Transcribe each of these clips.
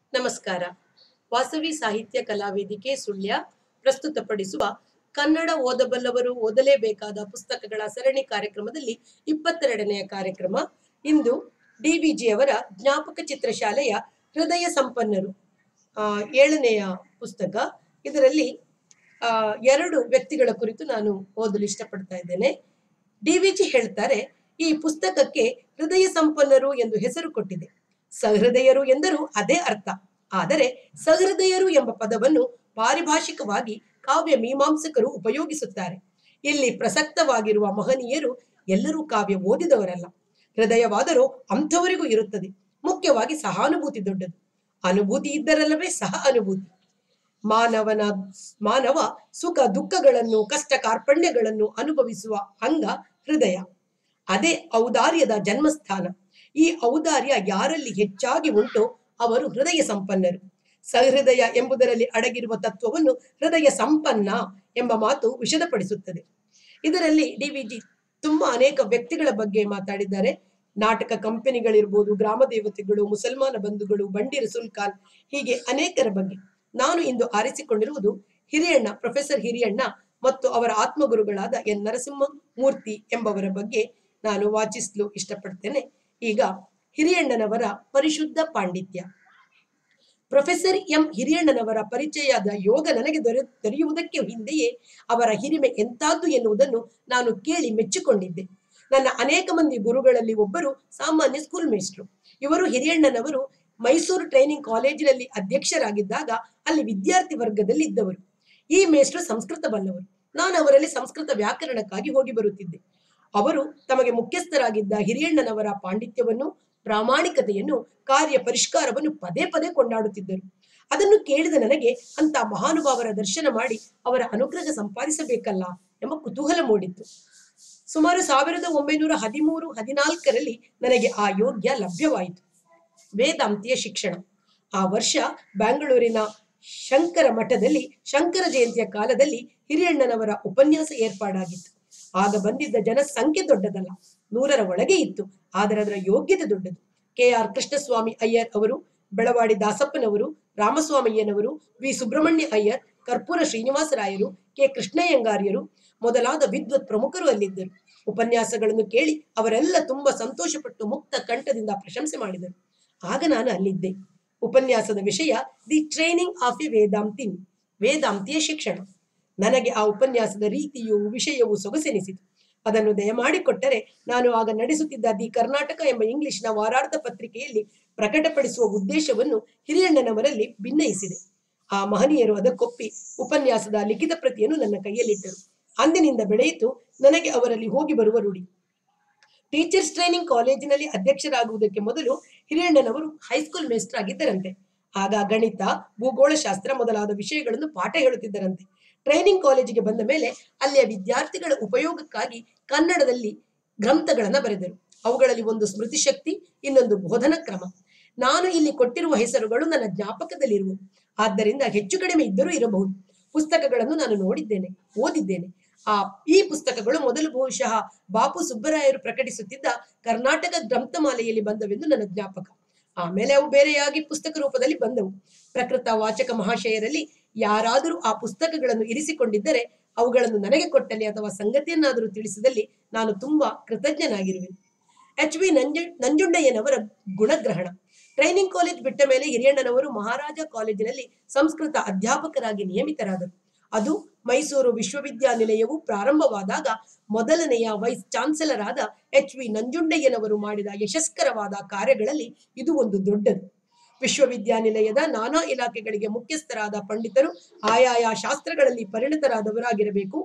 ನಮಸ್ಕಾರ ವಾಸವಿ ಸಾಹಿತ್ಯ ಕಲಾವೇದಿಕೆ ಸುಳ್ಯ ಪ್ರಸ್ತುತಪಡಿಸುವ ಕನ್ನಡ ಓದಬಲ್ಲವರು ಓದಲೇಬೇಕಾದ ಪುಸ್ತಕಗಳ ಸರಣಿ ಕಾರ್ಯಕ್ರಮದಲ್ಲಿ ಇಪ್ಪತ್ತೆರಡನೆಯ ಕಾರ್ಯಕ್ರಮ ಇಂದು ಡಿವಿಜಿ ಅವರ ಜ್ಞಾಪಕ ಚಿತ್ರಶಾಲೆಯ ಹೃದಯ ಸಂಪನ್ನರು ಆ, ಏಳನೆಯ ಪುಸ್ತಕ ಇದರಲ್ಲಿ ಆ, ಎರಡು ವ್ಯಕ್ತಿಗಳ ಕುರಿತು ನಾನು ಓದಲು ಇಷ್ಟಪಡ್ತಾ ಇದ್ದೇನೆ ಡಿವಿಜಿ ಹೇಳ್ತಾರೆ ಈ ಪುಸ್ತಕಕ್ಕೆ ಹೃದಯ ಸಂಪನ್ನರು ಎಂದು ಹೆಸರು ಕೊಟ್ಟಿದೆ ಸಹೃದಯರು ಎಂದರೂ ಅದೇ ಅರ್ಥ ಆದರೆ ಸಹೃದಯರು ಎಂಬ ಪದವನ್ನು ಪಾರಿಭಾಷಿಕವಾಗಿ ಕಾವ್ಯ ಮೀಮಾಂಸಕರು ಉಪಯೋಗಿಸುತ್ತಾರೆ ಇಲ್ಲಿ ಪ್ರಸಕ್ತವಾಗಿರುವ ಮಹನೀಯರು ಎಲ್ಲರೂ ಕಾವ್ಯ ಓದಿದವರಲ್ಲ ಹೃದಯವಾದರೂ ಅಂಥವರಿಗೂ ಇರುತ್ತದೆ ಮುಖ್ಯವಾಗಿ ಸಹಾನುಭೂತಿ ದೊಡ್ಡದು ಅನುಭೂತಿ ಇದ್ದರಲ್ಲವೇ ಸಹ ಅನುಭೂತಿ ಮಾನವನ ಮಾನವ ಸುಖ ದುಃಖಗಳನ್ನು ಕಷ್ಟ ಕಾರ್ಪಣ್ಯಗಳನ್ನು ಅನುಭವಿಸುವ ಅಂಗ ಹೃದಯ ಅದೇ ಔದಾರ್ಯದ ಜನ್ಮಸ್ಥಾನ ಈ ಔದಾರ್ಯ ಯಾರಲ್ಲಿ ಹೆಚ್ಚಾಗಿ ಉಂಟೋ ಅವರು ಹೃದಯ ಸಂಪನ್ನರು ಸಹೃದಯ ಎಂಬುದರಲ್ಲಿ ಅಡಗಿರುವ ತತ್ವವನ್ನು ಹೃದಯ ಸಂಪನ್ನ ಎಂಬ ಮಾತು ವಿಷದಪಡಿಸುತ್ತದೆ ಇದರಲ್ಲಿ ಡಿವಿಜಿ ತುಂಬಾ ಅನೇಕ ವ್ಯಕ್ತಿಗಳ ಬಗ್ಗೆ ಮಾತಾಡಿದ್ದಾರೆ ನಾಟಕ ಕಂಪನಿಗಳಿರ್ಬೋದು ಗ್ರಾಮ ದೇವತೆಗಳು ಮುಸಲ್ಮಾನ ಬಂಧುಗಳು ಬಂಡಿ ರಸುಲ್ ಖಾನ್ ಹೀಗೆ ಅನೇಕರ ಬಗ್ಗೆ ನಾನು ಇಂದು ಆರಿಸಿಕೊಂಡಿರುವುದು ಹಿರಿಯಣ್ಣ ಪ್ರೊಫೆಸರ್ ಹಿರಿಯಣ್ಣ ಮತ್ತು ಅವರ ಆತ್ಮಗುರುಗಳಾದ ಎನ್ ನರಸಿಂಹ ಮೂರ್ತಿ ಎಂಬವರ ಬಗ್ಗೆ ನಾನು ವಾಚಿಸಲು ಇಷ್ಟಪಡ್ತೇನೆ ಈಗ ಹಿರಿಯಣ್ಣನವರ ಪರಿಶುದ್ಧ ಪಾಂಡಿತ್ಯ ಪ್ರೊಫೆಸರ್ ಎಂ ಹಿರಿಯಣ್ಣನವರ ಪರಿಚಯದ ಯೋಗ ನನಗೆ ದೊರೆ ದೊರೆಯುವುದಕ್ಕೆ ಹಿಂದೆಯೇ ಅವರ ಹಿರಿಮೆ ಎಂತಾದ್ದು ಎನ್ನುವುದನ್ನು ನಾನು ಕೇಳಿ ಮೆಚ್ಚಿಕೊಂಡಿದ್ದೆ ನನ್ನ ಅನೇಕ ಮಂದಿ ಗುರುಗಳಲ್ಲಿ ಒಬ್ಬರು ಸಾಮಾನ್ಯ ಸ್ಕೂಲ್ ಮೇಸ್ಟ್ರು ಇವರು ಹಿರಿಯಣ್ಣನವರು ಮೈಸೂರು ಟ್ರೈನಿಂಗ್ ಕಾಲೇಜಿನಲ್ಲಿ ಅಧ್ಯಕ್ಷರಾಗಿದ್ದಾಗ ಅಲ್ಲಿ ವಿದ್ಯಾರ್ಥಿ ವರ್ಗದಲ್ಲಿ ಇದ್ದವರು ಈ ಮೇಷ್ಟ್ರು ಸಂಸ್ಕೃತ ಬಲ್ಲವರು ನಾನು ಅವರಲ್ಲಿ ಸಂಸ್ಕೃತ ವ್ಯಾಕರಣಕ್ಕಾಗಿ ಹೋಗಿ ಬರುತ್ತಿದ್ದೆ ಅವರು ತಮಗೆ ಮುಖ್ಯಸ್ಥರಾಗಿದ್ದ ಹಿರಿಯಣ್ಣನವರ ಪಾಂಡಿತ್ಯವನ್ನು ಪ್ರಾಮಾಣಿಕತೆಯನ್ನು ಕಾರ್ಯ ಪರಿಷ್ಕಾರವನ್ನು ಪದೇ ಪದೇ ಕೊಂಡಾಡುತ್ತಿದ್ದರು ಅದನ್ನು ಕೇಳಿದ ನನಗೆ ಅಂತ ಮಹಾನುಭಾವರ ದರ್ಶನ ಮಾಡಿ ಅವರ ಅನುಗ್ರಹ ಸಂಪಾದಿಸಬೇಕಲ್ಲ ಎಂಬ ಕುತೂಹಲ ಮೂಡಿತ್ತು ಸುಮಾರು ಸಾವಿರದ ಒಂಬೈನೂರ ಹದಿಮೂರು ಹದಿನಾಲ್ಕರಲ್ಲಿ ನನಗೆ ಆ ಯೋಗ್ಯ ಲಭ್ಯವಾಯಿತು ವೇದಾಂತಿಯ ಶಿಕ್ಷಣ ಆ ವರ್ಷ ಬೆಂಗಳೂರಿನ ಶಂಕರ ಮಠದಲ್ಲಿ ಶಂಕರ ಜಯಂತಿಯ ಕಾಲದಲ್ಲಿ ಹಿರಿಯಣ್ಣನವರ ಉಪನ್ಯಾಸ ಏರ್ಪಾಡಾಗಿತ್ತು ಆಗ ಬಂದಿದ್ದ ಜನ ಸಂಖ್ಯೆ ದೊಡ್ಡದಲ್ಲ ನೂರರ ಒಳಗೆ ಇತ್ತು ಆದರೆ ಅದರ ಯೋಗ್ಯತೆ ದೊಡ್ಡದು ಕೆ ಆರ್ ಕೃಷ್ಣಸ್ವಾಮಿ ಅಯ್ಯರ್ ಅವರು ಬೆಳವಾಡಿ ದಾಸಪ್ಪನವರು ರಾಮಸ್ವಾಮಯ್ಯನವರು ವಿ ಸುಬ್ರಹ್ಮಣ್ಯ ಅಯ್ಯರ್ ಕರ್ಪೂರ ಶ್ರೀನಿವಾಸರಾಯರು ಕೆ ಕೃಷ್ಣಯ್ಯಂಗಾರ್ಯರು ಮೊದಲಾದ ವಿದ್ವತ್ ಪ್ರಮುಖರು ಅಲ್ಲಿದ್ದರು ಉಪನ್ಯಾಸಗಳನ್ನು ಕೇಳಿ ಅವರೆಲ್ಲ ತುಂಬಾ ಸಂತೋಷಪಟ್ಟು ಮುಕ್ತ ಕಂಠದಿಂದ ಪ್ರಶಂಸೆ ಮಾಡಿದರು ಆಗ ನಾನು ಅಲ್ಲಿದ್ದೆ ಉಪನ್ಯಾಸದ ವಿಷಯ the training of a Vedantin ವೇದಾಂತಿಯ ಶಿಕ್ಷಣ ನನಗೆ ಆ ಉಪನ್ಯಾಸದ ರೀತಿಯು ವಿಷಯವು ಸೊಗಸೆನಿಸಿತು ಅದನ್ನು ದಯಮಾಡಿಕೊಟ್ಟರೆ ನಾನು ಆಗ ನಡೆಸುತ್ತಿದ್ದ ದಿ ಕರ್ನಾಟಕ ಎಂಬ ಇಂಗ್ಲಿಷ್ನ ವಾರಾರ್ಧ ಪತ್ರಿಕೆಯಲ್ಲಿ ಪ್ರಕಟಪಡಿಸುವ ಉದ್ದೇಶವನ್ನು ಹಿರಿಯಣ್ಣನವರಲ್ಲಿ ಭಿನ್ನಯಿಸಿದೆ ಆ ಮಹನೀಯರು ಅದಕ್ಕೊಪ್ಪಿ ಉಪನ್ಯಾಸದ ಲಿಖಿತ ಪ್ರತಿಯನ್ನು ನನ್ನ ಕೈಯಲ್ಲಿಟ್ಟರು ಅಂದಿನಿಂದ ಬೆಳೆಯಿತು ನನಗೆ ಅವರಲ್ಲಿ ಹೋಗಿ ಬರುವ ರೂಢಿ ಟೀಚರ್ಸ್ ಟ್ರೈನಿಂಗ್ ಕಾಲೇಜಿನಲ್ಲಿ ಅಧ್ಯಕ್ಷರಾಗುವುದಕ್ಕೆ ಮೊದಲು ಹಿರಿಯಣ್ಣನವರು ಹೈಸ್ಕೂಲ್ ಮೇಸ್ಟರ್ ಆಗಿದ್ದರಂತೆ ಆಗ ಗಣಿತ ಭೂಗೋಳಶಾಸ್ತ್ರ ಮೊದಲಾದ ವಿಷಯಗಳನ್ನು ಪಾಠ ಹೇಳುತ್ತಿದ್ದರಂತೆ ಟ್ರೈನಿಂಗ್ ಕಾಲೇಜಿಗೆ ಬಂದ ಮೇಲೆ ಅಲ್ಲಿಯ ವಿದ್ಯಾರ್ಥಿಗಳ ಉಪಯೋಗಕ್ಕಾಗಿ ಕನ್ನಡದಲ್ಲಿ ಗ್ರಂಥಗಳನ್ನ ಬರೆದರು ಅವುಗಳಲ್ಲಿ ಒಂದು ಸ್ಮೃತಿ ಶಕ್ತಿ ಇನ್ನೊಂದು ಬೋಧನ ಕ್ರಮ ನಾನು ಇಲ್ಲಿ ಕೊಟ್ಟಿರುವ ಹೆಸರುಗಳು ನನ್ನ ಜ್ಞಾಪಕದಲ್ಲಿರುವು ಆದ್ದರಿಂದ ಹೆಚ್ಚು ಕಡಿಮೆ ಇದ್ದರೂ ಇರಬಹುದು ಪುಸ್ತಕಗಳನ್ನು ನಾನು ನೋಡಿದ್ದೇನೆ ಓದಿದ್ದೇನೆ ಆ ಈ ಪುಸ್ತಕಗಳು ಮೊದಲು ಬಹುಶಃ ಬಾಪು ಸುಬ್ಬರಾಯರು ಪ್ರಕಟಿಸುತ್ತಿದ್ದ ಕರ್ನಾಟಕ ಗ್ರಂಥಮಾಲೆಯಲ್ಲಿ ಬಂದವೆಂದು ನನ್ನ ಜ್ಞಾಪಕ ಆಮೇಲೆ ಅವು ಬೇರೆಯಾಗಿ ಪುಸ್ತಕ ರೂಪದಲ್ಲಿ ಬಂದವು ಪ್ರಕೃತ ವಾಚಕ ಮಹಾಶಯರಲ್ಲಿ ಯಾರಾದರೂ ಆ ಪುಸ್ತಕಗಳನ್ನು ಇರಿಸಿಕೊಂಡಿದ್ದರೆ ಅವುಗಳನ್ನು ನನಗೆ ಕೊಟ್ಟಲ್ಲಿ ಅಥವಾ ಸಂಗತಿಯನ್ನಾದರೂ ತಿಳಿಸಿದಲ್ಲಿ ನಾನು ತುಂಬಾ ಕೃತಜ್ಞನಾಗಿರುವೆ ಎಚ್ ವಿ ನಂಜ ನಂಜುಂಡಯ್ಯನವರ ಗುಣಗ್ರಹಣ ಟ್ರೈನಿಂಗ್ ಕಾಲೇಜ್ ಬಿಟ್ಟ ಮೇಲೆ ಹಿರಿಯಣ್ಣನವರು ಮಹಾರಾಜ ಕಾಲೇಜಿನಲ್ಲಿ ಸಂಸ್ಕೃತ ಅಧ್ಯಾಪಕರಾಗಿ ನಿಯಮಿತರಾದರು ಅದು ಮೈಸೂರು ವಿಶ್ವವಿದ್ಯಾನಿಲಯವು ಪ್ರಾರಂಭವಾದಾಗ ಮೊದಲನೆಯ ವೈಸ್ ಚಾನ್ಸಲರ್ ಆದ ಎಚ್ ವಿ ನಂಜುಂಡಯ್ಯನವರು ಮಾಡಿದ ಯಶಸ್ಕರವಾದ ಕಾರ್ಯಗಳಲ್ಲಿ ಇದು ಒಂದು ದೊಡ್ಡದು ವಿಶ್ವವಿದ್ಯಾನಿಲಯದ ನಾನಾ ಇಲಾಖೆಗಳಿಗೆ ಮುಖ್ಯಸ್ಥರಾದ ಪಂಡಿತರು ಆಯಾಯ ಶಾಸ್ತ್ರಗಳಲ್ಲಿ ಪರಿಣಿತರಾದವರಾಗಿರಬೇಕು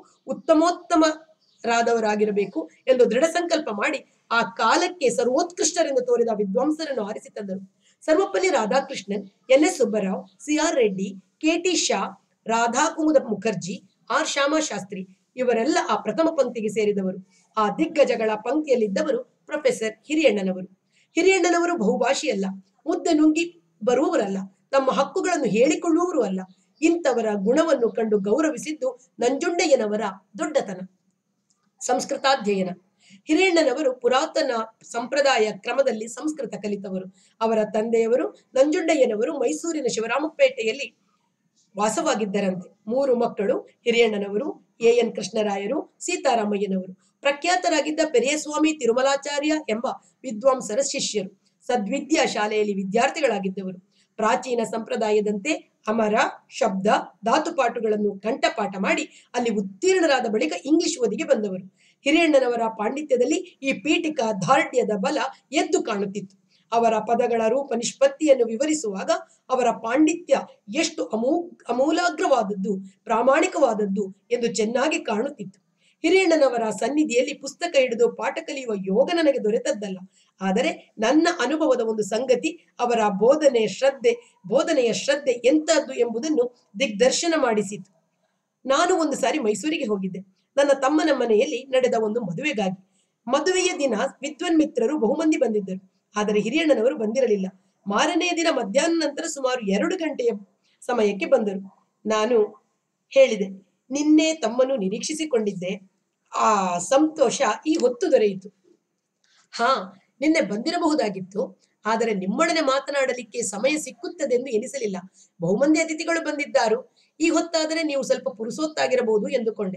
ಉತ್ತಮೋತ್ತಮರಾದವರಾಗಿರಬೇಕು ಎಂದು ದೃಢ ಸಂಕಲ್ಪ ಮಾಡಿ ಆ ಕಾಲಕ್ಕೆ ಸರ್ವೋತ್ಕೃಷ್ಟರೆಂದು ತೋರಿದ ವಿದ್ವಾಂಸರನ್ನು ಆರಿಸಿ ತಂದರು Sarvepalli Radhakrishnan N S Subbarao C R Reddy K T Shah Radhakumud Mukherjee R Shamasastry ಇವರೆಲ್ಲ ಆ ಪ್ರಥಮ ಪಂಕ್ತಿಗೆ ಸೇರಿದವರು ಆ ದಿಗ್ಗಜಗಳ ಪಂಕ್ತಿಯಲ್ಲಿದ್ದವರು ಪ್ರೊಫೆಸರ್ ಹಿರಿಯಣ್ಣನವರು ಹಿರಿಯಣ್ಣನವರು ಬಹುಭಾಷಿಯಲ್ಲ ಮುದ್ದೆ ನುಂಗಿ ಬರುವವರಲ್ಲ ತಮ್ಮ ಹಕ್ಕುಗಳನ್ನು ಹೇಳಿಕೊಳ್ಳುವವರು ಅಲ್ಲ ಇಂಥವರ ಗುಣವನ್ನು ಕಂಡು ಗೌರವಿಸಿದ್ದು ನಂಜುಂಡಯ್ಯನವರ ದೊಡ್ಡತನ ಸಂಸ್ಕೃತಾಧ್ಯಯನ ಹಿರಿಯಣ್ಣನವರು ಪುರಾತನ ಸಂಪ್ರದಾಯ ಕ್ರಮದಲ್ಲಿ ಸಂಸ್ಕೃತ ಕಲಿತವರು ಅವರ ತಂದೆಯವರು ನಂಜುಂಡಯ್ಯನವರು ಮೈಸೂರಿನ ಶಿವರಾಮಪೇಟೆಯಲ್ಲಿ ವಾಸವಾಗಿದ್ದರಂತೆ ಮೂರು ಮಕ್ಕಳು ಹಿರಿಯಣ್ಣನವರು ಎ ಎನ್ ಕೃಷ್ಣರಾಯರು ಸೀತಾರಾಮಯ್ಯನವರು ಪ್ರಖ್ಯಾತರಾಗಿದ್ದ ಪೆರಿಯಸ್ವಾಮಿ ತಿರುಮಲಾಚಾರ್ಯ ಎಂಬ ವಿದ್ವಾಂಸರ ಶಿಷ್ಯರು ಸದ್ವಿದ್ಯಾ ಶಾಲೆಯಲ್ಲಿ ವಿದ್ಯಾರ್ಥಿಗಳಾಗಿದ್ದವರು ಪ್ರಾಚೀನ ಸಂಪ್ರದಾಯದಂತೆ ಅಮರ ಶಬ್ದ ಧಾತುಪಾಠಗಳನ್ನು ಕಂಠಪಾಠ ಮಾಡಿ ಅಲ್ಲಿ ಉತ್ತೀರ್ಣರಾದ ಬಳಿಕ ಇಂಗ್ಲಿಷ್ ಓದಿಗೆ ಬಂದವರು ಹಿರಿಯಣ್ಣನವರ ಪಾಂಡಿತ್ಯದಲ್ಲಿ ಈ ಪೀಠಿಕಾ ದಾರ್ಢ್ಯದ ಬಲ ಎದ್ದು ಕಾಣುತ್ತಿತ್ತು ಅವರ ಪದಗಳ ರೂಪ ನಿಷ್ಪತ್ತಿಯನ್ನು ವಿವರಿಸುವಾಗ ಅವರ ಪಾಂಡಿತ್ಯ ಎಷ್ಟು ಅಮೂ ಅಮೂಲಾಗ್ರವಾದದ್ದು ಪ್ರಾಮಾಣಿಕವಾದದ್ದು ಎಂದು ಚೆನ್ನಾಗಿ ಕಾಣುತ್ತಿತ್ತು ಹಿರಿಯಣ್ಣನವರ ಸನ್ನಿಧಿಯಲ್ಲಿ ಪುಸ್ತಕ ಹಿಡಿದು ಪಾಠ ಕಲಿಯುವ ಯೋಗ ನನಗೆ ದೊರೆತದ್ದಲ್ಲ ಆದರೆ ನನ್ನ ಅನುಭವದ ಒಂದು ಸಂಗತಿ ಅವರ ಬೋಧನೆ ಶ್ರದ್ಧೆ ಬೋಧನೆಯ ಶ್ರದ್ಧೆ ಎಂತಹದ್ದು ಎಂಬುದನ್ನು ದಿಗ್ದರ್ಶನ ಮಾಡಿಸಿತು ನಾನು ಒಂದು ಸಾರಿ ಮೈಸೂರಿಗೆ ಹೋಗಿದ್ದೆ ನನ್ನ ತಮ್ಮನ ಮನೆಯಲ್ಲಿ ನಡೆದ ಒಂದು ಮದುವೆಗಾಗಿ ಮದುವೆಯ ದಿನ ವಿದ್ವನ್ ಮಿತ್ರರು ಬಹುಮಂದಿ ಬಂದಿದ್ದರು ಆದರೆ ಹಿರಿಯಣ್ಣನವರು ಬಂದಿರಲಿಲ್ಲ ಮಾರನೆಯ ದಿನ ಮಧ್ಯಾಹ್ನ ನಂತರ ಸುಮಾರು ಎರಡು ಗಂಟೆಯ ಸಮಯಕ್ಕೆ ಬಂದರು ನಾನು ಹೇಳಿದೆ ನಿನ್ನೆ ತಮ್ಮನ್ನು ನಿರೀಕ್ಷಿಸಿಕೊಂಡಿದ್ದೆ ಆ ಸಂತೋಷ ಈ ಹೊತ್ತು ದೊರೆಯಿತು ಹಾ ನಿನ್ನೆ ಬಂದಿರಬಹುದಾಗಿತ್ತು ಆದರೆ ನಿಮ್ಮೊಡನೆ ಮಾತನಾಡಲಿಕ್ಕೆ ಸಮಯ ಸಿಕ್ಕುತ್ತದೆ ಎಂದು ಎನಿಸಲಿಲ್ಲ ಬಹುಮಂದಿ ಅತಿಥಿಗಳು ಬಂದಿದ್ದಾರು ಈ ಹೊತ್ತಾದರೆ ನೀವು ಸ್ವಲ್ಪ ಪುರುಸೊತ್ತಾಗಿರಬಹುದು ಎಂದುಕೊಂಡೆ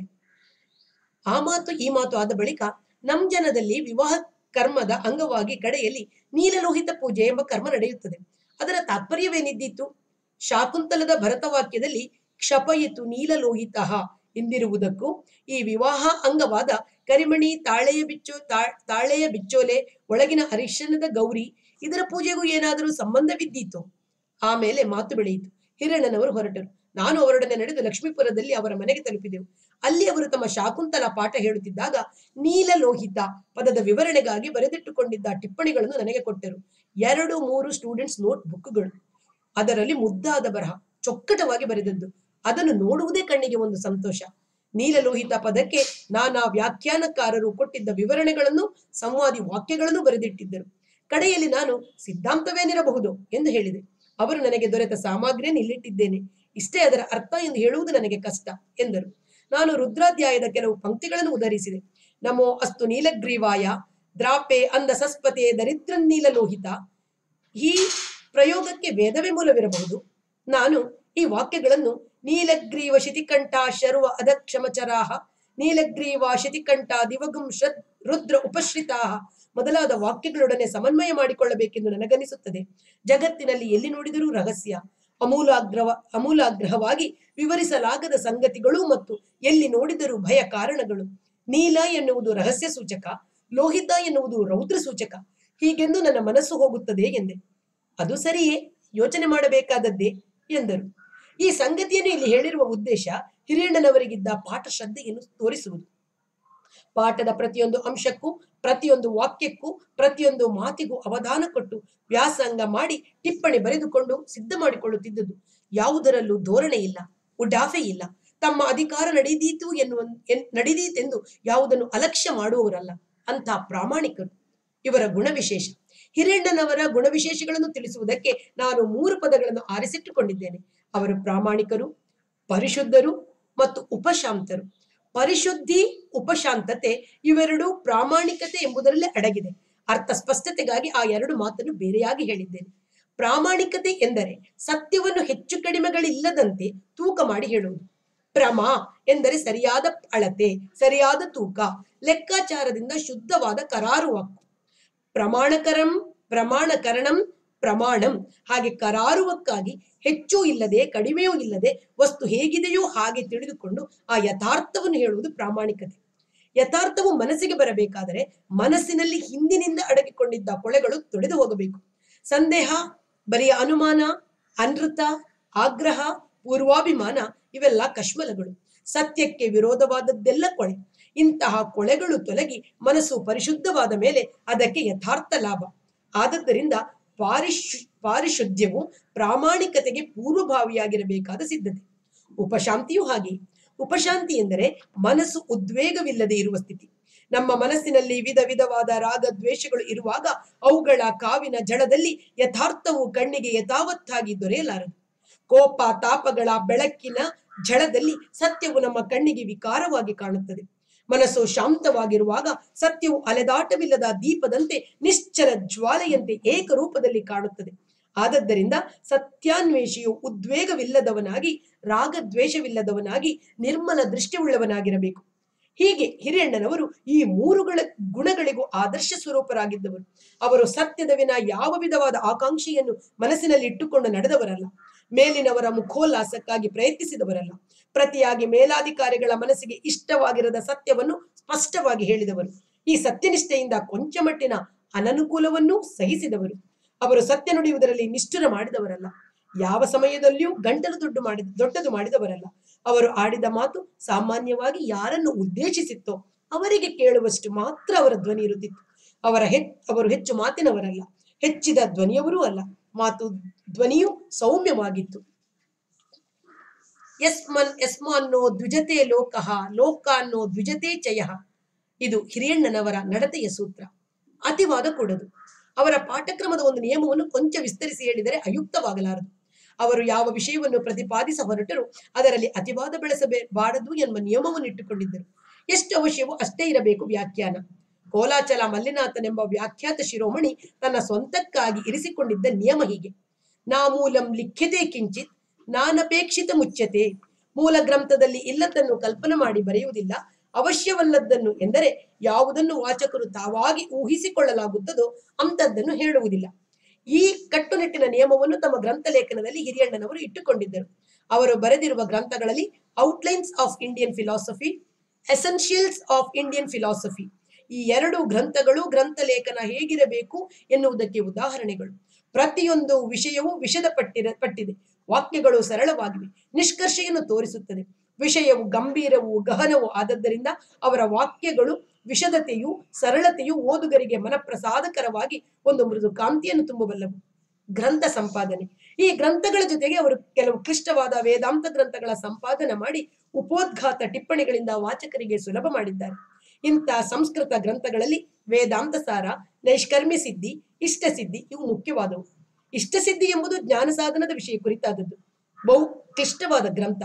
ಆ ಮಾತು ಈ ಮಾತು ಆದ ಬಳಿಕ ನಮ್ ಜನದಲ್ಲಿ ವಿವಾಹ ಕರ್ಮದ ಅಂಗವಾಗಿ ಕಡೆಯಲ್ಲಿ ನೀಲಲೋಹಿತ ಪೂಜೆ ಎಂಬ ಕರ್ಮ ನಡೆಯುತ್ತದೆ ಅದರ ತಾತ್ಪರ್ಯವೇನಿದ್ದಿತ್ತು ಶಾಕುಂತಲದ ಭರತವಾಕ್ಯದಲ್ಲಿ ಕ್ಷಪಯಿತು ನೀಲಲೋಹಿತ ಎಂದಿರುವುದಕ್ಕೂ ಈ ವಿವಾಹ ಅಂಗವಾದ ಕರಿಮಣಿ ತಾಳೆಯ ಬಿಚ್ಚೋ ತಾ- ತಾಳೆಯ ಬಿಚ್ಚೋಲೆ ಒಳಗಿನ ಅರಿಶಿಣದ ಗೌರಿ ಇದರ ಪೂಜೆಗೂ ಏನಾದರೂ ಸಂಬಂಧವಿದ್ದೀತು ಆಮೇಲೆ ಮಾತು ಬೆಳೆಯಿತು ಹಿರಣ್ಣನವರು ಹೊರಟರು ನಾನು ಅವರೊಡನೆ ನಡೆದು ಲಕ್ಷ್ಮೀಪುರದಲ್ಲಿ ಅವರ ಮನೆಗೆ ತಲುಪಿದೆವು ಅಲ್ಲಿ ಅವರು ತಮ್ಮ ಶಾಕುಂತಲ ಪಾಠ ಹೇಳುತ್ತಿದ್ದಾಗ ನೀಲಲೋಹಿತ ಪದದ ವಿವರಣೆಗಾಗಿ ಬರೆದಿಟ್ಟುಕೊಂಡಿದ್ದ ಟಿಪ್ಪಣಿಗಳನ್ನು ನನಗೆ ಕೊಟ್ಟರು ಎರಡು ಮೂರು ಸ್ಟೂಡೆಂಟ್ಸ್ ನೋಟ್ ಬುಕ್ಗಳು ಅದರಲ್ಲಿ ಮುದ್ದಾದ ಬರಹ ಚೊಕ್ಕಟವಾಗಿ ಬರೆದದ್ದು ಅದನ್ನು ನೋಡುವುದೇ ಕಣ್ಣಿಗೆ ಒಂದು ಸಂತೋಷ ನೀಲಲೋಹಿತ ಪದಕ್ಕೆ ನಾನಾ ವ್ಯಾಖ್ಯಾನಕಾರರು ಕೊಟ್ಟಿದ್ದ ವಿವರಣೆಗಳನ್ನು ಸಂವಾದಿ ವಾಕ್ಯಗಳನ್ನು ಬರೆದಿಟ್ಟಿದ್ದರು ಕಡೆಯಲ್ಲಿ ನಾನು ಸಿದ್ಧಾಂತವೇನಿರಬಹುದು ಎಂದು ಹೇಳಿದೆ ಅವರು ನನಗೆ ದೊರೆತ ಸಾಮಗ್ರಿಯನ್ನು ಇಲ್ಲಿಟ್ಟಿದ್ದೇನೆ ಇಷ್ಟೇ ಅದರ ಅರ್ಥ ಎಂದು ಹೇಳುವುದು ನನಗೆ ಕಷ್ಟ ಎಂದರು ನಾನು ರುದ್ರಾಧ್ಯಾಯದ ಕೆಲವು ಪಂಕ್ತಿಗಳನ್ನು ಉದರಿಸಿದೆ ನಮೋ ಅಸ್ತು ನೀಲಗ್ರೀವಾಯ ದ್ರಾಪೆ ಅಂದ ಸಸ್ಪತೆ ದರಿದ್ರ ನೀಲಲೋಹಿತ ಈ ಪ್ರಯೋಗಕ್ಕೆ ವೇದವೇ ಮೂಲವಿರಬಹುದು ನಾನು ಈ ವಾಕ್ಯಗಳನ್ನು ನೀಲಗ್ರೀವ ಶಿತಿಕಂಠ ಶರ್ವ ಅಧಕ್ಷಮಚರಾಹ ನೀಲಗ್ರೀವ ಶಿತಿಕಂಠ ದಿವಗುಂ ಶ್ರದ್ ರುದ್ರ ಉಪಶ್ರಿತಾಹ ಮೊದಲಾದ ವಾಕ್ಯಗಳೊಡನೆ ಸಮನ್ವಯ ಮಾಡಿಕೊಳ್ಳಬೇಕೆಂದು ನನಗನಿಸುತ್ತದೆ ಜಗತ್ತಿನಲ್ಲಿ ಎಲ್ಲಿ ನೋಡಿದರೂ ರಹಸ್ಯ ಅಮೂಲಾಗ್ರವ ಅಮೂಲಾಗ್ರಹವಾಗಿ ವಿವರಿಸಲಾಗದ ಸಂಗತಿಗಳು ಮತ್ತು ಎಲ್ಲಿ ನೋಡಿದರೂ ಭಯ ಕಾರಣಗಳು ನೀಲ ಎನ್ನುವುದು ರಹಸ್ಯ ಸೂಚಕ ಲೋಹಿತ ಎನ್ನುವುದು ರೌದ್ರ ಸೂಚಕ ಹೀಗೆಂದು ನನ್ನ ಮನಸ್ಸು ಹೋಗುತ್ತದೆ ಎಂದೆ ಅದು ಸರಿಯೇ ಯೋಚನೆ ಮಾಡಬೇಕಾದದ್ದೇ ಎಂದರು ಈ ಸಂಗತಿಯನ್ನು ಇಲ್ಲಿ ಹೇಳಿರುವ ಉದ್ದೇಶ ಹಿರಿಯಣ್ಣನವರಿಗಿದ್ದ ಪಾಠ ಶ್ರದ್ಧೆಯನ್ನು ತೋರಿಸುವುದು ಪಾಠದ ಪ್ರತಿಯೊಂದು ಅಂಶಕ್ಕೂ ಪ್ರತಿಯೊಂದು ವಾಕ್ಯಕ್ಕೂ ಪ್ರತಿಯೊಂದು ಮಾತಿಗೂ ಅವಧಾನ ಕೊಟ್ಟು ವ್ಯಾಸಂಗ ಮಾಡಿ ಟಿಪ್ಪಣಿ ಬರೆದುಕೊಂಡು ಸಿದ್ಧ ಮಾಡಿಕೊಳ್ಳುತ್ತಿದ್ದುದು ಯಾವುದರಲ್ಲೂ ಧೋರಣೆ ಇಲ್ಲ ಉಡಾಫೆ ಇಲ್ಲ ತಮ್ಮ ಅಧಿಕಾರ ನಡೆದೀತು ಎನ್ನುವ ಎನ್- ನಡೆದೀತೆಂದು ಯಾವುದನ್ನು ಅಲಕ್ಷ್ಯ ಮಾಡುವವರಲ್ಲ ಅಂಥ ಪ್ರಾಮಾಣಿಕರು ಇವರ ಗುಣವಿಶೇಷ ಹಿರಣ್ಣನವರ ಗುಣವಿಶೇಷಗಳನ್ನು ತಿಳಿಸುವುದಕ್ಕೆ ನಾನು ಮೂರು ಪದಗಳನ್ನು ಆರಿಸಿಟ್ಟುಕೊಂಡಿದ್ದೇನೆ ಅವರು ಪ್ರಾಮಾಣಿಕರು ಪರಿಶುದ್ಧರು ಮತ್ತು ಉಪಶಾಂತರು ಪರಿಶುದ್ಧಿ ಉಪಶಾಂತತೆ ಇವೆರಡು ಪ್ರಾಮಾಣಿಕತೆ ಎಂಬುದರಲ್ಲೇ ಅಡಗಿದೆ ಅರ್ಥ ಸ್ಪಷ್ಟತೆಗಾಗಿ ಆ ಎರಡು ಮಾತನ್ನು ಬೇರೆಯಾಗಿ ಹೇಳಿದ್ದೇನೆ ಪ್ರಾಮಾಣಿಕತೆ ಎಂದರೆ ಸತ್ಯವನ್ನು ಹೆಚ್ಚು ಕಡಿಮೆಗಳಿಲ್ಲದಂತೆ ತೂಕ ಮಾಡಿ ಹೇಳುವುದು ಪ್ರಮ ಎಂದರೆ ಸರಿಯಾದ ಅಳತೆ ಸರಿಯಾದ ತೂಕ ಲೆಕ್ಕಾಚಾರದಿಂದ ಶುದ್ಧವಾದ ಕರಾರು ವಾಕ್ಕು ಪ್ರಮಾಣಕರಂ ಪ್ರಮಾಣಕರಣಂ ಪ್ರಮಾಣಂ ಹಾಗೆ ಕರಾರುವಕ್ಕಾಗಿ ಹೆಚ್ಚು ಇಲ್ಲದೆ ಕಡಿಮೆಯೂ ಇಲ್ಲದೆ ವಸ್ತು ಹೇಗಿದೆಯೋ ಹಾಗೆ ತಿಳಿದುಕೊಂಡು ಆ ಯಥಾರ್ಥವನ್ನು ಹೇಳುವುದು ಪ್ರಾಮಾಣಿಕತೆ ಯಥಾರ್ಥವು ಮನಸ್ಸಿಗೆ ಬರಬೇಕಾದರೆ ಮನಸ್ಸಿನಲ್ಲಿ ಹಿಂದಿನಿಂದ ಅಡಗಿಕೊಂಡಿದ್ದ ಕೊಳೆಗಳು ತೊಡೆದು ಹೋಗಬೇಕು ಸಂದೇಹ ಬರಿಯ ಅನುಮಾನ ಅನೃತ ಆಗ್ರಹ ಪೂರ್ವಾಭಿಮಾನ ಇವೆಲ್ಲ ಕಶ್ಮಲಗಳು ಸತ್ಯಕ್ಕೆ ವಿರೋಧವಾದದ್ದೆಲ್ಲ ಕೊಳೆ ಇಂತಹ ಕೊಳೆಗಳು ತೊಲಗಿ ಮನಸ್ಸು ಪರಿಶುದ್ಧವಾದ ಮೇಲೆ ಅದಕ್ಕೆ ಯಥಾರ್ಥ ಲಾಭ ಆದದ್ದರಿಂದ ಪಾರಿಶು ಪಾರಿಶುದ್ಧವು ಪ್ರಾಮಾಣಿಕತೆಗೆ ಪೂರ್ವಭಾವಿಯಾಗಿರಬೇಕಾದ ಸಿದ್ಧತೆ ಉಪಶಾಂತಿಯೂ ಹಾಗೆ ಉಪಶಾಂತಿ ಎಂದರೆ ಮನಸ್ಸು ಉದ್ವೇಗವಿಲ್ಲದೆ ಇರುವ ಸ್ಥಿತಿ ನಮ್ಮ ಮನಸ್ಸಿನಲ್ಲಿ ವಿಧ ವಿಧವಾದ ರಾಗ ದ್ವೇಷಗಳು ಇರುವಾಗ ಅವುಗಳ ಕಾವಿನ ಜಳದಲ್ಲಿ ಯಥಾರ್ಥವು ಕಣ್ಣಿಗೆ ಯಥಾವತ್ತಾಗಿ ದೊರೆಯಲಾರದು ಕೋಪ ತಾಪಗಳ ಬೆಳಕಿನ ಝಳದಲ್ಲಿ ಸತ್ಯವು ನಮ್ಮ ಕಣ್ಣಿಗೆ ವಿಕಾರವಾಗಿ ಕಾಣುತ್ತದೆ ಮನಸ್ಸು ಶಾಂತವಾಗಿರುವಾಗ ಸತ್ಯವು ಅಲೆದಾಟವಿಲ್ಲದ ದೀಪದಂತೆ ನಿಶ್ಚಲ ಜ್ವಾಲೆಯಂತೆ ಏಕರೂಪದಲ್ಲಿ ಕಾಣುತ್ತದೆ ಆದದ್ದರಿಂದ ಸತ್ಯಾನ್ವೇಷಿಯು ಉದ್ವೇಗವಿಲ್ಲದವನಾಗಿ ರಾಗದ್ವೇಷವಿಲ್ಲದವನಾಗಿ ನಿರ್ಮಲ ದೃಷ್ಟಿಯುಳ್ಳವನಾಗಿರಬೇಕು ಹೀಗೆ ಹಿರಿಯಣ್ಣನವರು ಈ ಮೂರುಗಳ ಗುಣಗಳಿಗೂ ಆದರ್ಶ ಸ್ವರೂಪರಾಗಿದ್ದವರು ಅವರು ಸತ್ಯದ ವಿನ ಯಾವ ವಿಧವಾದ ಆಕಾಂಕ್ಷೆಯನ್ನು ಮನಸ್ಸಿನಲ್ಲಿ ಇಟ್ಟುಕೊಂಡು ನಡೆದವರಲ್ಲ ಮೇಲಿನವರ ಮುಖೋಲ್ಲಾಸಕ್ಕಾಗಿ ಪ್ರಯತ್ನಿಸಿದವರಲ್ಲ ಪ್ರತಿಯಾಗಿ ಮೇಲಾಧಿಕಾರಿಗಳ ಮನಸ್ಸಿಗೆ ಇಷ್ಟವಾಗಿರದ ಸತ್ಯವನ್ನು ಸ್ಪಷ್ಟವಾಗಿ ಹೇಳಿದವರು ಈ ಸತ್ಯನಿಷ್ಠೆಯಿಂದ ಕೊಂಚ ಮಟ್ಟಿನ ಅನನುಕೂಲವನ್ನೂ ಸಹಿಸಿದವರು ಅವರು ಸತ್ಯ ನುಡಿಯುವುದರಲ್ಲಿ ನಿಷ್ಠುರ ಮಾಡಿದವರಲ್ಲ ಯಾವ ಸಮಯದಲ್ಲಿಯೂ ಗಂಟಲು ದೊಡ್ಡ ಮಾಡಿದ ದೊಡ್ಡದು ಮಾಡಿದವರಲ್ಲ ಅವರು ಆಡಿದ ಮಾತು ಸಾಮಾನ್ಯವಾಗಿ ಯಾರನ್ನು ಉದ್ದೇಶಿಸಿತ್ತೋ ಅವರಿಗೆ ಕೇಳುವಷ್ಟು ಮಾತ್ರ ಅವರ ಧ್ವನಿ ಇರುತ್ತಿತ್ತು ಅವರ ಹೆಚ್ ಅವರು ಹೆಚ್ಚು ಮಾತಿನವರಲ್ಲ ಹೆಚ್ಚಿದ ಧ್ವನಿಯವರೂ ಅಲ್ಲ ಮಾತು ಧ್ವನಿಯು ಸೌಮ್ಯವಾಗಿತ್ತು ಯಸ್ಮನ್ ಯಸ್ಮಾನ್ನೋ ದ್ವಿಜತೆ ಲೋಕಃ ಲೋಕ ಅನ್ನೋ ದ್ವಿಜತೆ ಚಯ ಇದು ಹಿರಿಯಣ್ಣನವರ ನಡತೆಯ ಸೂತ್ರ ಅತಿವಾದ ಕೂಡದು ಅವರ ಪಾಠಕ್ರಮದ ಒಂದು ನಿಯಮವನ್ನು ಕೊಂಚ ವಿಸ್ತರಿಸಿ ಹೇಳಿದರೆ ಅಯುಕ್ತವಾಗಲಾರದು ಅವರು ಯಾವ ವಿಷಯವನ್ನು ಪ್ರತಿಪಾದಿಸ ಹೊರಟರು ಅದರಲ್ಲಿ ಅತಿವಾದ ಬೆಳೆಸಬಾರದು ಎಂಬ ನಿಯಮವನ್ನು ಇಟ್ಟುಕೊಂಡಿದ್ದರು ಎಷ್ಟು ಅವಶ್ಯವೋ ಅಷ್ಟೇ ಇರಬೇಕು ವ್ಯಾಖ್ಯಾನ ಕೋಲಾಚಲ ಮಲ್ಲಿನಾಥನೆಂಬ ವ್ಯಾಖ್ಯಾತ ಶಿರೋಮಣಿ ತನ್ನ ಸ್ವಂತಕ್ಕಾಗಿ ಇರಿಸಿಕೊಂಡಿದ್ದ ನಿಯಮ ಹೀಗೆ ನಾ ಮೂಲಂ ಲಿಖ್ಯತೆ ಕಿಂಚಿತ್ ನಾನಪೇಕ್ಷಿತ ಮುಚ್ಯತೆ ಮೂಲ ಗ್ರಂಥದಲ್ಲಿ ಇಲ್ಲದನ್ನು ಕಲ್ಪನೆ ಮಾಡಿ ಬರೆಯುವುದಿಲ್ಲ ಅವಶ್ಯವಲ್ಲದ್ದನ್ನು ಎಂದರೆ ಯಾವುದನ್ನು ವಾಚಕರು ತಾವಾಗಿ ಊಹಿಸಿಕೊಳ್ಳಲಾಗುತ್ತದೋ ಅಂಥದ್ದನ್ನು ಹೇಳುವುದಿಲ್ಲ ಈ ಕಟ್ಟುನಿಟ್ಟಿನ ನಿಯಮವನ್ನು ತಮ್ಮ ಗ್ರಂಥ ಲೇಖನದಲ್ಲಿ ಹಿರಿಯಣ್ಣನವರು ಇಟ್ಟುಕೊಂಡಿದ್ದರು ಅವರು ಬರೆದಿರುವ ಗ್ರಂಥಗಳಲ್ಲಿ outlines of Indian philosophy essentials of Indian philosophy ಈ ಎರಡು ಗ್ರಂಥಗಳು ಗ್ರಂಥ ಲೇಖನ ಹೇಗಿರಬೇಕು ಎನ್ನುವುದಕ್ಕೆ ಉದಾಹರಣೆಗಳು ಪ್ರತಿಯೊಂದು ವಿಷಯವೂ ವಿಷದ ಪಟ್ಟಿರ ಪಟ್ಟಿದೆ ವಾಕ್ಯಗಳು ಸರಳವಾಗಿವೆ ನಿಷ್ಕರ್ಷೆಯನ್ನು ತೋರಿಸುತ್ತದೆ ವಿಷಯವು ಗಂಭೀರವು ಗಹನವೂ ಆದದ್ದರಿಂದ ಅವರ ವಾಕ್ಯಗಳು ವಿಷದತೆಯು ಸರಳತೆಯು ಓದುಗರಿಗೆ ಮನಪ್ರಸಾದಕರವಾಗಿ ಒಂದು ಮೃದು ಕಾಂತಿಯನ್ನು ತುಂಬಬಲ್ಲವು ಗ್ರಂಥ ಸಂಪಾದನೆ ಈ ಗ್ರಂಥಗಳ ಜೊತೆಗೆ ಅವರು ಕೆಲವು ಕ್ಲಿಷ್ಟವಾದ ವೇದಾಂತ ಗ್ರಂಥಗಳ ಸಂಪಾದನೆ ಮಾಡಿ ಉಪೋದ್ಘಾತ ಟಿಪ್ಪಣಿಗಳಿಂದ ವಾಚಕರಿಗೆ ಸುಲಭ ಮಾಡಿದ್ದಾರೆ ಇಂಥ ಸಂಸ್ಕೃತ ಗ್ರಂಥಗಳಲ್ಲಿ ವೇದಾಂತ ಸಾರ ನೈಷ್ಕರ್ಮ್ಯ ಸಿದ್ಧಿ ಇಷ್ಟ ಸಿದ್ಧಿ ಇವು ಮುಖ್ಯವಾದವು ಇಷ್ಟ ಸಿದ್ಧಿ ಎಂಬುದು ಜ್ಞಾನ ಸಾಧನದ ವಿಷಯ ಕುರಿತಾದದ್ದು ಬಹು ಕ್ಲಿಷ್ಟವಾದ ಗ್ರಂಥ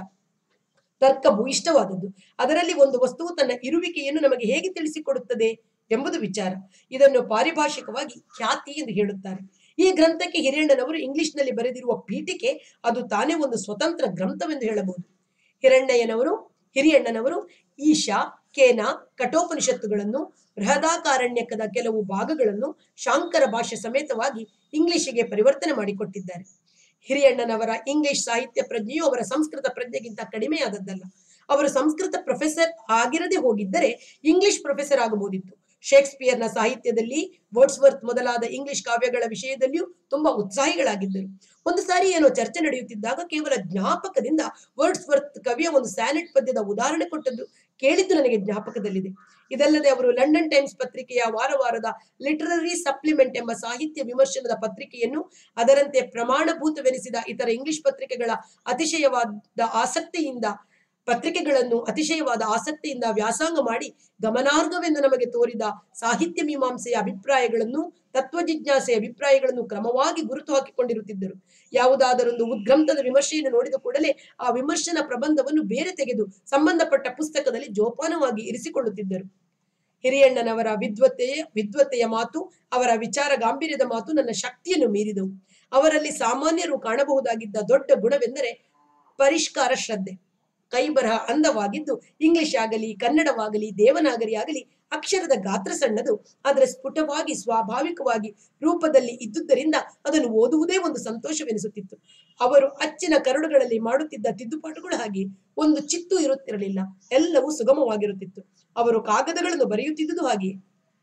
ತರ್ಕ ಭೂಯಿಷ್ಠವಾದದ್ದು ಅದರಲ್ಲಿ ಒಂದು ವಸ್ತುವು ತನ್ನ ಇರುವಿಕೆಯನ್ನು ನಮಗೆ ಹೇಗೆ ತಿಳಿಸಿಕೊಡುತ್ತದೆ ಎಂಬುದು ವಿಚಾರ ಇದನ್ನು ಪಾರಿಭಾಷಿಕವಾಗಿ ಖ್ಯಾತಿ ಎಂದು ಹೇಳುತ್ತಾರೆ ಈ ಗ್ರಂಥಕ್ಕೆ ಹಿರಣ್ಣನವರು ಇಂಗ್ಲಿಷ್ನಲ್ಲಿ ಬರೆದಿರುವ ಪೀಠಿಕೆ ಅದು ತಾನೇ ಒಂದು ಸ್ವತಂತ್ರ ಗ್ರಂಥವೆಂದು ಹೇಳಬಹುದು ಹಿರಣ್ಣಯ್ಯನವರು ಹಿರಿಯಣ್ಣನವರು ಈಶಾ ಕೇನ ಕಠೋಪನಿಷತ್ತುಗಳನ್ನು ಬೃಹದಾಕಾರಣ್ಯಕದ ಕೆಲವು ಭಾಗಗಳನ್ನು ಶಾಂಕರ ಭಾಷೆ ಸಮೇತವಾಗಿ ಇಂಗ್ಲಿಷಿಗೆ ಪರಿವರ್ತನೆ ಮಾಡಿಕೊಟ್ಟಿದ್ದಾರೆ ಹಿರಿಯಣ್ಣನವರ ಇಂಗ್ಲಿಷ್ ಸಾಹಿತ್ಯ ಪ್ರಜ್ಞೆಯು ಅವರ ಸಂಸ್ಕೃತ ಪ್ರಜ್ಞೆಗಿಂತ ಕಡಿಮೆಯಾದದ್ದಲ್ಲ ಅವರು ಸಂಸ್ಕೃತ ಪ್ರೊಫೆಸರ್ ಆಗಿರದೆ ಹೋಗಿದ್ದರೆ ಇಂಗ್ಲಿಷ್ ಪ್ರೊಫೆಸರ್ ಆಗಬಹುದಿತ್ತು ಶೇಕ್ಸ್ಪಿಯರ್ನ ಸಾಹಿತ್ಯದಲ್ಲಿ ವರ್ಡ್ಸ್ವರ್ತ್ ಮೊದಲಾದ ಇಂಗ್ಲಿಷ್ ಕಾವ್ಯಗಳ ವಿಷಯದಲ್ಲಿಯೂ ತುಂಬಾ ಉತ್ಸಾಹಿಗಳಾಗಿದ್ದರು ಒಂದು ಸಾರಿ ಏನೋ ಚರ್ಚೆ ನಡೆಯುತ್ತಿದ್ದಾಗ ಕೇವಲ ಜ್ಞಾಪಕದಿಂದ ವರ್ಡ್ಸ್ವರ್ತ್ ಕವಿಯ ಒಂದು ಸ್ಯಾನೆಟ್ ಪದ್ಯದ ಉದಾಹರಣೆ ಕೊಟ್ಟದ್ದು ಕೇಳಿದ್ದು ನನಗೆ ಜ್ಞಾಪಕದಲ್ಲಿದೆ ಇದಲ್ಲದೆ ಅವರು ಲಂಡನ್ ಟೈಮ್ಸ್ ಪತ್ರಿಕೆಯ ವಾರ ವಾರದ ಲಿಟರರಿ ಸಪ್ಲಿಮೆಂಟ್ ಎಂಬ ಸಾಹಿತ್ಯ ವಿಮರ್ಶನದ ಪತ್ರಿಕೆಯನ್ನು ಅದರಂತೆ ಪ್ರಮಾಣಭೂತವೆನಿಸಿದ ಇತರ ಇಂಗ್ಲಿಷ್ ಪತ್ರಿಕೆಗಳ ಅತಿಶಯವಾದ ಆಸಕ್ತಿಯಿಂದ ಪತ್ರಿಕೆಗಳನ್ನು ಅತಿಶಯವಾದ ಆಸಕ್ತಿಯಿಂದ ವ್ಯಾಸಂಗ ಮಾಡಿ ಗಮನಾರ್ಹವೆಂದು ನಮಗೆ ತೋರಿದ ಸಾಹಿತ್ಯ ಮೀಮಾಂಸೆಯ ಅಭಿಪ್ರಾಯಗಳನ್ನು ತತ್ವಜಿಜ್ಞಾಸೆಯ ಅಭಿಪ್ರಾಯಗಳನ್ನು ಕ್ರಮವಾಗಿ ಗುರುತು ಹಾಕಿಕೊಂಡಿರುತ್ತಿದ್ದರು ಯಾವುದಾದರೊಂದು ಉದ್ಗ್ರಂಥದ ವಿಮರ್ಶೆಯನ್ನು ನೋಡಿದ ಕೂಡಲೇ ಆ ವಿಮರ್ಶನ ಪ್ರಬಂಧವನ್ನು ಬೇರೆ ತೆಗೆದು ಸಂಬಂಧಪಟ್ಟ ಪುಸ್ತಕದಲ್ಲಿ ಜೋಪಾನವಾಗಿ ಇರಿಸಿಕೊಳ್ಳುತ್ತಿದ್ದರು ಹಿರಿಯಣ್ಣನವರ ವಿದ್ವತ್ತೆಯ ವಿದ್ವತ್ತೆಯ ಮಾತು ಅವರ ವಿಚಾರ ಗಾಂಭೀರ್ಯದ ಮಾತು ನನ್ನ ಶಕ್ತಿಯನ್ನು ಮೀರಿದವು ಅವರಲ್ಲಿ ಸಾಮಾನ್ಯರು ಕಾಣಬಹುದಾಗಿದ್ದ ದೊಡ್ಡ ಗುಣವೆಂದರೆ ಪರಿಷ್ಕಾರ ಶ್ರದ್ಧೆ ಕೈಬರಹ ಅಂದವಾಗಿದ್ದು ಇಂಗ್ಲಿಷ್ ಆಗಲಿ ಕನ್ನಡವಾಗಲಿ ದೇವನಾಗರಿ ಆಗಲಿ ಅಕ್ಷರದ ಗಾತ್ರ ಸಣ್ಣದು ಆದರೆ ಸ್ಫುಟವಾಗಿ ಸ್ವಾಭಾವಿಕವಾಗಿ ರೂಪದಲ್ಲಿ ಇದ್ದುದರಿಂದ ಅದನ್ನು ಓದುವುದೇ ಒಂದು ಸಂತೋಷವೆನಿಸುತ್ತಿತ್ತು ಅವರು ಅಚ್ಚಿನ ಕರಡುಗಳಲ್ಲಿ ಮಾಡುತ್ತಿದ್ದ ತಿದ್ದುಪಾಟುಗಳು ಹಾಗೆ ಒಂದು ಚಿತ್ತು ಇರುತ್ತಿರಲಿಲ್ಲ ಎಲ್ಲವೂ ಸುಗಮವಾಗಿರುತ್ತಿತ್ತು ಅವರು ಕಾಗದಗಳನ್ನು ಬರೆಯುತ್ತಿದ್ದುದು ಹಾಗೆಯೇ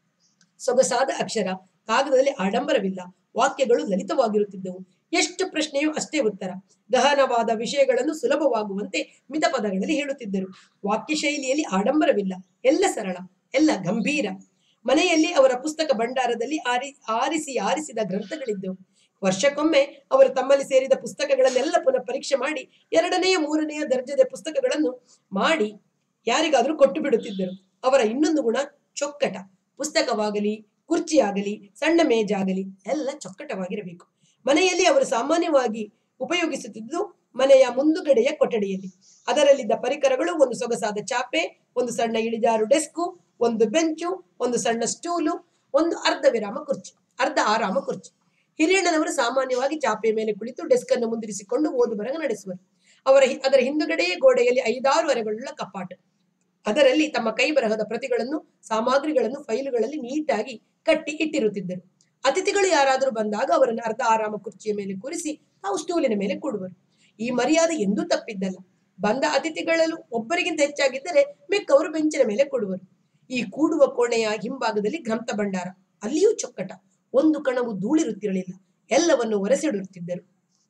ಸೊಗಸಾದ ಅಕ್ಷರ ಕಾಗದದಲ್ಲಿ ಆಡಂಬರವಿಲ್ಲ ವಾಕ್ಯಗಳು ಲಲಿತವಾಗಿರುತ್ತಿದ್ದವು ಎಷ್ಟು ಪ್ರಶ್ನೆಯೂ ಅಷ್ಟೇ ಉತ್ತರ ಗಹನವಾದ ವಿಷಯಗಳನ್ನು ಸುಲಭವಾಗುವಂತೆ ಮಿತ ಪದಗಳಲ್ಲಿ ಹೇಳುತ್ತಿದ್ದರು ವಾಕ್ಯ ಶೈಲಿಯಲ್ಲಿ ಆಡಂಬರವಿಲ್ಲ ಎಲ್ಲ ಸರಳ ಎಲ್ಲ ಗಂಭೀರ ಮನೆಯಲ್ಲಿ ಅವರ ಪುಸ್ತಕ ಭಂಡಾರದಲ್ಲಿ ಆರಿ ಆರಿಸಿ ಆರಿಸಿದ ಗ್ರಂಥಗಳಿದ್ದವು ವರ್ಷಕ್ಕೊಮ್ಮೆ ಅವರು ತಮ್ಮಲ್ಲಿ ಸೇರಿದ ಪುಸ್ತಕಗಳನ್ನೆಲ್ಲ ಪುನಃ ಪರೀಕ್ಷೆ ಮಾಡಿ ಎರಡನೆಯ ಮೂರನೆಯ ದರ್ಜೆಯ ಪುಸ್ತಕಗಳನ್ನು ಮಾಡಿ ಯಾರಿಗಾದರೂ ಕೊಟ್ಟು ಬಿಡುತ್ತಿದ್ದರು ಅವರ ಇನ್ನೊಂದು ಗುಣ ಚೊಕ್ಕಟ ಪುಸ್ತಕವಾಗಲಿ ಕುರ್ಚಿಯಾಗಲಿ ಸಣ್ಣ ಮೇಜಾಗಲಿ ಎಲ್ಲ ಚೊಕ್ಕಟವಾಗಿರಬೇಕು ಮನೆಯಲ್ಲಿ ಅವರು ಸಾಮಾನ್ಯವಾಗಿ ಉಪಯೋಗಿಸುತ್ತಿದ್ದು ಮನೆಯ ಮುಂದುಗಡೆಯ ಕೊಠಡಿಯಲ್ಲಿ ಅದರಲ್ಲಿದ್ದ ಪರಿಕರಗಳು ಒಂದು ಸೊಗಸಾದ ಚಾಪೆ ಒಂದು ಸಣ್ಣ ಇಳಿಜಾರು ಡೆಸ್ಕು ಒಂದು ಬೆಂಚು ಒಂದು ಸಣ್ಣ ಸ್ಟೂಲು ಒಂದು ಅರ್ಧ ವಿರಾಮ ಕುರ್ಚಿ ಅರ್ಧ ಆರಾಮ ಕುರ್ಚಿ ಹಿರಿಯಣ್ಣನವರು ಸಾಮಾನ್ಯವಾಗಿ ಚಾಪೆಯ ಮೇಲೆ ಕುಳಿತು ಡೆಸ್ಕ್ ಅನ್ನು ಮುಂದಿರಿಸಿಕೊಂಡು ಓದು ಬರಹ ನಡೆಸುವರು ಅವರ ಹಿ- ಅದರ ಹಿಂದುಗಡೆಯೇ ಗೋಡೆಯಲ್ಲಿ ಐದಾರು ಅರೆಗಳುಳ್ಳ ಕಪಾಟು ಅದರಲ್ಲಿ ತಮ್ಮ ಕೈ ಬರಹದ ಪ್ರತಿಗಳನ್ನು ಸಾಮಗ್ರಿಗಳನ್ನು ಫೈಲುಗಳಲ್ಲಿ ನೀಟಾಗಿ ಕಟ್ಟಿ ಇಟ್ಟಿರುತ್ತಿದ್ದರು ಅತಿಥಿಗಳು ಯಾರಾದರೂ ಬಂದಾಗ ಅವರನ್ನು ಅರ್ಧ ಆರಾಮ ಕುರ್ಚಿಯ ಮೇಲೆ ಕೂರಿಸಿ ತಾವು ಸ್ಟೂಲಿನ ಮೇಲೆ ಕೂಡುವರು ಈ ಮರ್ಯಾದೆ ಎಂದೂ ತಪ್ಪಿದ್ದಲ್ಲ ಬಂದ ಅತಿಥಿಗಳಲ್ಲೂ ಒಬ್ಬರಿಗಿಂತ ಹೆಚ್ಚಾಗಿದ್ದರೆ ಮಿಕ್ಕವರು ಬೆಂಚಿನ ಮೇಲೆ ಕೂಡುವರು ಈ ಕೂಡುವ ಕೋಣೆಯ ಹಿಂಭಾಗದಲ್ಲಿ ಗ್ರಂಥ ಭಂಡಾರ ಅಲ್ಲಿಯೂ ಚೊಕ್ಕಟ ಒಂದು ಕಣವು ಧೂಳಿರುತ್ತಿರಲಿಲ್ಲ ಎಲ್ಲವನ್ನು ಒರೆಸಿಡುತ್ತಿದ್ದರು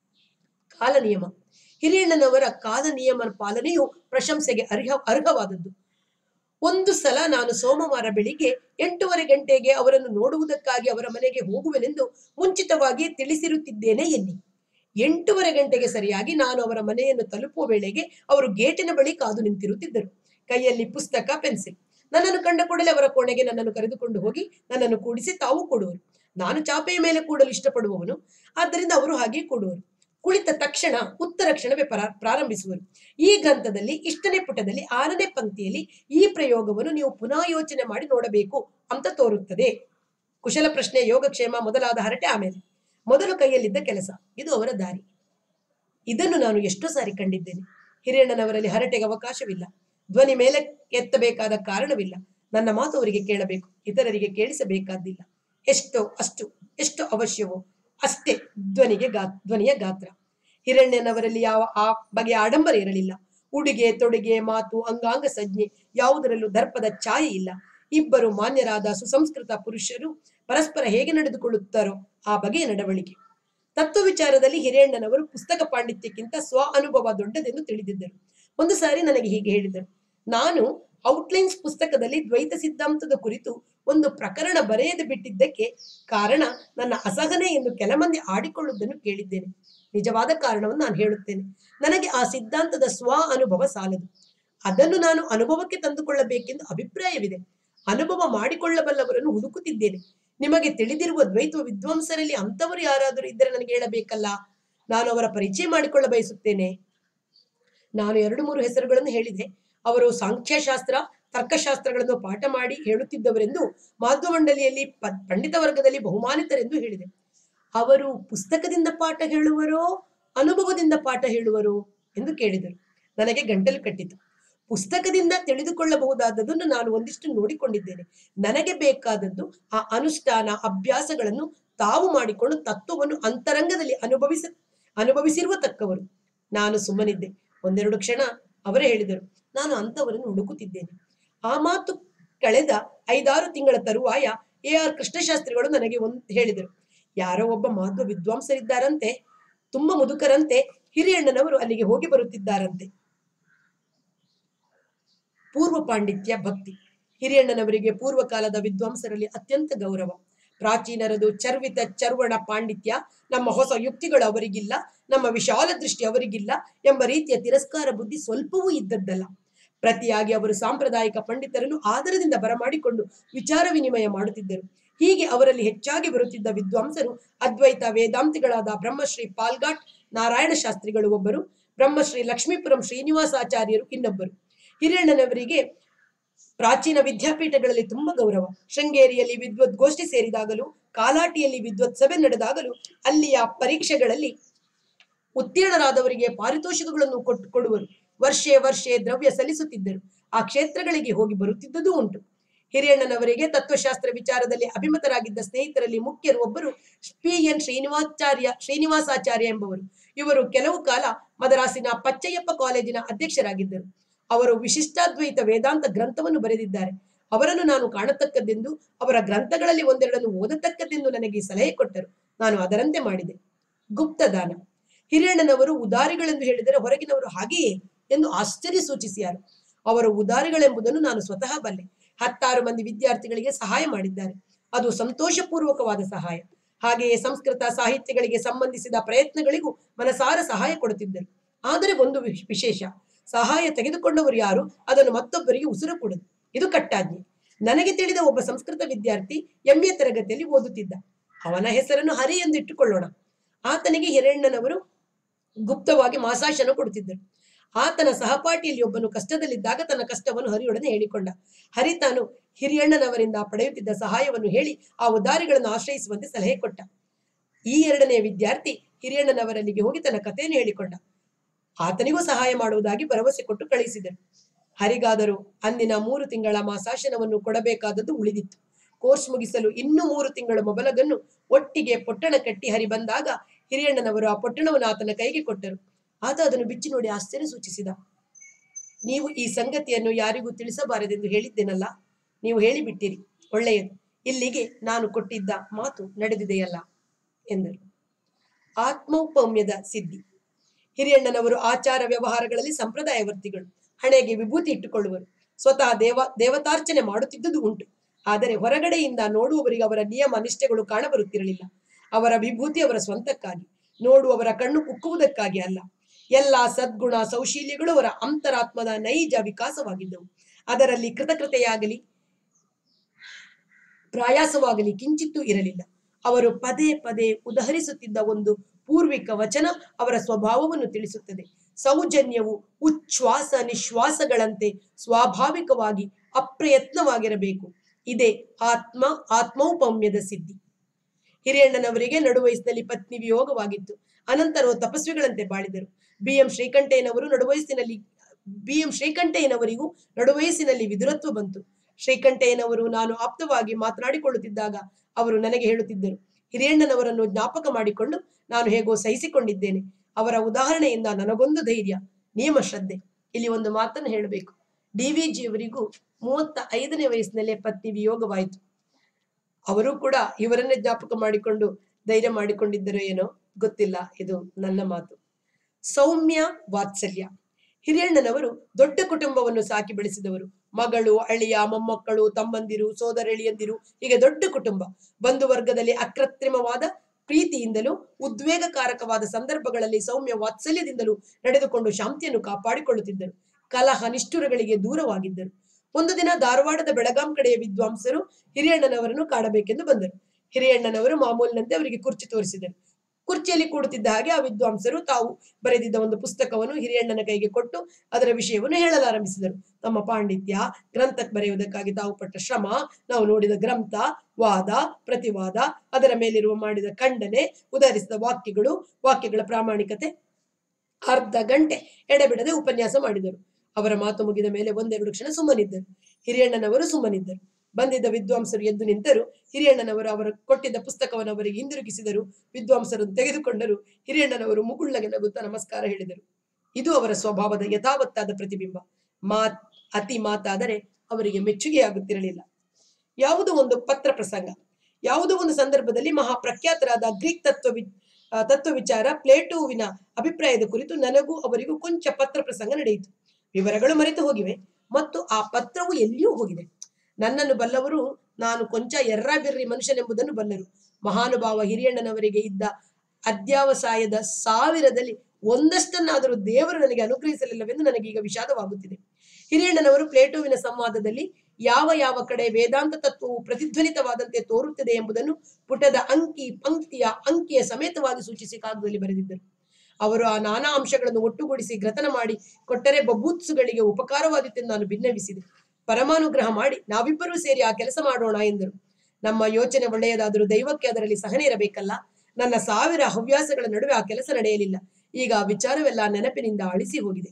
ಕಾಲ ನಿಯಮ ಹಿರಿಯಣ್ಣನವರ ಕಾಲ ನಿಯಮ ಪಾಲನೆಯು ಪ್ರಶಂಸೆಗೆ ಅರ್ಹ ಅರ್ಹವಾದದ್ದು ಒಂದು ಸಲ ನಾನು ಸೋಮವಾರ ಬೆಳಿಗ್ಗೆ ಎಂಟೂವರೆ ಗಂಟೆಗೆ ಅವರನ್ನು ನೋಡುವುದಕ್ಕಾಗಿ ಅವರ ಮನೆಗೆ ಹೋಗುವೆನೆಂದು ಮುಂಚಿತವಾಗಿ ತಿಳಿಸಿರುತ್ತಿದ್ದೇನೆ ಎನ್ನಿ ಎಂಟೂವರೆ ಗಂಟೆಗೆ ಸರಿಯಾಗಿ ನಾನು ಅವರ ಮನೆಯನ್ನು ತಲುಪುವ ವೇಳೆಗೆ ಅವರು ಗೇಟಿನ ಬಳಿ ಕಾದು ನಿಂತಿರುತ್ತಿದ್ದರು ಕೈಯಲ್ಲಿ ಪುಸ್ತಕ ಪೆನ್ಸಿಲ್ ನನ್ನನ್ನು ಕಂಡ ಕೂಡಲೇ ಅವರ ಕೋಣೆಗೆ ನನ್ನನ್ನು ಕರೆದುಕೊಂಡು ಹೋಗಿ ನನ್ನನ್ನು ಕೂಡಿಸಿ ತಾವು ಕೊಡುವರು ನಾನು ಚಾಪೆಯ ಮೇಲೆ ಕೂಡಲು ಇಷ್ಟಪಡುವವನು ಆದ್ದರಿಂದ ಅವರು ಹಾಗೆ ಕೊಡುವರು ಕುಳಿತ ತಕ್ಷಣ ಉತ್ತರ ಕ್ಷಣವೇ ಪರಾ- ಪ್ರಾರಂಭಿಸುವರು ಈ ಗ್ರಂಥದಲ್ಲಿ ಇಷ್ಟನೇ ಪುಟದಲ್ಲಿ ಆರನೇ ಪಂಕ್ತಿಯಲ್ಲಿ ಈ ಪ್ರಯೋಗವನ್ನು ನೀವು ಪುನಃ ಯೋಚನೆ ಮಾಡಿ ನೋಡಬೇಕು ಅಂತ ತೋರುತ್ತದೆ ಕುಶಲ ಪ್ರಶ್ನೆ ಯೋಗಕ್ಷೇಮ ಮೊದಲಾದ ಹರಟೆ ಆಮೇಲೆ ಮೊದಲು ಕೈಯಲ್ಲಿದ್ದ ಕೆಲಸ ಇದು ಅವರ ದಾರಿ ಇದನ್ನು ನಾನು ಎಷ್ಟೋ ಸಾರಿ ಕಂಡಿದ್ದೇನೆ ಹಿರಿಯಣ್ಣನವರಲ್ಲಿ ಹರಟೆಗೆ ಅವಕಾಶವಿಲ್ಲ ಧ್ವನಿ ಮೇಲೆ ಎತ್ತಬೇಕಾದ ಕಾರಣವಿಲ್ಲ ನನ್ನ ಮಾತು ಅವರಿಗೆ ಕೇಳಬೇಕು ಇತರರಿಗೆ ಕೇಳಿಸಬೇಕಾದ್ದಿಲ್ಲ ಎಷ್ಟೋ ಅಷ್ಟು ಎಷ್ಟು ಅವಶ್ಯವೋ ಅಷ್ಟೇ ಧ್ವನಿಗೆ ಗಾ ಧ್ವನಿಯ ಗಾತ್ರ ಹಿರಣ್ಯನವರಲ್ಲಿ ಯಾವ ಆ ಬಗೆಯ ಆಡಂಬರ ಇರಲಿಲ್ಲ ಉಡುಗೆ ತೊಡುಗೆ ಮಾತು ಅಂಗಾಂಗ ಸಂಜ್ಞೆ ಯಾವುದರಲ್ಲೂ ದರ್ಪದ ಛಾಯೆ ಇಲ್ಲ ಇಬ್ಬರು ಮಾನ್ಯರಾದ ಸುಸಂಸ್ಕೃತ ಪುರುಷರು ಪರಸ್ಪರ ಹೇಗೆ ನಡೆದುಕೊಳ್ಳುತ್ತಾರೋ ಆ ಬಗೆಯ ನಡವಳಿಕೆ ತತ್ವ ವಿಚಾರದಲ್ಲಿ ಹಿರಿಯಣ್ಣನವರು ಪುಸ್ತಕ ಪಾಂಡಿತ್ಯಕ್ಕಿಂತ ಸ್ವ ಅನುಭವ ದೊಡ್ಡದೆಂದು ತಿಳಿದಿದ್ದರು ಒಂದು ಸಾರಿ ನನಗೆ ಹೀಗೆ ಹೇಳಿದರು ನಾನು ಔಟ್ಲೈನ್ಸ್ ಪುಸ್ತಕದಲ್ಲಿ ದ್ವೈತ ಸಿದ್ಧಾಂತದ ಕುರಿತು ಒಂದು ಪ್ರಕರಣ ಬರೆಯದೆ ಬಿಟ್ಟಿದ್ದಕ್ಕೆ ಕಾರಣ ನನ್ನ ಅಸಹನೆ ಎಂದು ಕೆಲ ಮಂದಿ ಆಡಿಕೊಳ್ಳುವುದನ್ನು ಕೇಳಿದ್ದೇನೆ ನಿಜವಾದ ಕಾರಣವನ್ನು ನಾನು ಹೇಳುತ್ತೇನೆ ನನಗೆ ಆ ಸಿದ್ಧಾಂತದ ಸ್ವ ಅನುಭವ ಸಾಲದು ಅದನ್ನು ನಾನು ಅನುಭವಕ್ಕೆ ತಂದುಕೊಳ್ಳಬೇಕೆಂದು ಅಭಿಪ್ರಾಯವಿದೆ ಅನುಭವ ಮಾಡಿಕೊಳ್ಳಬಲ್ಲವರನ್ನು ಹುಡುಕುತ್ತಿದ್ದೇನೆ ನಿಮಗೆ ತಿಳಿದಿರುವ ದ್ವೈತ ವಿದ್ವಾಂಸರಲ್ಲಿ ಅಂಥವರು ಯಾರಾದರೂ ಇದ್ದರೆ ನನಗೆ ಹೇಳಬೇಕಲ್ಲ ನಾನು ಅವರ ಪರಿಚಯ ಮಾಡಿಕೊಳ್ಳ ಬಯಸುತ್ತೇನೆ ನಾನು ಎರಡು ಮೂರು ಹೆಸರುಗಳನ್ನು ಹೇಳಿದೆ ಅವರು ಸಾಂಖ್ಯಶಾಸ್ತ್ರ ತರ್ಕಶಾಸ್ತ್ರಗಳನ್ನು ಪಾಠ ಮಾಡಿ ಹೇಳುತ್ತಿದ್ದವರೆಂದು ಮಾಧ್ವ ಮಂಡಲಿಯಲ್ಲಿ ಪ- ಪಂಡಿತ ವರ್ಗದಲ್ಲಿ ಬಹುಮಾನಿತರೆಂದು ಹೇಳಿದೆ ಅವರು ಪುಸ್ತಕದಿಂದ ಪಾಠ ಹೇಳುವರೋ ಅನುಭವದಿಂದ ಪಾಠ ಹೇಳುವರೋ ಎಂದು ಕೇಳಿದರು ನನಗೆ ಗಂಟಲು ಕಟ್ಟಿತು ಪುಸ್ತಕದಿಂದ ತಿಳಿದುಕೊಳ್ಳಬಹುದಾದದನ್ನು ನಾನು ಒಂದಿಷ್ಟು ನೋಡಿಕೊಂಡಿದ್ದೇನೆ ನನಗೆ ಬೇಕಾದದ್ದು ಆ ಅನುಷ್ಠಾನ ಅಭ್ಯಾಸಗಳನ್ನು ತಾವು ಮಾಡಿಕೊಂಡು ತತ್ವವನ್ನು ಅಂತರಂಗದಲ್ಲಿ ಅನುಭವಿಸ ಅನುಭವಿಸಿರುವ ತಕ್ಕವರು ನಾನು ಸುಮ್ಮನಿದ್ದೆ ಒಂದೆರಡು ಕ್ಷಣ ಅವರೇ ಹೇಳಿದರು ನಾನು ಅಂಥವರನ್ನು ಹುಡುಕುತ್ತಿದ್ದೇನೆ ಆ ಮಾತು ಕಳೆದ ಐದಾರು ತಿಂಗಳ ತರುವಾಯ ಎ ಆರ್ ಕೃಷ್ಣಶಾಸ್ತ್ರಿಗಳು ನನಗೆ ಒಂದು ಹೇಳಿದರು ಯಾರೋ ಒಬ್ಬ ಮಾಧ್ವ ವಿದ್ವಾಂಸರಿದ್ದಾರಂತೆ ತುಂಬಾ ಮುದುಕರಂತೆ ಹಿರಿಯಣ್ಣನವರು ಅಲ್ಲಿಗೆ ಹೋಗಿ ಬರುತ್ತಿದ್ದಾರಂತೆ ಪೂರ್ವ ಪಾಂಡಿತ್ಯ ಭಕ್ತಿ ಹಿರಿಯಣ್ಣನವರಿಗೆ ಪೂರ್ವಕಾಲದ ವಿದ್ವಾಂಸರಲ್ಲಿ ಅತ್ಯಂತ ಗೌರವ ಪ್ರಾಚೀನರದು ಚರ್ವಿತ ಚರ್ವಣ ಪಾಂಡಿತ್ಯ ನಮ್ಮ ಹೊಸ ಯುಕ್ತಿಗಳು ಅವರಿಗಿಲ್ಲ ನಮ್ಮ ವಿಶಾಲ ದೃಷ್ಟಿ ಅವರಿಗಿಲ್ಲ ಎಂಬ ರೀತಿಯ ತಿರಸ್ಕಾರ ಬುದ್ಧಿ ಸ್ವಲ್ಪವೂ ಇದ್ದದ್ದಲ್ಲ ಪ್ರತಿಯಾಗಿ ಅವರು ಸಾಂಪ್ರದಾಯಿಕ ಪಂಡಿತರನ್ನು ಆದರದಿಂದ ಬರಮಾಡಿಕೊಂಡು ವಿಚಾರ ವಿನಿಮಯ ಮಾಡುತ್ತಿದ್ದರು ಹೀಗೆ ಅವರಲ್ಲಿ ಹೆಚ್ಚಾಗಿ ಬರುತ್ತಿದ್ದ ವಿದ್ವಾಂಸರು ಅದ್ವೈತ ವೇದಾಂತಿಗಳಾದ ಬ್ರಹ್ಮಶ್ರೀ ಪಾಲ್ಘಾಟ್ ನಾರಾಯಣ ಶಾಸ್ತ್ರಿಗಳು ಒಬ್ಬರು ಬ್ರಹ್ಮಶ್ರೀ ಲಕ್ಷ್ಮೀಪುರಂ ಶ್ರೀನಿವಾಸಾಚಾರ್ಯರು ಇನ್ನೊಬ್ಬರು ಹಿರಿಯಣ್ಣನವರಿಗೆ ಪ್ರಾಚೀನ ವಿದ್ಯಾಪೀಠಗಳಲ್ಲಿ ತುಂಬಾ ಗೌರವ ಶೃಂಗೇರಿಯಲ್ಲಿ ವಿದ್ವತ್ ಗೋಷ್ಠಿ ಸೇರಿದಾಗಲೂ ಕಾಲಾಟಿಯಲ್ಲಿ ವಿದ್ವತ್ ಸಭೆ ನಡೆದಾಗಲೂ ಅಲ್ಲಿಯ ಪರೀಕ್ಷೆಗಳಲ್ಲಿ ಉತ್ತೀರ್ಣರಾದವರಿಗೆ ಪಾರಿತೋಷಿಕಗಳನ್ನು ಕೊಟ್ಟು ಕೊಡುವರು ವರ್ಷೆ ವರ್ಷೆ ದ್ರವ್ಯ ಸಲ್ಲಿಸುತ್ತಿದ್ದರು ಆ ಕ್ಷೇತ್ರಗಳಿಗೆ ಹೋಗಿ ಬರುತ್ತಿದ್ದುದೂ ಉಂಟು ಹಿರಿಯಣ್ಣನವರಿಗೆ ತತ್ವಶಾಸ್ತ್ರ ವಿಚಾರದಲ್ಲಿ ಅಭಿಮತರಾಗಿದ್ದ ಸ್ನೇಹಿತರಲ್ಲಿ ಮುಖ್ಯರು ಒಬ್ಬರು ಪಿ ಎನ್ ಶ್ರೀನಿವಾಚಾರ್ಯ ಶ್ರೀನಿವಾಸಾಚಾರ್ಯ ಎಂಬವರು ಇವರು ಕೆಲವು ಕಾಲ ಮದರಾಸಿನ ಪಚ್ಚಯ್ಯಪ್ಪ ಕಾಲೇಜಿನ ಅಧ್ಯಕ್ಷರಾಗಿದ್ದರು ಅವರು ವಿಶಿಷ್ಟಾದ್ವೈತ ವೇದಾಂತ ಗ್ರಂಥವನ್ನು ಬರೆದಿದ್ದಾರೆ ಅವರನ್ನು ನಾನು ಕಾಣತಕ್ಕದ್ದೆಂದು ಅವರ ಗ್ರಂಥಗಳಲ್ಲಿ ಒಂದೆರಡನ್ನು ಓದತಕ್ಕದ್ದೆಂದು ನನಗೆ ಸಲಹೆ ಕೊಟ್ಟರು ನಾನು ಅದರಂತೆ ಮಾಡಿದೆ ಗುಪ್ತದಾನ ಹಿರಿಯಣ್ಣನವರು ಉದಾರಿಗಳೆಂದು ಹೇಳಿದರೆ ಹೊರಗಿನವರು ಹಾಗೆಯೇ ಎಂದು ಆಶ್ಚರ್ಯ ಸೂಚಿಸಿಯಾರು ಅವರು ಉದಾರಿಗಳೆಂಬುದನ್ನು ನಾನು ಸ್ವತಃ ಬಲ್ಲೆ ಹತ್ತಾರು ಮಂದಿ ವಿದ್ಯಾರ್ಥಿಗಳಿಗೆ ಸಹಾಯ ಮಾಡಿದ್ದಾರೆ ಅದು ಸಂತೋಷಪೂರ್ವಕವಾದ ಸಹಾಯ ಹಾಗೆಯೇ ಸಂಸ್ಕೃತ ಸಾಹಿತ್ಯಗಳಿಗೆ ಸಂಬಂಧಿಸಿದ ಪ್ರಯತ್ನಗಳಿಗೂ ಮನಸಾರ ಸಹಾಯ ಕೊಡುತ್ತಿದ್ದರು ಆದರೆ ಒಂದು ವಿಶ್- ವಿಶೇಷ ಸಹಾಯ ತೆಗೆದುಕೊಂಡವರು ಯಾರು ಅದನ್ನು ಮತ್ತೊಬ್ಬರಿಗೆ ಉಸಿರು ಕೊಡುದು ಇದು ಕಟ್ಟಾಜ್ಞೆ ನನಗೆ ತಿಳಿದ ಒಬ್ಬ ಸಂಸ್ಕೃತ ವಿದ್ಯಾರ್ಥಿ ಎಂಎ ತರಗತಿಯಲ್ಲಿ ಓದುತ್ತಿದ್ದ ಅವನ ಹೆಸರನ್ನು ಹರಿ ಎಂದು ಇಟ್ಟುಕೊಳ್ಳೋಣ ಆತನಿಗೆ ಹಿರಣ್ಣನವರು ಗುಪ್ತವಾಗಿ ಮಾಸಾಶನ ಕೊಡುತ್ತಿದ್ದರು ಆತನ ಸಹಪಾಠಿಯಲ್ಲಿ ಒಬ್ಬನು ಕಷ್ಟದಲ್ಲಿದ್ದಾಗ ತನ್ನ ಕಷ್ಟವನ್ನು ಹರಿಯೊಡನೆ ಹೇಳಿಕೊಂಡ ಹರಿ ತಾನು ಹಿರಿಯಣ್ಣನವರಿಂದ ಪಡೆಯುತ್ತಿದ್ದ ಸಹಾಯವನ್ನು ಹೇಳಿ ಆ ಉದಾರಿಗಳನ್ನು ಆಶ್ರಯಿಸುವಂತೆ ಸಲಹೆ ಕೊಟ್ಟ ಈ ಎರಡನೆಯ ವಿದ್ಯಾರ್ಥಿ ಹಿರಿಯಣ್ಣನವರಲ್ಲಿಗೆ ಹೋಗಿ ತನ್ನ ಕಥೆಯನ್ನು ಹೇಳಿಕೊಂಡ ಆತನಿಗೂ ಸಹಾಯ ಮಾಡುವುದಾಗಿ ಭರವಸೆ ಕೊಟ್ಟು ಕಳುಹಿಸಿದರು ಹರಿಗಾದರೂ ಅಂದಿನ ಮೂರು ತಿಂಗಳ ಮಾಸಾಶನವನ್ನು ಕೊಡಬೇಕಾದದ್ದು ಉಳಿದಿತ್ತು ಕೋರ್ಸ್ ಮುಗಿಸಲು ಇನ್ನೂ ಮೂರು ತಿಂಗಳ ಮೊಬಲಗನ್ನು ಒಟ್ಟಿಗೆ ಪೊಟ್ಟಣ ಕಟ್ಟಿ ಹರಿ ಬಂದಾಗ ಹಿರಿಯಣ್ಣನವರು ಆ ಪೊಟ್ಟಣವನ್ನು ಆತನ ಕೈಗೆ ಕೊಟ್ಟರು ಆತ ಅದನ್ನು ಬಿಚ್ಚಿ ನೋಡಿ ಆಶ್ಚರ್ಯ ಸೂಚಿಸಿದ ನೀವು ಈ ಸಂಗತಿಯನ್ನು ಯಾರಿಗೂ ತಿಳಿಸಬಾರದೆಂದು ಹೇಳಿದ್ದೇನಲ್ಲ ನೀವು ಹೇಳಿಬಿಟ್ಟಿರಿ ಒಳ್ಳೆಯದು ಇಲ್ಲಿಗೆ ನಾನು ಕೊಟ್ಟಿದ್ದ ಮಾತು ನಡೆದಿದೆಯಲ್ಲ ಎಂದರು ಆತ್ಮೌಪೌಮ್ಯದ ಸಿದ್ಧಿ ಹಿರಿಯಣ್ಣನವರು ಆಚಾರ ವ್ಯವಹಾರಗಳಲ್ಲಿ ಸಂಪ್ರದಾಯವರ್ತಿಗಳು ಹಣೆಗೆ ವಿಭೂತಿ ಇಟ್ಟುಕೊಳ್ಳುವರು ಸ್ವತಃ ದೇವ ದೇವತಾರ್ಚನೆ ಮಾಡುತ್ತಿದ್ದುದು ಉಂಟು ಆದರೆ ಹೊರಗಡೆಯಿಂದ ನೋಡುವವರಿಗೆ ಅವರ ನಿಯಮ ನಿಷ್ಠೆಗಳು ಕಾಣಬರುತ್ತಿರಲಿಲ್ಲ ಅವರ ವಿಭೂತಿ ಅವರ ಸ್ವಂತಕ್ಕಾಗಿ ನೋಡುವವರ ಕಣ್ಣು ಕುಕ್ಕುವುದಕ್ಕಾಗಿ ಅಲ್ಲ ಎಲ್ಲಾ ಸದ್ಗುಣ ಸೌಶೀಲ್ಯಗಳು ಅವರ ಅಂತರಾತ್ಮದ ನೈಜ ವಿಕಾಸವಾಗಿದ್ದವು ಅದರಲ್ಲಿ ಕೃತಕೃತೆಯಾಗಲಿ ಪ್ರಯಾಸವಾಗಲಿ ಕಿಂಚಿತ್ತೂ ಇರಲಿಲ್ಲ ಅವರು ಪದೇ ಪದೇ ಉದಹರಿಸುತ್ತಿದ್ದ ಒಂದು ಪೂರ್ವಿಕ ವಚನ ಅವರ ಸ್ವಭಾವವನ್ನು ತಿಳಿಸುತ್ತದೆ ಸೌಜನ್ಯವು ಉಚ್ಛ್ವಾಸ ನಿಶ್ವಾಸಗಳಂತೆ ಸ್ವಾಭಾವಿಕವಾಗಿ ಅಪ್ರಯತ್ನವಾಗಿರಬೇಕು ಇದೇ ಆತ್ಮ ಆತ್ಮೌಪಮ್ಯದ ಸಿದ್ಧಿ ಹಿರಿಯಣ್ಣನವರಿಗೆ ನಡುವಯಸ್ಸಿನಲ್ಲಿ ಪತ್ನಿ ವಿಯೋಗವಾಗಿತ್ತು ಅನಂತರವು ತಪಸ್ವಿಗಳಂತೆ ಬಾಳಿದರು ಬಿ ಎಂ ಶ್ರೀಕಂಠಯ್ಯನವರು ನಡುವಯಸ್ಸಿನಲ್ಲಿ ಬಿ ಎಂ ಶ್ರೀಕಂಠಯ್ಯನವರಿಗೂ ನಡುವಯಸ್ಸಿನಲ್ಲಿ ವಿದುರತ್ವ ಬಂತು ಶ್ರೀಕಂಠಯ್ಯನವರು ನಾನು ಆಪ್ತವಾಗಿ ಮಾತನಾಡಿಕೊಳ್ಳುತ್ತಿದ್ದಾಗ ಅವರು ನನಗೆ ಹೇಳುತ್ತಿದ್ದರು ಹಿರಿಯಣ್ಣನವರನ್ನು ಜ್ಞಾಪಕ ಮಾಡಿಕೊಂಡು ನಾನು ಹೇಗೋ ಸಹಿಸಿಕೊಂಡಿದ್ದೇನೆ ಅವರ ಉದಾಹರಣೆಯಿಂದ ನನಗೊಂದು ಧೈರ್ಯ ನಿಯಮ ಶ್ರದ್ಧೆ ಇಲ್ಲಿ ಒಂದು ಮಾತನ್ನು ಹೇಳಬೇಕು ಡಿ ವಿ ಜಿಯವರಿಗೂ ಮೂವತ್ತ ಐದನೇ ವಯಸ್ಸಿನಲ್ಲೇ ಪತ್ನಿ ವಿಯೋಗವಾಯಿತು ಅವರು ಕೂಡ ಇವರನ್ನೇ ಜ್ಞಾಪಕ ಮಾಡಿಕೊಂಡು ಧೈರ್ಯ ಮಾಡಿಕೊಂಡಿದ್ದರೋ ಏನೋ ಗೊತ್ತಿಲ್ಲ ಇದು ನನ್ನ ಮಾತು ಸೌಮ್ಯ ವಾತ್ಸಲ್ಯ ಹಿರಿಯಣ್ಣನವರು ದೊಡ್ಡ ಕುಟುಂಬವನ್ನು ಸಾಕಿ ಬೆಳೆಸಿದವರು ಮಗಳು ಅಳಿಯ ಮೊಮ್ಮಕ್ಕಳು ತಮ್ಮಂದಿರು ಸೋದರಳಿಯಂದಿರು ಹೀಗೆ ದೊಡ್ಡ ಕುಟುಂಬ ಬಂಧು ವರ್ಗದಲ್ಲಿ ಅಕೃತ್ರಿಮವಾದ ಪ್ರೀತಿಯಿಂದಲೂ ಉದ್ವೇಗಕಾರಕವಾದ ಸಂದರ್ಭಗಳಲ್ಲಿ ಸೌಮ್ಯ ವಾತ್ಸಲ್ಯದಿಂದಲೂ ನಡೆದುಕೊಂಡು ಶಾಂತಿಯನ್ನು ಕಾಪಾಡಿಕೊಳ್ಳುತ್ತಿದ್ದರು ಕಲಹ ನಿಷ್ಠುರಗಳಿಗೆ ದೂರವಾಗಿದ್ದರು ಒಂದು ದಿನ ಧಾರವಾಡದ ಬೆಳಗಾಂ ಕಡೆಯ ವಿದ್ವಾಂಸರು ಹಿರಿಯಣ್ಣನವರನ್ನು ಕಾಣಬೇಕೆಂದು ಬಂದರು ಹಿರಿಯಣ್ಣನವರು ಮಾಮೂಲಿನಂತೆ ಅವರಿಗೆ ಕುರ್ಚಿ ತೋರಿಸಿದರು ಕುರ್ಚಿಯಲ್ಲಿ ಕೂಡುತ್ತಿದ್ದ ಹಾಗೆ ಆ ವಿದ್ವಾಂಸರು ತಾವು ಬರೆದಿದ್ದ ಒಂದು ಪುಸ್ತಕವನ್ನು ಹಿರಿಯಣ್ಣನ ಕೈಗೆ ಕೊಟ್ಟು ಅದರ ವಿಷಯವನ್ನು ಹೇಳಲಾರಂಭಿಸಿದರು ತಮ್ಮ ಪಾಂಡಿತ್ಯ ಗ್ರಂಥ ಬರೆಯುವುದಕ್ಕಾಗಿ ತಾವು ಪಟ್ಟ ಶ್ರಮ ನಾವು ನೋಡಿದ ಗ್ರಂಥ ವಾದ ಪ್ರತಿವಾದ ಅದರ ಮೇಲಿರುವ ಮಾಡಿದ ಖಂಡನೆ ಉದಾಹರಿಸಿದ ವಾಕ್ಯಗಳು ವಾಕ್ಯಗಳ ಪ್ರಾಮಾಣಿಕತೆ ಅರ್ಧ ಗಂಟೆ ಎಡೆಬಿಡದೆ ಉಪನ್ಯಾಸ ಮಾಡಿದರು ಅವರ ಮಾತು ಮುಗಿದ ಮೇಲೆ ಒಂದೆರಡು ಕ್ಷಣ ಸುಮ್ಮನಿದ್ದರು ಹಿರಿಯಣ್ಣನವರು ಸುಮ್ಮನಿದ್ದರು ಬಂದಿದ್ದ ವಿದ್ವಾಂಸರು ಎದ್ದು ನಿಂತರು ಹಿರಿಯಣ್ಣನವರು ಅವರ ಕೊಟ್ಟಿದ್ದ ಪುಸ್ತಕವನ್ನು ಅವರಿಗೆ ಹಿಂದಿರುಗಿಸಿದರು ವಿದ್ವಾಂಸರನ್ನು ತೆಗೆದುಕೊಂಡರು ಹಿರಿಯಣ್ಣನವರು ಮುಗುಳ್ಳಗೆ ನಗುತ್ತಾ ನಮಸ್ಕಾರ ಹೇಳಿದರು ಇದು ಅವರ ಸ್ವಭಾವದ ಯಥಾವತ್ತಾದ ಪ್ರತಿಬಿಂಬ ಮಾತ್ ಅತಿ ಮಾತಾದರೆ ಅವರಿಗೆ ಮೆಚ್ಚುಗೆಯಾಗುತ್ತಿರಲಿಲ್ಲ ಯಾವುದೋ ಒಂದು ಪತ್ರ ಪ್ರಸಂಗ ಯಾವುದೋ ಒಂದು ಸಂದರ್ಭದಲ್ಲಿ ಮಹಾ ಪ್ರಖ್ಯಾತರಾದ ಗ್ರೀಕ್ ತತ್ವ ವಿ- ಆ, ತತ್ವ ವಿಚಾರ ಪ್ಲೇಟೋವಿನ ಅಭಿಪ್ರಾಯದ ಕುರಿತು ನನಗೂ ಅವರಿಗೂ ಕೊಂಚ ಪತ್ರ ಪ್ರಸಂಗ ನಡೆಯಿತು ವಿವರಗಳು ಮರೆತು ಹೋಗಿವೆ ಮತ್ತು ಆ ಪತ್ರವು ಎಲ್ಲಿಯೂ ಹೋಗಿದೆ ನನ್ನನ್ನು ಬಲ್ಲವರು ನಾನು ಕೊಂಚ ಎರ್ರಾಬಿರ್ರಿ ಮನುಷ್ಯನೆಂಬುದನ್ನು ಬಲ್ಲರು ಮಹಾನುಭಾವ ಹಿರಿಯಣ್ಣನವರಿಗೆ ಇದ್ದ ಅಧ್ಯಾವಸಾಯದ ಸಾವಿರದಲ್ಲಿ ಒಂದಷ್ಟನ್ನಾದರೂ ದೇವರು ನನಗೆ ಅನುಗ್ರಹಿಸಲಿಲ್ಲವೆಂದು ನನಗೀಗ ವಿಷಾದವಾಗುತ್ತಿದೆ ಹಿರಿಯಣ್ಣನವರು ಪ್ಲೇಟೋವಿನ ಸಂವಾದದಲ್ಲಿ ಯಾವ ಯಾವ ಕಡೆ ವೇದಾಂತ ತತ್ವವು ಪ್ರತಿಧ್ವನಿತವಾದಂತೆ ತೋರುತ್ತದೆ ಎಂಬುದನ್ನು ಪುಟದ ಅಂಕಿ ಪಂಕ್ತಿಯ ಅಂಕಿಯ ಸಮೇತವಾಗಿ ಸೂಚಿಸಿ ಕಾಗದದಲ್ಲಿ ಬರೆದಿದ್ದರು ಅವರು ಆ ನಾನಾ ಅಂಶಗಳನ್ನು ಒಟ್ಟುಗೂಡಿಸಿ ಗ್ರಥನ ಮಾಡಿ ಕೊಟ್ಟರೆ ಬಬೂತ್ಸುಗಳಿಗೆ ಉಪಕಾರವಾದಿತ್ತೆಂದು ನಾನು ಭಿನ್ನವಿಸಿದೆ ಪರಮಾನುಗ್ರಹ ಮಾಡಿ ನಾವಿಬ್ಬರೂ ಸೇರಿ ಆ ಕೆಲಸ ಮಾಡೋಣ ಎಂದರು ನಮ್ಮ ಯೋಚನೆ ಒಳ್ಳೆಯದಾದರೂ ದೈವಕ್ಕೆ ಅದರಲ್ಲಿ ಸಹನೆ ಇರಬೇಕಲ್ಲ ನನ್ನ ಸಾವಿರ ಹವ್ಯಾಸಗಳ ನಡುವೆ ಆ ಕೆಲಸ ನಡೆಯಲಿಲ್ಲ ಈಗ ಆ ವಿಚಾರವೆಲ್ಲ ನೆನಪಿನಿಂದ ಅಳಿಸಿ ಹೋಗಿದೆ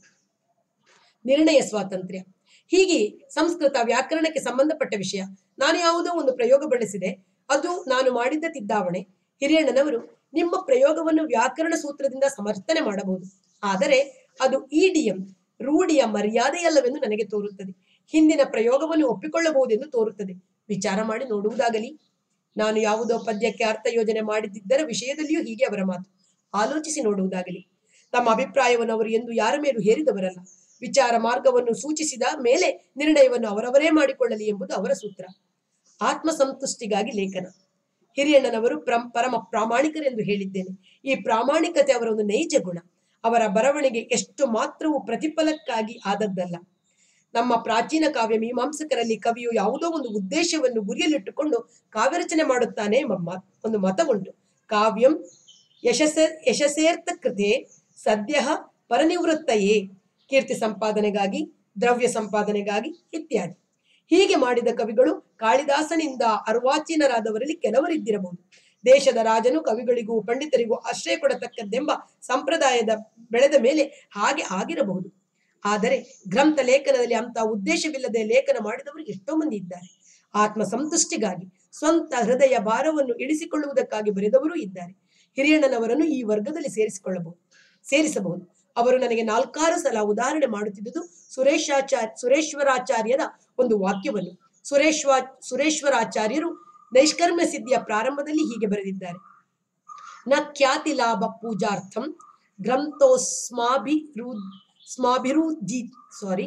ನಿರ್ಣಯ ಸ್ವಾತಂತ್ರ್ಯ ಹೀಗೆ ಸಂಸ್ಕೃತ ವ್ಯಾಕರಣಕ್ಕೆ ಸಂಬಂಧಪಟ್ಟ ವಿಷಯ ನಾನು ಯಾವುದೋ ಒಂದು ಪ್ರಯೋಗ ಬಳಸಿದೆ ಅದು ನಾನು ಮಾಡಿದ್ದ ತಿದ್ದಾವಣೆ ಹಿರಿಯಣ್ಣನವರು ನಿಮ್ಮ ಪ್ರಯೋಗವನ್ನು ವ್ಯಾಕರಣ ಸೂತ್ರದಿಂದ ಸಮರ್ಥನೆ ಮಾಡಬಹುದು ಆದರೆ ಅದು ಇಡಿಎಂ ರೂಢಿಯ ಮರ್ಯಾದೆಯಲ್ಲವೆಂದು ನನಗೆ ತೋರುತ್ತದೆ ಹಿಂದಿನ ಪ್ರಯೋಗವನ್ನು ಒಪ್ಪಿಕೊಳ್ಳಬಹುದೆಂದು ತೋರುತ್ತದೆ ವಿಚಾರ ಮಾಡಿ ನೋಡುವುದಾಗಲಿ ನಾನು ಯಾವುದೋ ಪದ್ಯಕ್ಕೆ ಅರ್ಥ ಯೋಜನೆ ಮಾಡಿದ್ದಿದ್ದರ ವಿಷಯದಲ್ಲಿಯೂ ಹೀಗೆ ಅವರ ಮಾತು ಆಲೋಚಿಸಿ ನೋಡುವುದಾಗಲಿ ತಮ್ಮ ಅಭಿಪ್ರಾಯವನ್ನು ಅವರು ಎಂದು ಯಾರ ಮೇಲೂ ಹೇರಿದವರಲ್ಲ ವಿಚಾರ ಮಾರ್ಗವನ್ನು ಸೂಚಿಸಿದ ಮೇಲೆ ನಿರ್ಣಯವನ್ನು ಅವರವರೇ ಮಾಡಿಕೊಳ್ಳಲಿ ಎಂಬುದು ಅವರ ಸೂತ್ರ ಆತ್ಮಸಂತುಷ್ಟಿಗಾಗಿ ಲೇಖನ ಹಿರಿಯಣ್ಣನವರು ಪ್ರಂ ಪರಮ ಪ್ರಾಮಾಣಿಕರೆಂದು ಹೇಳಿದ್ದೇನೆ ಈ ಪ್ರಾಮಾಣಿಕತೆ ಅವರ ಒಂದು ನೈಜ ಗುಣ ಅವರ ಬರವಣಿಗೆ ಎಷ್ಟು ಮಾತ್ರವೂ ಪ್ರತಿಫಲಕ್ಕಾಗಿ ಆದದ್ದಲ್ಲ ನಮ್ಮ ಪ್ರಾಚೀನ ಕಾವ್ಯ ಮೀಮಾಂಸಕರಲ್ಲಿ ಕವಿಯು ಯಾವುದೋ ಒಂದು ಉದ್ದೇಶವನ್ನು ಗುರಿಯಲ್ಲಿಟ್ಟುಕೊಂಡು ಕಾವ್ಯ ರಚನೆ ಮಾಡುತ್ತಾನೆ ಎಂಬ ಮ- ಒಂದು ಮತವುಂಟು ಕಾವ್ಯಂ ಯಶಸ್ಸ ಯಶಸ್ಸೇರ್ಥ ಕೃತೆ ಸದ್ಯ ಪರನಿವೃತ್ತಯೇ ಕೀರ್ತಿ ಸಂಪಾದನೆಗಾಗಿ ದ್ರವ್ಯ ಸಂಪಾದನೆಗಾಗಿ ಇತ್ಯಾದಿ ಹೀಗೆ ಮಾಡಿದ ಕವಿಗಳು ಕಾಳಿದಾಸನಿಂದ ಅರ್ವಾಚೀನರಾದವರಲ್ಲಿ ಕೆಲವರಿದ್ದಿರಬಹುದು ದೇಶದ ರಾಜನು ಕವಿಗಳಿಗೂ ಪಂಡಿತರಿಗೂ ಆಶ್ರಯ ಕೊಡತಕ್ಕದ್ದೆಂಬ ಸಂಪ್ರದಾಯದ ಬೆಳೆದ ಮೇಲೆ ಹಾಗೆ ಆಗಿರಬಹುದು ಆದರೆ ಗ್ರಂಥ ಲೇಖನದಲ್ಲಿ ಅಂತ ಉದ್ದೇಶವಿಲ್ಲದೆ ಲೇಖನ ಮಾಡಿದವರು ಎಷ್ಟೋ ಮಂದಿ ಇದ್ದಾರೆ ಆತ್ಮ ಸಂತುಷ್ಟಿಗಾಗಿ ಸ್ವಂತ ಹೃದಯ ಭಾರವನ್ನು ಇಳಿಸಿಕೊಳ್ಳುವುದಕ್ಕಾಗಿ ಬರೆದವರೂ ಇದ್ದಾರೆ ಹಿರಿಯಣ್ಣನವರನ್ನು ಈ ವರ್ಗದಲ್ಲಿ ಸೇರಿಸಿಕೊಳ್ಳಬಹುದು ಸೇರಿಸಬಹುದು ಅವರು ನನಗೆ ನಾಲ್ಕಾರು ಸಲ ಉದಾಹರಣೆ ಮಾಡುತ್ತಿದ್ದುದು ಸುರೇಶಾಚಾರ್ಯ ಸುರೇಶ್ವರಾಚಾರ್ಯರ ಒಂದು ವಾಕ್ಯವನ್ನು ಸುರೇಶ್ವ ಸುರೇಶ್ವರಾಚಾರ್ಯರು ನೈಷ್ಕರ್ಮ್ಯ ಸಿದ್ಧಿಯ ಪ್ರಾರಂಭದಲ್ಲಿ ಹೀಗೆ ಬರೆದಿದ್ದಾರೆ ನ ಖ್ಯಾತಿ ಲಾಭ ಪೂಜಾರ್ಥಂ ಗ್ರಂಥೋಸ್ಮಾಭಿರು ಸ್ಮಾಭಿರುದಿ ಸಾರಿ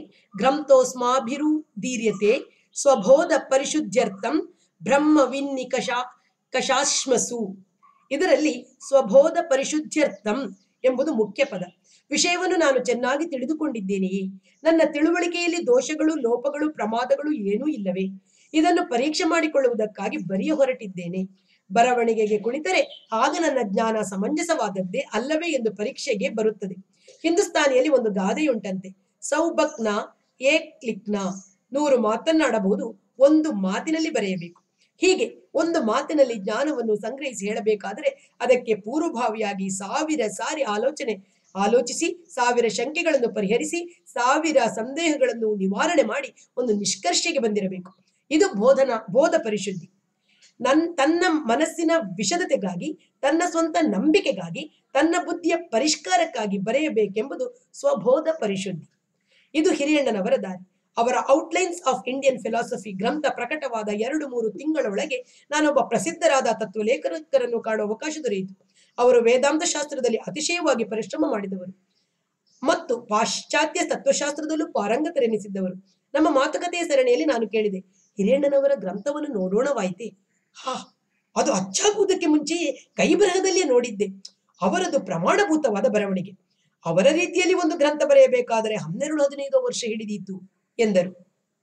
ಗ್ರಂಥೋಸ್ಮಾಭಿರುದೀರ್ಯತೆ ಸ್ವಬೋಧ ಪರಿಶುದ್ಧ್ಯರ್ಥಂ ಬ್ರಹ್ಮ ವಿನ್ನಿಕಷ ಕಷಾಶ್ಮಸು ಇದರಲ್ಲಿ ಸ್ವಬೋಧ ಪರಿಶುದ್ಧ್ಯರ್ಥಂ ಎಂಬುದು ಮುಖ್ಯ ಪದ ವಿಷಯವನ್ನು ನಾನು ಚೆನ್ನಾಗಿ ತಿಳಿದುಕೊಂಡಿದ್ದೇನೆಯೇ ನನ್ನ ತಿಳುವಳಿಕೆಯಲ್ಲಿ ದೋಷಗಳು ಲೋಪಗಳು ಪ್ರಮಾದಗಳು ಏನೂ ಇಲ್ಲವೇ ಇದನ್ನು ಪರೀಕ್ಷೆ ಮಾಡಿಕೊಳ್ಳುವುದಕ್ಕಾಗಿ ಬರೆಯ ಹೊರಟಿದ್ದೇನೆ ಬರವಣಿಗೆಗೆ ಕುಳಿತರೆ ಆಗ ನನ್ನ ಜ್ಞಾನ ಸಮಂಜಸವಾದದ್ದೇ ಅಲ್ಲವೇ ಎಂದು ಪರೀಕ್ಷೆಗೆ ಬರುತ್ತದೆ ಹಿಂದೂಸ್ತಾನಿಯಲ್ಲಿ ಒಂದು ಗಾದೆಯುಂಟಂತೆ ಸೌಬಕ್ನ ಏ ಕ್ಲಿಕ್ನ ನೂರು ಮಾತನ್ನಾಡಬಹುದು ಒಂದು ಮಾತಿನಲ್ಲಿ ಬರೆಯಬೇಕು ಹೀಗೆ ಒಂದು ಮಾತಿನಲ್ಲಿ ಜ್ಞಾನವನ್ನು ಸಂಗ್ರಹಿಸಿ ಹೇಳಬೇಕಾದರೆ ಅದಕ್ಕೆ ಪೂರ್ವಭಾವಿಯಾಗಿ ಸಾವಿರ ಸಾರಿ ಆಲೋಚನೆ ಆಲೋಚಿಸಿ ಸಾವಿರ ಶಂಕೆಗಳನ್ನು ಪರಿಹರಿಸಿ ಸಾವಿರ ಸಂದೇಹಗಳನ್ನು ನಿವಾರಣೆ ಮಾಡಿ ಒಂದು ನಿಷ್ಕರ್ಷೆಗೆ ಬಂದಿರಬೇಕು ಇದು ಬೋಧನಾ ಬೋಧ ಪರಿಶುದ್ಧಿ ನನ್ ತನ್ನ ಮನಸ್ಸಿನ ವಿಷದತೆಗಾಗಿ ತನ್ನ ಸ್ವಂತ ನಂಬಿಕೆಗಾಗಿ ತನ್ನ ಬುದ್ಧಿಯ ಪರಿಷ್ಕಾರಕ್ಕಾಗಿ ಬರೆಯಬೇಕೆಂಬುದು ಸ್ವಬೋಧ ಪರಿಶುದ್ಧಿ ಇದು ಹಿರಿಯಣ್ಣನವರ ದಾರಿ ಅವರ ಔಟ್ಲೈನ್ಸ್ ಆಫ್ ಇಂಡಿಯನ್ ಫಿಲಾಸಫಿ ಗ್ರಂಥ ಪ್ರಕಟವಾದ ಎರಡು ಮೂರು ತಿಂಗಳೊಳಗೆ ನಾನೊಬ್ಬ ಪ್ರಸಿದ್ಧರಾದ ತತ್ವ ಲೇಖಕರನ್ನು ಕಾಣುವ ಅವಕಾಶ ದೊರೆಯಿತು ಅವರು ವೇದಾಂತ ಶಾಸ್ತ್ರದಲ್ಲಿ ಅತಿಶಯವಾಗಿ ಪರಿಶ್ರಮ ಮಾಡಿದವರು ಮತ್ತು ಪಾಶ್ಚಾತ್ಯ ತತ್ವಶಾಸ್ತ್ರದಲ್ಲೂ ಪಾರಂಗತರೆನಿಸಿದ್ದವರು ನಮ್ಮ ಮಾತುಕತೆಯ ಸರಣಿಯಲ್ಲಿ ನಾನು ಕೇಳಿದೆ ಹಿರಿಯಣ್ಣನವರ ಗ್ರಂಥವನ್ನು ನೋಡೋಣವಾಯಿತೆ ಹಾ ಅದು ಅಚ್ಚಾಗುವುದಕ್ಕೆ ಮುಂಚೆಯೇ ಕೈ ಬರಹದಲ್ಲಿಯೇ ನೋಡಿದ್ದೆ ಅವರದು ಪ್ರಮಾಣಭೂತವಾದ ಬರವಣಿಗೆ ಅವರ ರೀತಿಯಲ್ಲಿ ಒಂದು ಗ್ರಂಥ ಬರೆಯಬೇಕಾದರೆ ಹನ್ನೆರಡು ಹದಿನೈದು ವರ್ಷ ಹಿಡಿದೀತು ಎಂದರು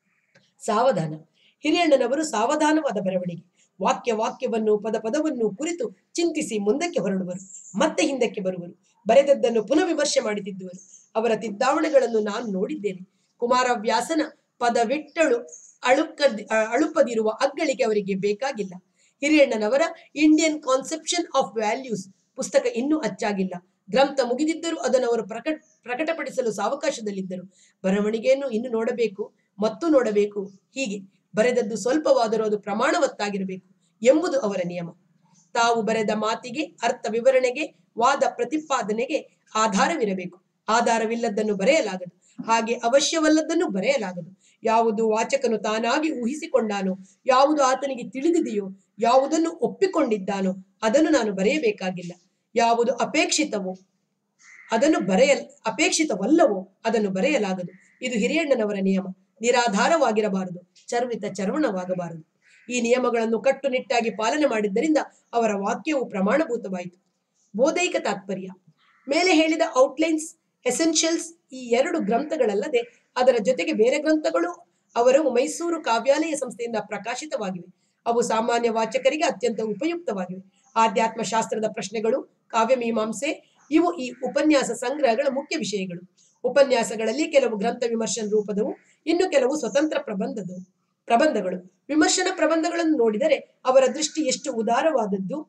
ಸಾವಧಾನ ಹಿರಿಯಣ್ಣನವರು ಸಾವಧಾನವಾದ ಬರವಣಿಗೆ ವಾಕ್ಯ ವಾಕ್ಯವನ್ನು ಪದ ಪದವನ್ನು ಕುರಿತು ಚಿಂತಿಸಿ ಮುಂದಕ್ಕೆ ಹೊರಡುವರು ಮತ್ತೆ ಹಿಂದಕ್ಕೆ ಬರುವರು ಬರೆದದ್ದನ್ನು ಪುನಃ ವಿಮರ್ಶೆ ಮಾಡುತ್ತಿದ್ದುವರು ಅವರ ತಿದ್ದಾವಣೆಗಳನ್ನು ನಾನು ನೋಡಿದ್ದೇನೆ ಕುಮಾರವ್ಯಾಸನ ಪದವಿಟ್ಟಳು ಅಳುಕ ಅಳುಪದಿರುವ ಅಗ್ಗಳಿಗೆ ಅವರಿಗೆ ಬೇಕಾಗಿಲ್ಲ ಹಿರಿಯಣ್ಣನವರ ಇಂಡಿಯನ್ ಕಾನ್ಸೆಪ್ಷನ್ ಆಫ್ ವ್ಯಾಲ್ಯೂಸ್ ಪುಸ್ತಕ ಇನ್ನೂ ಅಚ್ಚಾಗಿಲ್ಲ ಗ್ರಂಥ ಮುಗಿದಿದ್ದರೂ ಅದನ್ನು ಅವರು ಪ್ರಕಟ ಪ್ರಕಟಪಡಿಸಲು ಸಾವಕಾಶದಲ್ಲಿದ್ದರು ಬರವಣಿಗೆಯನ್ನು ಇನ್ನು ನೋಡಬೇಕು ಮತ್ತು ನೋಡಬೇಕು ಹೀಗೆ ಬರೆದದ್ದು ಸ್ವಲ್ಪವಾದರೂ ಅದು ಪ್ರಮಾಣವತ್ತಾಗಿರಬೇಕು ಎಂಬುದು ಅವರ ನಿಯಮ ತಾವು ಬರೆದ ಮಾತಿಗೆ ಅರ್ಥ ವಿವರಣೆಗೆ ವಾದ ಪ್ರತಿಪಾದನೆಗೆ ಆಧಾರವಿರಬೇಕು ಆಧಾರವಿಲ್ಲದ್ದನ್ನು ಬರೆಯಲಾಗದು ಹಾಗೆ ಅವಶ್ಯವಲ್ಲದನ್ನು ಬರೆಯಲಾಗದು ಯಾವುದು ವಾಚಕನು ತಾನಾಗಿ ಊಹಿಸಿಕೊಂಡಾನೋ ಯಾವುದು ಆತನಿಗೆ ತಿಳಿದಿದೆಯೋ ಯಾವುದನ್ನು ಒಪ್ಪಿಕೊಂಡಿದ್ದಾನೋ ಅದನ್ನು ನಾನು ಬರೆಯಬೇಕಾಗಿಲ್ಲ ಯಾವುದು ಅಪೇಕ್ಷಿತವೋ ಅದನ್ನು ಬರೆಯಲ್ ಅಪೇಕ್ಷಿತವಲ್ಲವೋ ಅದನ್ನು ಬರೆಯಲಾಗದು ಇದು ಹಿರಿಯಣ್ಣನವರ ನಿಯಮ ನಿರಾಧಾರವಾಗಿರಬಾರದು ಚರ್ವಿತ ಚರ್ವಣವಾಗಬಾರದು ಈ ನಿಯಮಗಳನ್ನು ಕಟ್ಟುನಿಟ್ಟಾಗಿ ಪಾಲನೆ ಮಾಡಿದ್ದರಿಂದ ಅವರ ವಾಕ್ಯವು ಪ್ರಮಾಣಭೂತವಾಯಿತು ಬೋಧೈಕ ತಾತ್ಪರ್ಯ ಮೇಲೆ ಹೇಳಿದ ಔಟ್ಲೈನ್ಸ್ ಎಸೆನ್ಷಿಯಲ್ಸ್ ಈ ಎರಡು ಗ್ರಂಥಗಳಲ್ಲದೆ ಅದರ ಜೊತೆಗೆ ಬೇರೆ ಗ್ರಂಥಗಳು ಅವರು ಮೈಸೂರು ಕಾವ್ಯಾಲಯ ಸಂಸ್ಥೆಯಿಂದ ಪ್ರಕಾಶಿತವಾಗಿವೆ ಅವು ಸಾಮಾನ್ಯ ವಾಚಕರಿಗೆ ಅತ್ಯಂತ ಉಪಯುಕ್ತವಾಗಿವೆ ಆಧ್ಯಾತ್ಮ ಶಾಸ್ತ್ರದ ಪ್ರಶ್ನೆಗಳು ಕಾವ್ಯಮೀಮಾಂಸೆ ಇವು ಈ ಉಪನ್ಯಾಸ ಸಂಗ್ರಹಗಳ ಮುಖ್ಯ ವಿಷಯಗಳು ಉಪನ್ಯಾಸಗಳಲ್ಲಿ ಕೆಲವು ಗ್ರಂಥ ವಿಮರ್ಶನ ರೂಪದವು ಇನ್ನು ಕೆಲವು ಸ್ವತಂತ್ರ ಪ್ರಬಂಧದವು ಪ್ರಬಂಧಗಳು ವಿಮರ್ಶನ ಪ್ರಬಂಧಗಳನ್ನು ನೋಡಿದರೆ ಅವರ ದೃಷ್ಟಿ ಎಷ್ಟು ಉದಾರವಾದದ್ದು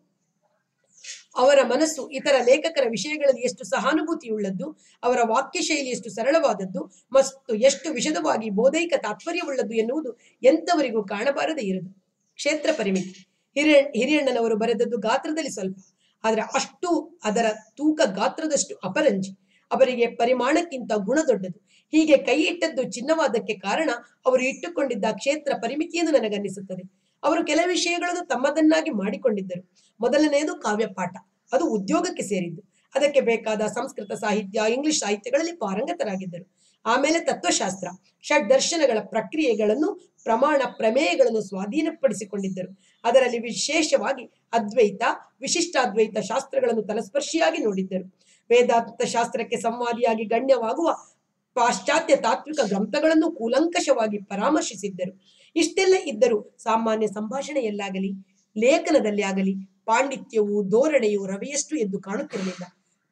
ಅವರ ಮನಸ್ಸು ಇತರ ಲೇಖಕರ ವಿಷಯಗಳಲ್ಲಿ ಎಷ್ಟು ಸಹಾನುಭೂತಿಯುಳ್ಳದ್ದು ಅವರ ವಾಕ್ಯ ಶೈಲಿ ಎಷ್ಟು ಸರಳವಾದದ್ದು ಮತ್ತು ಎಷ್ಟು ವಿಶದವಾಗಿ ಬೋಧೈಕ ತಾತ್ಪರ್ಯವುಳ್ಳದ್ದು ಎನ್ನುವುದು ಎಂತವರಿಗೂ ಕಾಣಬಾರದೇ ಇರದು ಕ್ಷೇತ್ರ ಪರಿಮಿತಿ ಹಿರಿಯ ಹಿರಿಯಣ್ಣನವರು ಬರೆದದ್ದು ಗಾತ್ರದಲ್ಲಿ ಸ್ವಲ್ಪ ಆದರೆ ಅಷ್ಟು ಅದರ ತೂಕ ಗಾತ್ರದಷ್ಟು ಅಪರಂಜಿ ಅವರಿಗೆ ಪರಿಮಾಣಕ್ಕಿಂತ ಗುಣ ದೊಡ್ಡದು ಹೀಗೆ ಕೈ ಇಟ್ಟದ್ದು ಚಿನ್ನವಾದಕ್ಕೆ ಕಾರಣ ಅವರು ಇಟ್ಟುಕೊಂಡಿದ್ದ ಕ್ಷೇತ್ರ ಪರಿಮಿತಿ ಎಂದು ನನಗನ್ನಿಸುತ್ತದೆ ಅವರು ಕೆಲ ವಿಷಯಗಳನ್ನು ತಮ್ಮದನ್ನಾಗಿ ಮಾಡಿಕೊಂಡಿದ್ದರು ಮೊದಲನೆಯದು ಕಾವ್ಯಪಾಠ ಅದು ಉದ್ಯೋಗಕ್ಕೆ ಸೇರಿದ್ದು ಅದಕ್ಕೆ ಬೇಕಾದ ಸಂಸ್ಕೃತ ಸಾಹಿತ್ಯ ಇಂಗ್ಲಿಷ್ ಸಾಹಿತ್ಯಗಳಲ್ಲಿ ಪಾರಂಗತರಾಗಿದ್ದರು ಆಮೇಲೆ ತತ್ವಶಾಸ್ತ್ರ ಷಡ್ ದರ್ಶನಗಳ ಪ್ರಕ್ರಿಯೆಗಳನ್ನು ಪ್ರಮಾಣ ಪ್ರಮೇಯಗಳನ್ನು ಸ್ವಾಧೀನಪಡಿಸಿಕೊಂಡಿದ್ದರು ಅದರಲ್ಲಿ ವಿಶೇಷವಾಗಿ ಅದ್ವೈತ ವಿಶಿಷ್ಟಾದ್ವೈತ ಶಾಸ್ತ್ರಗಳನ್ನು ತಲಸ್ಪರ್ಶಿಯಾಗಿ ನೋಡಿದ್ದರು ವೇದಾಂತ ಶಾಸ್ತ್ರಕ್ಕೆ ಸಂವಾದಿಯಾಗಿ ಗಣ್ಯವಾಗುವ ಪಾಶ್ಚಾತ್ಯ ತಾತ್ವಿಕ ಗ್ರಂಥಗಳನ್ನು ಕೂಲಂಕಷವಾಗಿ ಪರಾಮರ್ಶಿಸಿದ್ದರು ಇಷ್ಟೆಲ್ಲ ಇದ್ದರೂ ಸಾಮಾನ್ಯ ಸಂಭಾಷಣೆಯಲ್ಲಾಗಲಿ ಲೇಖನದಲ್ಲಿ ಆಗಲಿ ಪಾಂಡಿತ್ಯವು ಧೋರಣೆಯು ರವೆಯಷ್ಟು ಎದ್ದು ಕಾಣುತ್ತಿರಲಿಲ್ಲ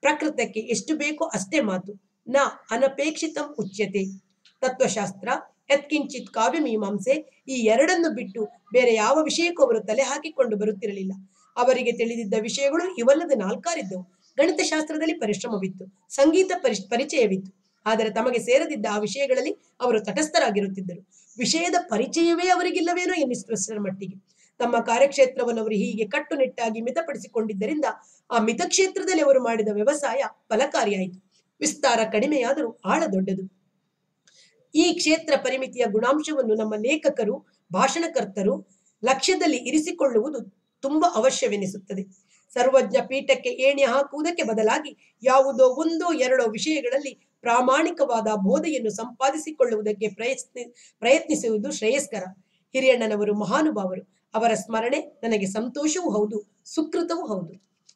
ಪ್ರಕೃತಕ್ಕೆ ಎಷ್ಟು ಬೇಕೋ ಅಷ್ಟೇ ಮಾತು ನ ಅನಪೇಕ್ಷಿತಂ ಉಚ್ಯತೆ ತತ್ವಶಾಸ್ತ್ರ ಯತ್ಕಿಂಚಿತ್ ಕಾವ್ಯ ಮೀಮಾಂಸೆ ಈ ಎರಡನ್ನು ಬಿಟ್ಟು ಬೇರೆ ಯಾವ ವಿಷಯಕ್ಕೂ ಅವರು ತಲೆ ಹಾಕಿಕೊಂಡು ಬರುತ್ತಿರಲಿಲ್ಲ ಅವರಿಗೆ ತಿಳಿದಿದ್ದ ವಿಷಯಗಳು ಇವಲ್ಲದ ನಾಲ್ಕಾರಿದ್ದವು ಗಣಿತಶಾಸ್ತ್ರದಲ್ಲಿ ಪರಿಶ್ರಮವಿತ್ತು ಸಂಗೀತ ಪರಿ ಪರಿಚಯವಿತ್ತು ಆದರೆ ತಮಗೆ ಸೇರದಿದ್ದ ಆ ವಿಷಯಗಳಲ್ಲಿ ಅವರು ತಟಸ್ಥರಾಗಿರುತ್ತಿದ್ದರು ವಿಷಯದ ಪರಿಚಯವೇ ಅವರಿಗಿಲ್ಲವೇನೋ ಎನ್ನಿಸುವಷ್ಟರ ಮಟ್ಟಿಗೆ ತಮ್ಮ ಕಾರ್ಯಕ್ಷೇತ್ರವನ್ನು ಅವರು ಹೀಗೆ ಕಟ್ಟುನಿಟ್ಟಾಗಿ ಮಿತಪಡಿಸಿಕೊಂಡಿದ್ದರಿಂದ ಆ ಮಿತಕ್ಷೇತ್ರದಲ್ಲಿ ಅವರು ಮಾಡಿದ ವ್ಯವಸಾಯ ಫಲಕಾರಿಯಾಯಿತು ವಿಸ್ತಾರ ಕಡಿಮೆಯಾದರೂ ಆಳ ದೊಡ್ಡದು ಈ ಕ್ಷೇತ್ರ ಪರಿಮಿತಿಯ ಗುಣಾಂಶವನ್ನು ನಮ್ಮ ಲೇಖಕರು ಭಾಷಣಕರ್ತರು ಲಕ್ಷ್ಯದಲ್ಲಿ ಇರಿಸಿಕೊಳ್ಳುವುದು ತುಂಬಾ ಅವಶ್ಯವೆನಿಸುತ್ತದೆ ಸರ್ವಜ್ಞ ಪೀಠಕ್ಕೆ ಏಣಿ ಹಾಕುವುದಕ್ಕೆ ಬದಲಾಗಿ ಯಾವುದೋ ಒಂದೋ ಎರಡೋ ವಿಷಯಗಳಲ್ಲಿ ಪ್ರಾಮಾಣಿಕವಾದ ಬೋಧೆಯನ್ನು ಸಂಪಾದಿಸಿಕೊಳ್ಳುವುದಕ್ಕೆ ಪ್ರಯತ್ನಿ ಪ್ರಯತ್ನಿಸುವುದು ಶ್ರೇಯಸ್ಕರ ಹಿರಿಯಣ್ಣನವರು ಮಹಾನುಭಾವರು ಅವರ ಸ್ಮರಣೆ ನನಗೆ ಸಂತೋಷವೂ ಹೌದು ಸುಕೃತವೂ ಹೌದು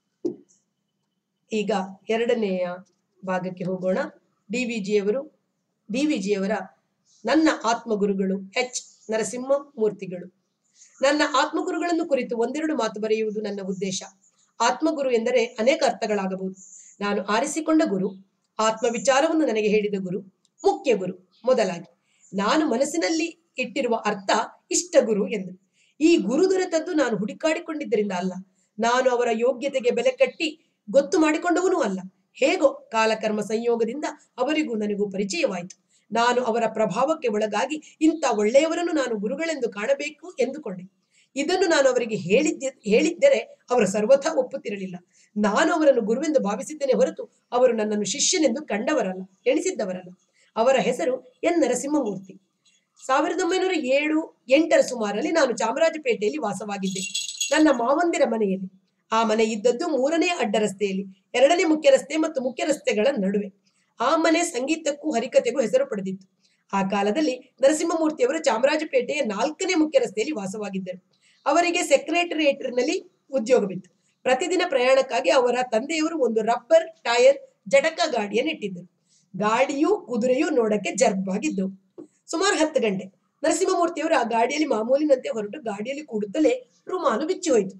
ಈಗ ಎರಡನೆಯ ಭಾಗಕ್ಕೆ ಹೋಗೋಣ ಡಿ ವಿ ಜಿಯವರು ಡಿ ವಿ ಜಿಯವರ ನನ್ನ ಆತ್ಮಗುರುಗಳು ಎಚ್ ನರಸಿಂಹ ಮೂರ್ತಿಗಳು ನನ್ನ ಆತ್ಮಗುರುಗಳನ್ನು ಕುರಿತು ಒಂದೆರಡು ಮಾತು ಬರೆಯುವುದು ನನ್ನ ಉದ್ದೇಶ ಆತ್ಮಗುರು ಎಂದರೆ ಅನೇಕ ಅರ್ಥಗಳಾಗಬಹುದು ನಾನು ಆರಿಸಿಕೊಂಡ ಗುರು ಆತ್ಮ ವಿಚಾರವನ್ನು ನನಗೆ ಹೇಳಿದ ಗುರು ಮುಖ್ಯ ಗುರು ಮೊದಲಾಗಿ ನಾನು ಮನಸ್ಸಿನಲ್ಲಿ ಇಟ್ಟಿರುವ ಅರ್ಥ ಇಷ್ಟ ಗುರು ಎಂದು ಈ ಗುರು ದೊರೆತದ್ದು ನಾನು ಹುಡುಕಾಡಿಕೊಂಡಿದ್ದರಿಂದ ಅಲ್ಲ ನಾನು ಅವರ ಯೋಗ್ಯತೆಗೆ ಬೆಲೆ ಕಟ್ಟಿ ಗೊತ್ತು ಮಾಡಿಕೊಂಡವನೂ ಅಲ್ಲ ಹೇಗೋ ಕಾಲಕರ್ಮ ಸಂಯೋಗದಿಂದ ಅವರಿಗೂ ನನಗೂ ಪರಿಚಯವಾಯಿತು ನಾನು ಅವರ ಪ್ರಭಾವಕ್ಕೆ ಒಳಗಾಗಿ ಇಂಥ ಒಳ್ಳೆಯವರನ್ನು ನಾನು ಗುರುಗಳೆಂದು ಕಾಣಬೇಕು ಎಂದುಕೊಂಡೆ ಇದನ್ನು ನಾನು ಅವರಿಗೆ ಹೇಳಿದ್ದೆ ಹೇಳಿದ್ದರೆ ಅವರು ಸರ್ವಥಾ ಒಪ್ಪುತ್ತಿರಲಿಲ್ಲ ನಾನು ಅವರನ್ನು ಗುರುವೆಂದು ಭಾವಿಸಿದ್ದೇನೆ ಹೊರತು ಅವರು ನನ್ನನ್ನು ಶಿಷ್ಯನೆಂದು ಕಂಡವರಲ್ಲ ಎಣಿಸಿದ್ದವರಲ್ಲ ಅವರ ಹೆಸರು ಎನ್ ನರಸಿಂಹಮೂರ್ತಿ ಸಾವಿರದ ಒಂಬೈನೂರ ಏಳು ಎಂಟರ ಸುಮಾರಲ್ಲಿ ನಾನು ಚಾಮರಾಜಪೇಟೆಯಲ್ಲಿ ವಾಸವಾಗಿದ್ದೆ ನನ್ನ ಮಾವಂದಿರ ಮನೆಯಲ್ಲಿ ಆ ಮನೆ ಇದ್ದದ್ದು ಮೂರನೇ ಅಡ್ಡ ರಸ್ತೆಯಲ್ಲಿ ಎರಡನೇ ಮುಖ್ಯ ರಸ್ತೆ ಮತ್ತು ಮುಖ್ಯ ರಸ್ತೆಗಳ ನಡುವೆ ಆ ಮನೆ ಸಂಗೀತಕ್ಕೂ ಹರಿಕತೆಗೂ ಹೆಸರು ಪಡೆದಿತ್ತು ಆ ಕಾಲದಲ್ಲಿ ನರಸಿಂಹಮೂರ್ತಿಯವರು ಚಾಮರಾಜಪೇಟೆಯ ನಾಲ್ಕನೇ ಮುಖ್ಯ ರಸ್ತೆಯಲ್ಲಿ ವಾಸವಾಗಿದ್ದರು ಅವರಿಗೆ ಸೆಕ್ರೆಟರಿಯೇಟ್ನಲ್ಲಿ ಉದ್ಯೋಗವಿತ್ತು ಪ್ರತಿದಿನ ಪ್ರಯಾಣಕ್ಕಾಗಿ ಅವರ ತಂದೆಯವರು ಒಂದು ರಬ್ಬರ್ ಟೈರ್ ಜಟಕ ಗಾಡಿಯನ್ನು ಇಟ್ಟಿದ್ದರು ಗಾಡಿಯೂ ಕುದುರೆಯೂ ನೋಡಕ್ಕೆ ಜರ್ಬಾಗಿದ್ದವು ಸುಮಾರು ಹತ್ತು ಗಂಟೆ ನರಸಿಂಹಮೂರ್ತಿಯವರು ಆ ಗಾಡಿಯಲ್ಲಿ ಮಾಮೂಲಿನಂತೆ ಹೊರಟು ಗಾಡಿಯಲ್ಲಿ ಕೂಡುತ್ತಲೇ ರುಮಾಲು ಬಿಚ್ಚಿ ಹೋಯಿತು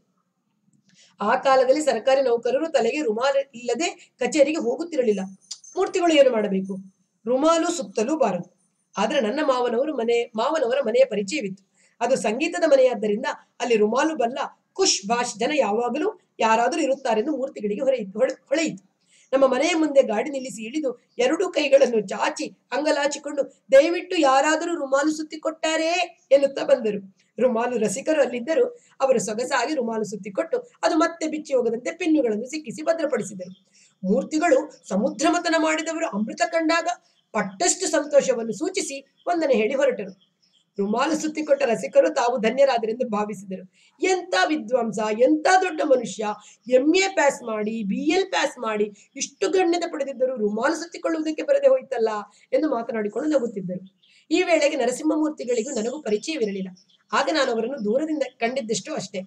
ಆ ಕಾಲದಲ್ಲಿ ಸರ್ಕಾರಿ ನೌಕರರು ತಲೆಗೆ ರುಮಾಲು ಇಲ್ಲದೆ ಕಚೇರಿಗೆ ಹೋಗುತ್ತಿರಲಿಲ್ಲ ಮೂರ್ತಿಗಳು ಏನು ಮಾಡಬೇಕು ರುಮಾಲು ಸುತ್ತಲೂ ಬಾರದು ಆದ್ರೆ ನನ್ನ ಮಾವನವರು ಮನೆ ಮಾವನವರ ಮನೆಯ ಪರಿಚಯವಿತ್ತು ಅದು ಸಂಗೀತದ ಮನೆಯಾದ್ದರಿಂದ ಅಲ್ಲಿ ರುಮಾಲು ಬಲ್ಲ ಖುಷ್ ಭಾಷ್ ಜನ ಯಾವಾಗಲೂ ಯಾರಾದರೂ ಇರುತ್ತಾರೆಂದು ಮೂರ್ತಿಗಳಿಗೆ ಹೊರೆಯಿತು ಹೊಳೆ ಹೊಳೆಯಿತು ನಮ್ಮ ಮನೆಯ ಮುಂದೆ ಗಾಡಿ ನಿಲ್ಲಿಸಿ ಇಳಿದು ಎರಡೂ ಕೈಗಳನ್ನು ಚಾಚಿ ಅಂಗಲಾಚಿಕೊಂಡು ದಯವಿಟ್ಟು ಯಾರಾದರೂ ರುಮಾಲು ಸುತ್ತಿಕೊಟ್ಟಾರೇ ಎನ್ನುತ್ತಾ ಬಂದರು ರುಮಾಲು ರಸಿಕರು ಅಲ್ಲಿದ್ದರು ಅವರು ಸೊಗಸಾಗಿ ರುಮಾಲು ಸುತ್ತಿಕೊಟ್ಟು ಅದು ಮತ್ತೆ ಬಿಚ್ಚಿ ಹೋಗದಂತೆ ಪಿನ್ನುಗಳನ್ನು ಸಿಕ್ಕಿಸಿ ಭದ್ರಪಡಿಸಿದರು ಮೂರ್ತಿಗಳು ಸಮುದ್ರ ಮತನ ಮಾಡಿದವರು ಅಮೃತ ಕಂಡಾಗ ಪಟ್ಟಷ್ಟು ಸಂತೋಷವನ್ನು ಸೂಚಿಸಿ ವಂದನೆ ಹೇಳಿ ಹೊರಟರು ರುಮಾಲು ಸುತ್ತಿಕೊಟ್ಟ ರಸಿಕರು ತಾವು ಧನ್ಯರಾದರೆಂದು ಭಾವಿಸಿದರು ಎಂತ ವಿದ್ವಾಂಸ ಎಂತ ದೊಡ್ಡ ಮನುಷ್ಯ ಎಂ ಎ ಪಾಸ್ ಮಾಡಿ ಬಿ ಎಲ್ ಪಾಸ್ ಮಾಡಿ ಇಷ್ಟು ಗಣ್ಯತೆ ಪಡೆದಿದ್ದರು ರುಮಾಲು ಸುತ್ತಿಕೊಳ್ಳುವುದಕ್ಕೆ ಬರದೆ ಹೋಯ್ತಲ್ಲ ಎಂದು ಮಾತನಾಡಿಕೊಂಡು ನಗುತ್ತಿದ್ದರು ಈ ವೇಳೆಗೆ ನರಸಿಂಹಮೂರ್ತಿಗಳಿಗೂ ನನಗೂ ಪರಿಚಯವಿರಲಿಲ್ಲ ಆಗ ನಾನು ಅವರನ್ನು ದೂರದಿಂದ ಕಂಡಿದ್ದಷ್ಟು ಅಷ್ಟೇ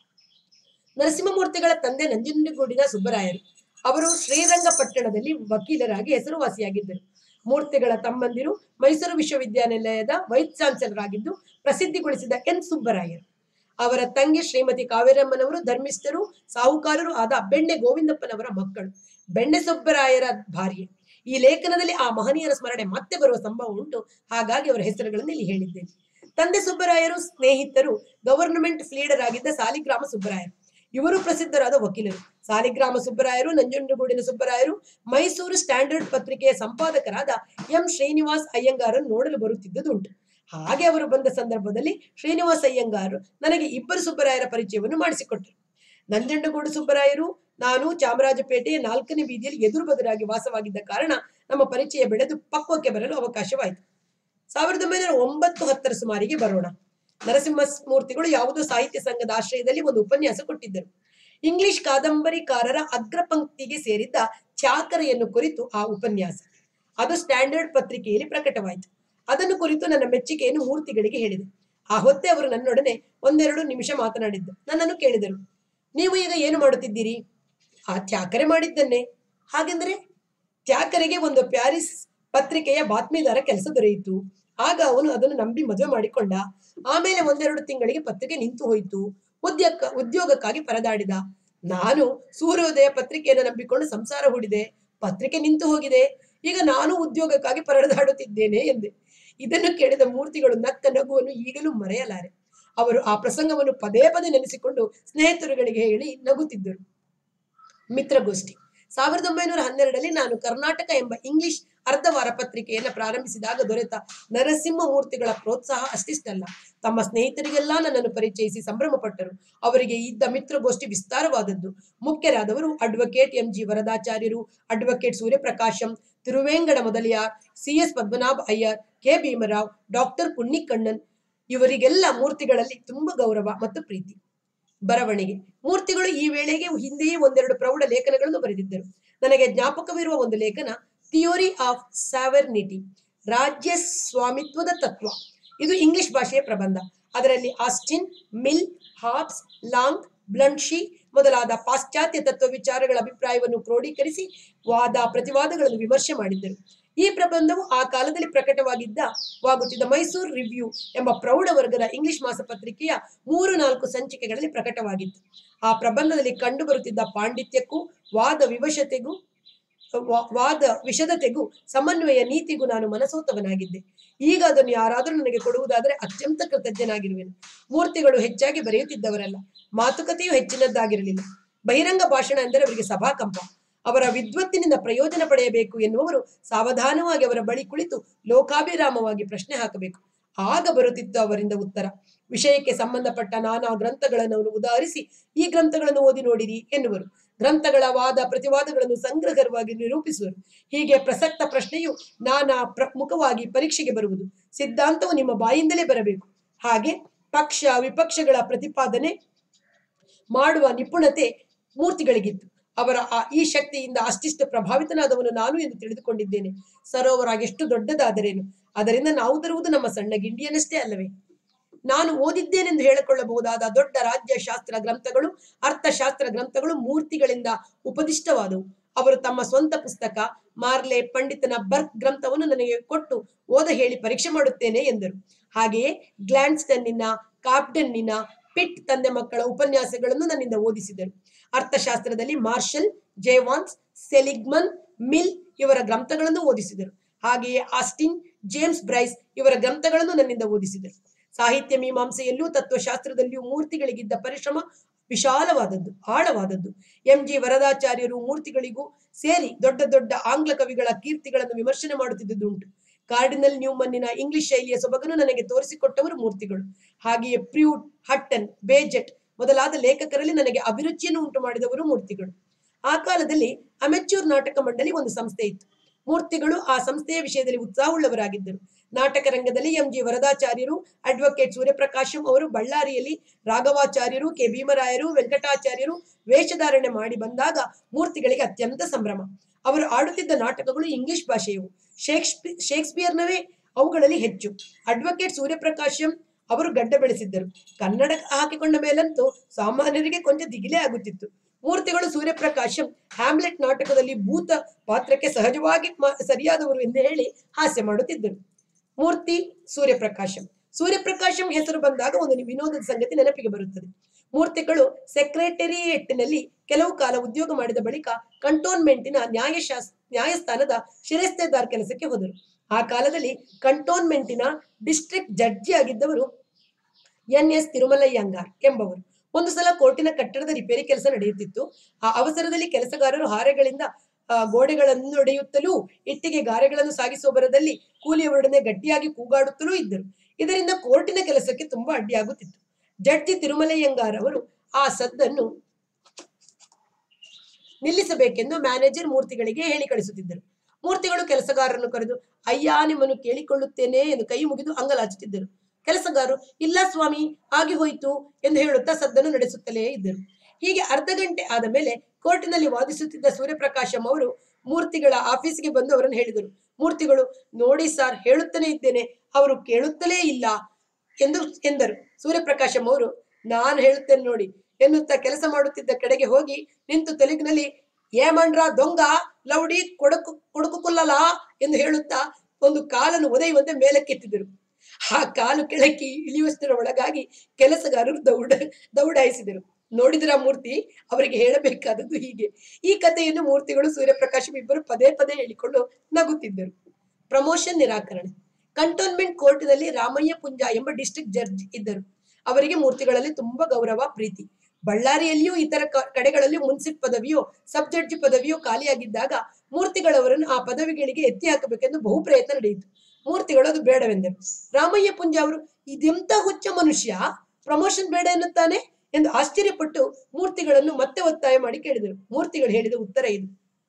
ನರಸಿಂಹಮೂರ್ತಿಗಳ ತಂದೆ ನಂಜನಗೂಡಿನ ಸುಬ್ಬರಾಯರು ಅವರು ಶ್ರೀರಂಗಪಟ್ಟಣದಲ್ಲಿ ವಕೀಲರಾಗಿ ಹೆಸರುವಾಸಿಯಾಗಿದ್ದರು ಮೂರ್ತಿಗಳ ತಮ್ಮಂದಿರು ಮೈಸೂರು ವಿಶ್ವವಿದ್ಯಾನಿಲಯದ ವೈಸ್ ಚಾನ್ಸಲರ್ ಆಗಿದ್ದು ಪ್ರಸಿದ್ಧಿಗೊಳಿಸಿದ ಎನ್ ಸುಬ್ಬರಾಯರು ಅವರ ತಂಗಿ ಶ್ರೀಮತಿ ಕಾವೇರಮ್ಮನವರು ಧರ್ಮಿಷ್ಠರು ಸಾಹುಕಾರರು ಆದ ಬೆಣ್ಣೆ ಗೋವಿಂದಪ್ಪನವರ ಮಕ್ಕಳು ಬೆಣ್ಣೆ ಸುಬ್ಬರಾಯರ ಭಾರ್ಯೆ ಈ ಲೇಖನದಲ್ಲಿ ಆ ಮಹನೀಯರ ಸ್ಮರಣೆ ಮತ್ತೆ ಬರುವ ಸಂಭವ ಉಂಟು ಹಾಗಾಗಿ ಅವರ ಹೆಸರುಗಳನ್ನು ಇಲ್ಲಿ ಹೇಳಿದ್ದೇನೆ ತಂದೆ ಸುಬ್ಬರಾಯರು ಸ್ನೇಹಿತರು ಗವರ್ನಮೆಂಟ್ ಫ್ಲೀಡರ್ ಆಗಿದ್ದ ಸಾಲಿಗ್ರಾಮ ಸುಬ್ಬರಾಯರು ಇವರು ಪ್ರಸಿದ್ಧರಾದ ವಕೀಲರು ಸಾಲಿಗ್ರಾಮ ಸುಬ್ಬರಾಯರು ನಂಜನಗೂಡಿನ ಸುಬ್ಬರಾಯರು ಮೈಸೂರು ಸ್ಟ್ಯಾಂಡರ್ಡ್ ಪತ್ರಿಕೆಯ ಸಂಪಾದಕರಾದ ಎಂ ಶ್ರೀನಿವಾಸ್ ಅಯ್ಯಂಗಾರನ್ನು ನೋಡಲು ಬರುತ್ತಿದ್ದುದುಂಟು ಹಾಗೆ ಅವರು ಬಂದ ಸಂದರ್ಭದಲ್ಲಿ ಶ್ರೀನಿವಾಸ್ ಅಯ್ಯಂಗಾರು ನನಗೆ ಇಬ್ಬರು ಸುಬ್ಬರಾಯರ ಪರಿಚಯವನ್ನು ಮಾಡಿಸಿಕೊಟ್ಟರು ನಂಜನಗೂಡು ಸುಬ್ಬರಾಯರು ನಾನು ಚಾಮರಾಜಪೇಟೆಯ ನಾಲ್ಕನೇ ಬೀದಿಯಲ್ಲಿ ಎದುರು ಬದುರಾಗಿ ವಾಸವಾಗಿದ್ದ ಕಾರಣ ನಮ್ಮ ಪರಿಚಯ ಬೆಳೆದು ಪಕ್ವಕ್ಕೆ ಬರಲು ಅವಕಾಶವಾಯಿತು ಸಾವಿರದ ಒಂಬೈನೂರ ಒಂಬತ್ತು ಹತ್ತರ ಸುಮಾರಿಗೆ ಬರೋಣ ನರಸಿಂಹ ಮೂರ್ತಿಗಳು ಯಾವುದೋ ಸಾಹಿತ್ಯ ಸಂಘದ ಆಶ್ರಯದಲ್ಲಿ ಒಂದು ಉಪನ್ಯಾಸ ಕೊಟ್ಟಿದ್ದರು ಇಂಗ್ಲಿಷ್ ಕಾದಂಬರಿಕಾರರ ಅಗ್ರ ಪಂಕ್ತಿಗೆ ಸೇರಿದ್ದ ಚಾಕರೆಯನ್ನು ಕುರಿತು ಆ ಉಪನ್ಯಾಸ ಅದು ಸ್ಟ್ಯಾಂಡರ್ಡ್ ಪತ್ರಿಕೆಯಲ್ಲಿ ಪ್ರಕಟವಾಯಿತು ಅದನ್ನು ಕುರಿತು ನನ್ನ ಮೆಚ್ಚುಗೆಯನ್ನು ಮೂರ್ತಿಗಳಿಗೆ ಹೇಳಿದೆ ಆ ಹೊತ್ತೆ ಅವರು ನನ್ನೊಡನೆ ಒಂದೆರಡು ನಿಮಿಷ ಮಾತನಾಡಿದ್ದು ನನ್ನನ್ನು ಕೇಳಿದರು ನೀವು ಈಗ ಏನು ಮಾಡುತ್ತಿದ್ದೀರಿ ಆ ಚಾಕರೆ ಮಾಡಿದ್ದನ್ನೇ ಹಾಗೆಂದರೆ ಚಾಕರೆಗೆ ಒಂದು ಪ್ಯಾರಿಸ್ ಪತ್ರಿಕೆಯ ಬಾತ್ಮೀದಾರ ಕೆಲಸ ದೊರೆಯಿತು ಆಗ ಅವನು ಅದನ್ನು ನಂಬಿ ಮದುವೆ ಮಾಡಿಕೊಂಡ ಆಮೇಲೆ ಒಂದೆರಡು ತಿಂಗಳಿಗೆ ಪತ್ರಿಕೆ ನಿಂತು ಹೋಯಿತು ಉದ್ಯೋಗ ಉದ್ಯೋಗಕ್ಕಾಗಿ ಪರದಾಡಿದ ನಾನು ಸೂರ್ಯೋದಯ ಪತ್ರಿಕೆಯನ್ನು ನಂಬಿಕೊಂಡು ಸಂಸಾರ ಹೂಡಿದೆ ಪತ್ರಿಕೆ ನಿಂತು ಹೋಗಿದೆ ಈಗ ನಾನು ಉದ್ಯೋಗಕ್ಕಾಗಿ ಪರದಾಡುತ್ತಿದ್ದೇನೆ ಎಂದೆ ಇದನ್ನು ಕೇಳಿದ ಮೂರ್ತಿಗಳು ನಕ್ಕ ನಗುವನ್ನು ಈಗಲೂ ಮರೆಯಲಾರೆ ಅವರು ಆ ಪ್ರಸಂಗವನ್ನು ಪದೇ ಪದೇ ನೆನೆಸಿಕೊಂಡು ಸ್ನೇಹಿತರುಗಳಿಗೆ ಹೇಳಿ ನಗುತ್ತಿದ್ದರು ಮಿತ್ರಗೋಷ್ಠಿ ಸಾವಿರದ ಒಂಬೈನೂರ ಹನ್ನೆರಡರಲ್ಲಿ ನಾನು ಕರ್ನಾಟಕ ಎಂಬ ಇಂಗ್ಲಿಷ್ ಅರ್ಧವಾರ ಪತ್ರಿಕೆಯನ್ನು ಪ್ರಾರಂಭಿಸಿದಾಗ ದೊರೆತ ನರಸಿಂಹ ಮೂರ್ತಿಗಳ ಪ್ರೋತ್ಸಾಹ ಅಷ್ಟಿಷ್ಟಲ್ಲ ತಮ್ಮ ಸ್ನೇಹಿತರಿಗೆಲ್ಲ ನನ್ನನ್ನು ಪರಿಚಯಿಸಿ ಸಂಭ್ರಮ ಪಟ್ಟರು ಅವರಿಗೆ ಇದ್ದ ಮಿತ್ರಗೋಷ್ಠಿ ವಿಸ್ತಾರವಾದದ್ದು ಮುಖ್ಯರಾದವರು ಅಡ್ವೊಕೇಟ್ ಎಂ ಜಿ ವರದಾಚಾರ್ಯರು advocate Suryaprakasam Tiruvengada Mudaliar C S Padmanabha Iyer K Bhimrao doctor Kunnikannan ಇವರಿಗೆಲ್ಲ ಮೂರ್ತಿಗಳಲ್ಲಿ ತುಂಬ ಗೌರವ ಮತ್ತು ಪ್ರೀತಿ ಬರವಣಿಗೆ ಮೂರ್ತಿಗಳು ಈ ವೇಳೆಗೆ ಹಿಂದೆಯೇ ಒಂದೆರಡು ಪ್ರೌಢ ಲೇಖನಗಳನ್ನು ಬರೆದಿದ್ದರು ನನಗೆ ಜ್ಞಾಪಕವಿರುವ ಒಂದು ಲೇಖನ ಥಿಯೋರಿ ಆಫ್ ಸಾವರ್ನಿಟಿ ರಾಜ್ಯ ಸ್ವಾಮಿತ್ವದ ತತ್ವ ಇದು ಇಂಗ್ಲಿಷ್ ಭಾಷೆಯ ಪ್ರಬಂಧ ಅದರಲ್ಲಿ Austin Mill Hobbes Lang Bluntschli ಮೊದಲಾದ ಪಾಶ್ಚಾತ್ಯ ತತ್ವ ವಿಚಾರಗಳ ಅಭಿಪ್ರಾಯವನ್ನು ಕ್ರೋಢೀಕರಿಸಿ ವಾದ ಪ್ರತಿವಾದಗಳನ್ನು ವಿಮರ್ಶೆ ಮಾಡಿದ್ದರು ಈ ಪ್ರಬಂಧವು ಆ ಕಾಲದಲ್ಲಿ ಪ್ರಕಟವಾಗಿದ್ದ ವಾಗುತ್ತಿದ್ದ ಮೈಸೂರು ರಿವ್ಯೂ ಎಂಬ ಪ್ರೌಢ ವರ್ಗದ ಇಂಗ್ಲಿಷ್ ಮಾಸಪತ್ರಿಕೆಯ ಮೂರು ನಾಲ್ಕು ಸಂಚಿಕೆಗಳಲ್ಲಿ ಪ್ರಕಟವಾಗಿತ್ತು ಆ ಪ್ರಬಂಧದಲ್ಲಿ ಕಂಡುಬರುತ್ತಿದ್ದ ಪಾಂಡಿತ್ಯಕ್ಕೂ ವಾದ ವಿವಶತೆಗೂ ವಾ- ವಾದ ವಿಷದತೆಗೂ ಸಮನ್ವಯ ನೀತಿಗೂ ನಾನು ಮನಸೋತವನಾಗಿದ್ದೆ ಈಗ ಅದನ್ನು ಯಾರಾದರೂ ನನಗೆ ಕೊಡುವುದಾದರೆ ಅತ್ಯಂತ ಕೃತಜ್ಞನಾಗಿರುವೆನು ಮೂರ್ತಿಗಳು ಹೆಚ್ಚಾಗಿ ಬರೆಯುತ್ತಿದ್ದವರಲ್ಲ ಮಾತುಕತೆಯೂ ಹೆಚ್ಚಿನದ್ದಾಗಿರಲಿಲ್ಲ ಬಹಿರಂಗ ಭಾಷಣ ಎಂದರೆ ಅವರಿಗೆ ಸಭಾಕಂಪ ಅವರ ವಿದ್ವತ್ತಿನಿಂದ ಪ್ರಯೋಜನ ಪಡೆಯಬೇಕು ಎನ್ನುವವರು ಸಾವಧಾನವಾಗಿ ಅವರ ಬಳಿ ಕುಳಿತು ಲೋಕಾಭಿರಾಮವಾಗಿ ಪ್ರಶ್ನೆ ಹಾಕಬೇಕು ಆಗ ಬರುತ್ತಿತ್ತು ಅವರಿಂದ ಉತ್ತರ ವಿಷಯಕ್ಕೆ ಸಂಬಂಧಪಟ್ಟ ನಾನಾ ಗ್ರಂಥಗಳನ್ನು ಅವರು ಉದಾಹರಿಸಿ ಈ ಗ್ರಂಥಗಳನ್ನು ಓದಿ ನೋಡಿರಿ ಎನ್ನುವರು ಗ್ರಂಥಗಳ ವಾದ ಪ್ರತಿವಾದಗಳನ್ನು ಸಂಗ್ರಹವಾಗಿ ನಿರೂಪಿಸುವರು ಹೀಗೆ ಪ್ರಸಕ್ತ ಪ್ರಶ್ನೆಯು ನಾನಾ ಪ್ರಮುಖವಾಗಿ ಪರೀಕ್ಷೆಗೆ ಬರುವುದು ಸಿದ್ಧಾಂತವು ನಿಮ್ಮ ಬಾಯಿಂದಲೇ ಬರಬೇಕು ಹಾಗೆ ಪಕ್ಷ ವಿಪಕ್ಷಗಳ ಪ್ರತಿಪಾದನೆ ಮಾಡುವ ನಿಪುಣತೆ ಮೂರ್ತಿಗಳಿಗಿತ್ತು ಅವರ ಆ ಈ ಶಕ್ತಿಯಿಂದ ಅಷ್ಟಿಷ್ಟು ಪ್ರಭಾವಿತನಾದವನು ನಾನು ಎಂದು ತಿಳಿದುಕೊಂಡಿದ್ದೇನೆ ಸರೋವರ ಎಷ್ಟು ದೊಡ್ಡದಾದರೇನು ಅದರಿಂದ ನಾವು ತರುವುದು ನಮ್ಮ ಸಣ್ಣ ಗಿಂಡಿಯನ್ನಷ್ಟೇ ಅಲ್ಲವೇ ನಾನು ಓದಿದ್ದೇನೆಂದು ಹೇಳಿಕೊಳ್ಳಬಹುದಾದ ದೊಡ್ಡ ರಾಜ್ಯಶಾಸ್ತ್ರ ಗ್ರಂಥಗಳು ಅರ್ಥಶಾಸ್ತ್ರ ಗ್ರಂಥಗಳು ಮೂರ್ತಿಗಳಿಂದ ಉಪದಿಷ್ಟವಾದವು ಅವರು ತಮ್ಮ ಸ್ವಂತ ಪುಸ್ತಕ ಮಾರ್ಲೆ ಪಂಡಿತನ ಬರ್ಕ್ ಗ್ರಂಥವನ್ನು ನನಗೆ ಕೊಟ್ಟು ಓದ ಹೇಳಿ ಪರೀಕ್ಷೆ ಮಾಡುತ್ತೇನೆ ಎಂದರು ಹಾಗೆಯೇ ಗ್ಲಾನ್ಸ್ಟನ್ನಿನ ಕಾಪ್ಡನ್ನಿನ ಪಿಟ್ ತಂದೆ ಮಕ್ಕಳ ಉಪನ್ಯಾಸಗಳನ್ನು ನನ್ನಿಂದ ಓದಿಸಿದರು ಅರ್ಥಶಾಸ್ತ್ರದಲ್ಲಿ ಮಾರ್ಷಲ್ ಜೇವಾನ್ಸ್ ಸೆಲಿಗ್ಮನ್ ಮಿಲ್ ಇವರ ಗ್ರಂಥಗಳನ್ನು ಓದಿಸಿದರು ಹಾಗೆಯೇ ಆಸ್ಟಿನ್ ಜೇಮ್ಸ್ ಬ್ರೈಸ್ ಇವರ ಗ್ರಂಥಗಳನ್ನು ನನ್ನಿಂದ ಓದಿಸಿದರು ಸಾಹಿತ್ಯ ಮೀಮಾಂಸೆಯಲ್ಲೂ ತತ್ವಶಾಸ್ತ್ರದಲ್ಲಿಯೂ ಮೂರ್ತಿಗಳಿಗಿದ್ದ ಪರಿಶ್ರಮ ವಿಶಾಲವಾದದ್ದು ಆಳವಾದದ್ದು ಎಂ ಜಿ ವರದಾಚಾರ್ಯರು ಮೂರ್ತಿಗಳಿಗೂ ಸೇರಿ ದೊಡ್ಡ ದೊಡ್ಡ ಆಂಗ್ಲ ಕವಿಗಳ ಕೀರ್ತಿಗಳನ್ನು ವಿಮರ್ಶನೆ ಮಾಡುತ್ತಿದ್ದುದುಂಟು ಕಾರ್ಡಿನಲ್ ನ್ಯೂಮನ್ನಿನ ಇಂಗ್ಲಿಷ್ ಶೈಲಿಯ ಸೊಬಗನ್ನು ನನಗೆ ತೋರಿಸಿಕೊಟ್ಟವರು ಮೂರ್ತಿಗಳು ಹಾಗೆಯೇ ಪ್ರ್ಯೂಟ್ ಹಟ್ಟನ್ ಬೇಜೆಟ್ ಮೊದಲಾದ ಲೇಖಕರಲ್ಲಿ ನನಗೆ ಅಭಿರುಚಿಯನ್ನು ಉಂಟು ಮಾಡಿದವರು ಮೂರ್ತಿಗಳು ಆ ಕಾಲದಲ್ಲಿ ಅಮೆಚ್ಯೂರ್ ನಾಟಕ ಮಂಡಳಿ ಒಂದು ಸಂಸ್ಥೆ ಇತ್ತು ಮೂರ್ತಿಗಳು ಆ ಸಂಸ್ಥೆಯ ವಿಷಯದಲ್ಲಿ ಉತ್ಸಾಹವುಳ್ಳವರಾಗಿದ್ದರು ನಾಟಕ ರಂಗದಲ್ಲಿ ಎಂ ಜಿ ವರದಾಚಾರ್ಯರು ಅಡ್ವೊಕೇಟ್ ಸೂರ್ಯಪ್ರಕಾಶಂ ಅವರು ಬಳ್ಳಾರಿಯಲ್ಲಿ ರಾಘವಾಚಾರ್ಯರು ಕೆ ಭೀಮರಾಯರು ವೆಂಕಟಾಚಾರ್ಯರು ವೇಷಧಾರಣೆ ಮಾಡಿ ಬಂದಾಗ ಮೂರ್ತಿಗಳಿಗೆ ಅತ್ಯಂತ ಸಂಭ್ರಮ ಅವರು ಆಡುತ್ತಿದ್ದ ನಾಟಕಗಳು ಇಂಗ್ಲಿಷ್ ಭಾಷೆಯವು ಶೇಕ್ಸ್ಪಿ ಶೇಕ್ಸ್ಪಿಯರ್ನವೇ ಅವುಗಳಲ್ಲಿ ಹೆಚ್ಚು ಅಡ್ವೊಕೇಟ್ ಸೂರ್ಯಪ್ರಕಾಶಂ ಅವರು ಗಡ್ಡ ಬೆಳೆಸಿದ್ದರು ಕನ್ನಡ ಹಾಕಿಕೊಂಡ ಮೇಲಂತೂ ಸಾಮಾನ್ಯರಿಗೆ ಕೊಂಚ ದಿಗಿಲೇ ಆಗುತ್ತಿತ್ತು ಮೂರ್ತಿಗಳು ಸೂರ್ಯಪ್ರಕಾಶಂ ಹ್ಯಾಮ್ಲೆಟ್ ನಾಟಕದಲ್ಲಿ ಭೂತ ಪಾತ್ರಕ್ಕೆ ಸಹಜವಾಗಿ ಮ- ಸರಿಯಾದವರು ಎಂದು ಹೇಳಿ ಹಾಸ್ಯ ಮಾಡುತ್ತಿದ್ದರು ಮೂರ್ತಿ ಸೂರ್ಯಪ್ರಕಾಶಂ ಸೂರ್ಯಪ್ರಕಾಶಂ ಹೆಸರು ಬಂದಾಗ ಒಂದು ವಿನೋದದ ಸಂಗತಿ ನೆನಪಿಗೆ ಬರುತ್ತದೆ ಮೂರ್ತಿಗಳು ಸೆಕ್ರೆಟರಿಯೇಟ್ನಲ್ಲಿ ಕೆಲವು ಕಾಲ ಉದ್ಯೋಗ ಮಾಡಿದ ಬಳಿಕ ಕಂಟೋನ್ಮೆಂಟಿನ ನ್ಯಾಯಶಾಸ್ ನ್ಯಾಯಸ್ಥಾನದ ಶಿರಸ್ತೇದಾರ್ ಕೆಲಸಕ್ಕೆ ಹೋದರು ಆ ಕಾಲದಲ್ಲಿ ಕಂಟೋನ್ಮೆಂಟಿನ ಡಿಸ್ಟ್ರಿಕ್ಟ್ ಜಡ್ಜಿ ಆಗಿದ್ದವರು ಎನ್ ಎಸ್ ತಿರುಮಲಯ್ಯಂಗಾರ್ ಎಂಬವರು ಒಂದು ಸಲ ಕೋರ್ಟಿನ ಕಟ್ಟಡದ ರಿಪೇರಿ ಕೆಲಸ ನಡೆಯುತ್ತಿತ್ತು ಆ ಅವಸರದಲ್ಲಿ ಕೆಲಸಗಾರರು ಹಾರೆಗಳಿಂದ ಆ, ಗೋಡೆಗಳನ್ನು ಒಡೆಯುತ್ತಲೂ ಇಟ್ಟಿಗೆ ಗಾರೆಗಳನ್ನು ಸಾಗಿಸುವ ಬರದಲ್ಲಿ ಕೂಲಿಯವರೊಡನೆ ಗಟ್ಟಿಯಾಗಿ ಕೂಗಾಡುತ್ತಲೂ ಇದ್ದರು ಇದರಿಂದ ಕೋರ್ಟಿನ ಕೆಲಸಕ್ಕೆ ತುಂಬಾ ಅಡ್ಡಿಯಾಗುತ್ತಿತ್ತು ಜಡ್ಜಿ ತಿರುಮಲಯ್ಯಂಗಾರ್ ಅವರು ಆ ಸದ್ದನ್ನು ನಿಲ್ಲಿಸಬೇಕೆಂದು ಮ್ಯಾನೇಜರ್ ಮೂರ್ತಿಗಳಿಗೆ ಹೇಳಿ ಕಳಿಸುತ್ತಿದ್ದರು ಮೂರ್ತಿಗಳು ಕೆಲಸಗಾರರನ್ನು ಕರೆದು ಅಯ್ಯ ನಿಮ್ಮನ್ನು ಕೇಳಿಕೊಳ್ಳುತ್ತೇನೆ ಎಂದು ಕೈ ಮುಗಿದು ಅಂಗಲಾಚುತ್ತಿದ್ದರು ಕೆಲಸಗಾರರು ಇಲ್ಲ ಸ್ವಾಮಿ ಆಗಿ ಹೋಯಿತು ಎಂದು ಹೇಳುತ್ತಾ ಸದ್ದನ್ನು ನಡೆಸುತ್ತಲೇ ಇದ್ದರು ಹೀಗೆ ಅರ್ಧ ಗಂಟೆ ಆದ ಮೇಲೆ ಕೋರ್ಟಿನಲ್ಲಿ ವಾದಿಸುತ್ತಿದ್ದ ಸೂರ್ಯಪ್ರಕಾಶಂ ಅವರು ಮೂರ್ತಿಗಳ ಆಫೀಸಿಗೆ ಬಂದು ಅವರನ್ನು ಹೇಳಿದರು ಮೂರ್ತಿಗಳು ನೋಡಿ ಸರ್ ಹೇಳುತ್ತಲೇ ಇದ್ದೇನೆ ಅವರು ಕೇಳುತ್ತಲೇ ಇಲ್ಲ ಎಂದು ಎಂದರು ಸೂರ್ಯಪ್ರಕಾಶಂ ಅವರು ನಾನು ಹೇಳುತ್ತೇನೆ ನೋಡಿ ಎನ್ನುತ್ತಾ ಕೆಲಸ ಮಾಡುತ್ತಿದ್ದ ಕಡೆಗೆ ಹೋಗಿ ನಿಂತು ತೆಲುಗಿನಲ್ಲಿ ಏಮಂಡ್ರ ದೊಂಗ ಲೌಡಿ ಕೊಡಕು ಕೊಡುಕು ಕುಲ್ಲಲ ಎಂದು ಹೇಳುತ್ತಾ ಒಂದು ಕಾಲನ್ನು ಒದೆಯುವಂತೆ ಮೇಲಕ್ಕೆತ್ತಿದರು ಆ ಕಾಲು ಕೆಳಕ್ಕೆ ಇಳಿಯುವಷ್ಟರ ಒಳಗಾಗಿ ಕೆಲಸಗಾರರು ದೌಡ ದೌಡಾಯಿಸಿದರು ನೋಡಿದ್ರ ಮೂರ್ತಿ ಅವರಿಗೆ ಹೇಳಬೇಕಾದದ್ದು ಹೀಗೆ ಈ ಕಥೆಯನ್ನು ಮೂರ್ತಿಗಳು ಸೂರ್ಯಪ್ರಕಾಶ್ ಇಬ್ಬರು ಪದೇ ಪದೇ ಹೇಳಿಕೊಂಡು ನಗುತ್ತಿದ್ದರು ಪ್ರಮೋಷನ್ ನಿರಾಕರಣೆ ಕಂಟೋನ್ಮೆಂಟ್ ಕೋರ್ಟ್ನಲ್ಲಿ ರಾಮಯ್ಯ ಪುಂಜ ಎಂಬ ಡಿಸ್ಟ್ರಿಕ್ಟ್ ಜಡ್ಜ್ ಇದ್ದರು ಅವರಿಗೆ ಮೂರ್ತಿಗಳಲ್ಲಿ ತುಂಬಾ ಗೌರವ ಪ್ರೀತಿ ಬಳ್ಳಾರಿಯಲ್ಲಿಯೂ ಇತರ ಕ- ಕಡೆಗಳಲ್ಲಿಯೂ ಮುನ್ಸಿಪ್ ಪದವಿಯೋ ಸಬ್ ಜಡ್ಜ್ ಪದವಿಯೋ ಖಾಲಿಯಾಗಿದ್ದಾಗ ಮೂರ್ತಿಗಳವರನ್ನು ಆ ಪದವಿಗಳಿಗೆ ಎತ್ತಿ ಹಾಕಬೇಕೆಂದು ಬಹು ಪ್ರಯತ್ನ ನಡೆಯಿತು ಮೂರ್ತಿಗಳು ಅದು ಬೇಡವೆಂದರು ರಾಮಯ್ಯ ಪುಂಜ ಅವರು ಇದೆಂತ ಹುಚ್ಚ ಮನುಷ್ಯ ಪ್ರಮೋಷನ್ ಬೇಡ ಎನ್ನುತ್ತಾನೆ ಎಂದು ಆಶ್ಚರ್ಯಪಟ್ಟು ಮೂರ್ತಿಗಳನ್ನು ಮತ್ತೆ ಒತ್ತಾಯ ಮಾಡಿ ಕೇಳಿದರು ಮೂರ್ತಿಗಳು ಹೇಳಿದ ಉತ್ತರ ಇದು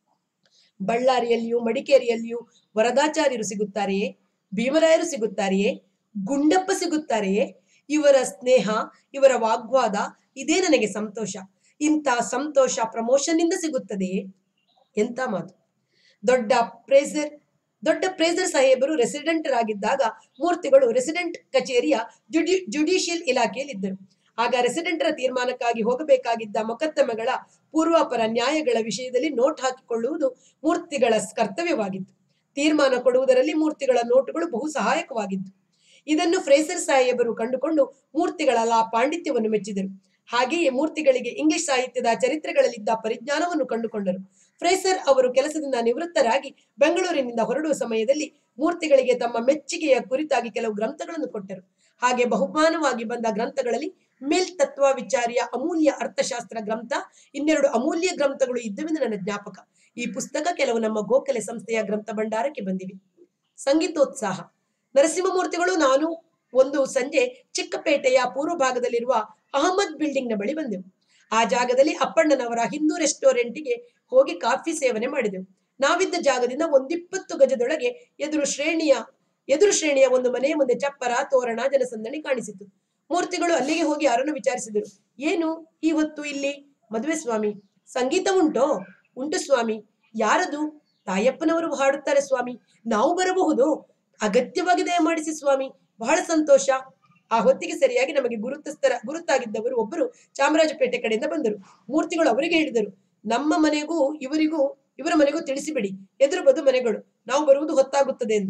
ಬಳ್ಳಾರಿಯಲ್ಲಿಯೂ ಮಡಿಕೇರಿಯಲ್ಲಿಯೂ ವರದಾಚಾರ್ಯರು ಸಿಗುತ್ತಾರೆಯೇ ಭೀಮರಾಯರು ಸಿಗುತ್ತಾರೆಯೇ ಗುಂಡಪ್ಪ ಸಿಗುತ್ತಾರೆಯೇ ಇವರ ಸ್ನೇಹ ಇವರ ವಾಗ್ವಾದ ಇದೇ ನನಗೆ ಸಂತೋಷ ಇಂಥ ಸಂತೋಷ ಪ್ರಮೋಷನ್ ಇಂದ ಸಿಗುತ್ತದೆಯೇ ಎಂತ ಮಾತು ದೊಡ್ಡ ಪ್ರೇಸರ್ ದೊಡ್ಡ ಪ್ರೇಸರ್ ಸಾಹೇಬರು ರೆಸಿಡೆಂಟ್ ರಾಗಿದ್ದಾಗ ಮೂರ್ತಿಗಳು ರೆಸಿಡೆಂಟ್ ಕಚೇರಿಯ ಜುಡಿ ಜುಡಿಷಿಯಲ್ ಇಲಾಖೆಯಲ್ಲಿದ್ದರು ಆಗ ರೆಸಿಡೆಂಟರ ತೀರ್ಮಾನಕ್ಕಾಗಿ ಹೋಗಬೇಕಾಗಿದ್ದ ಮೊಕದ್ದಮೆಗಳ ಪೂರ್ವಾಪರ ನ್ಯಾಯಗಳ ವಿಷಯದಲ್ಲಿ ನೋಟ್ ಹಾಕಿಕೊಳ್ಳುವುದು ಮೂರ್ತಿಗಳ ಕರ್ತವ್ಯವಾಗಿತ್ತು ತೀರ್ಮಾನ ಕೊಡುವುದರಲ್ಲಿ ಮೂರ್ತಿಗಳ ನೋಟುಗಳು ಬಹು ಸಹಾಯಕವಾಗಿದ್ದು ಇದನ್ನು ಫ್ರೇಸರ್ ಸಾಹೇಬರು ಕಂಡುಕೊಂಡು ಮೂರ್ತಿಗಳ ಲಾ ಪಾಂಡಿತ್ಯವನ್ನು ಮೆಚ್ಚಿದರು ಹಾಗೆಯೇ ಮೂರ್ತಿಗಳಿಗೆ ಇಂಗ್ಲಿಷ್ ಸಾಹಿತ್ಯದ ಚರಿತ್ರೆಗಳಲ್ಲಿದ್ದ ಪರಿಜ್ಞಾನವನ್ನು ಕಂಡುಕೊಂಡರು ಫ್ರೇಸರ್ ಅವರು ಕೆಲಸದಿಂದ ನಿವೃತ್ತರಾಗಿ ಬೆಂಗಳೂರಿನಿಂದ ಹೊರಡುವ ಸಮಯದಲ್ಲಿ ಮೂರ್ತಿಗಳಿಗೆ ತಮ್ಮ ಮೆಚ್ಚುಗೆಯ ಕುರಿತಾಗಿ ಕೆಲವು ಗ್ರಂಥಗಳನ್ನು ಕೊಟ್ಟರು ಹಾಗೆ ಬಹುಮಾನವಾಗಿ ಬಂದ ಗ್ರಂಥಗಳಲ್ಲಿ ಮೇಲ್ ತತ್ವ ವಿಚಾರಿಯ ಅಮೂಲ್ಯ ಅರ್ಥಶಾಸ್ತ್ರ ಗ್ರಂಥ ಇನ್ನೆರಡು ಅಮೂಲ್ಯ ಗ್ರಂಥಗಳು ಇದ್ದವೆಂದು ನನ್ನ ಜ್ಞಾಪಕ ಈ ಪುಸ್ತಕ ಕೆಲವು ನಮ್ಮ ಗೋಖಲೆ ಸಂಸ್ಥೆಯ ಗ್ರಂಥ ಭಂಡಾರಕ್ಕೆ ಬಂದಿವೆ ಸಂಗೀತೋತ್ಸಾಹ ನರಸಿಂಹಮೂರ್ತಿಗಳು ನಾನು ಒಂದು ಸಂಜೆ ಚಿಕ್ಕಪೇಟೆಯ ಪೂರ್ವ ಭಾಗದಲ್ಲಿರುವ ಅಹಮದ್ ಬಿಲ್ಡಿಂಗ್ ನ ಬಳಿ ಬಂದೆವು ಆ ಜಾಗದಲ್ಲಿ ಅಪ್ಪಣ್ಣನವರ ಹಿಂದೂ ರೆಸ್ಟೋರೆಂಟಿಗೆ ಹೋಗಿ ಕಾಫಿ ಸೇವನೆ ಮಾಡಿದೆವು ನಾವಿದ್ದ ಜಾಗದಿಂದ ಒಂದಿಪ್ಪತ್ತು ಗಜದೊಳಗೆ ಎದುರು ಶ್ರೇಣಿಯ ಎದುರು ಶ್ರೇಣಿಯ ಒಂದು ಮನೆಯ ಮುಂದೆ ಚಪ್ಪರ ತೋರಣ ಜನಸಂದಣಿ ಕಾಣಿಸಿತು ಮೂರ್ತಿಗಳು ಅಲ್ಲಿಗೆ ಹೋಗಿ ಯಾರನ್ನು ವಿಚಾರಿಸಿದರು ಏನು ಈ ಹೊತ್ತು ಇಲ್ಲಿ ಮದುವೆ ಸ್ವಾಮಿ ಸಂಗೀತ ಉಂಟೋ ಉಂಟು ಸ್ವಾಮಿ ಯಾರದು ತಾಯಪ್ಪನವರು ಹಾಡುತ್ತಾರೆ ಸ್ವಾಮಿ ನಾವು ಬರಬಹುದು ಅಗತ್ಯವಾಗಿ ದಯಮಾಡಿಸಿ ಸ್ವಾಮಿ ಬಹಳ ಸಂತೋಷ ಆ ಹೊತ್ತಿಗೆ ಸರಿಯಾಗಿ ನಮಗೆ ಗುರುತಸ್ಥರ ಗುರುತಾಗಿದ್ದವರು ಒಬ್ಬರು ಚಾಮರಾಜಪೇಟೆ ಕಡೆಯಿಂದ ಬಂದರು ಮೂರ್ತಿಗಳು ಅವರಿಗೆ ಹೇಳಿದರು ನಮ್ಮ ಮನೆಗೂ ಇವರಿಗೂ ಇವರ ಮನೆಗೂ ತಿಳಿಸಿಬಿಡಿ ಎದುರು ಬದು ಮನೆಗಳು ನಾವು ಬರುವುದು ಹೊತ್ತಾಗುತ್ತದೆ ಎಂದು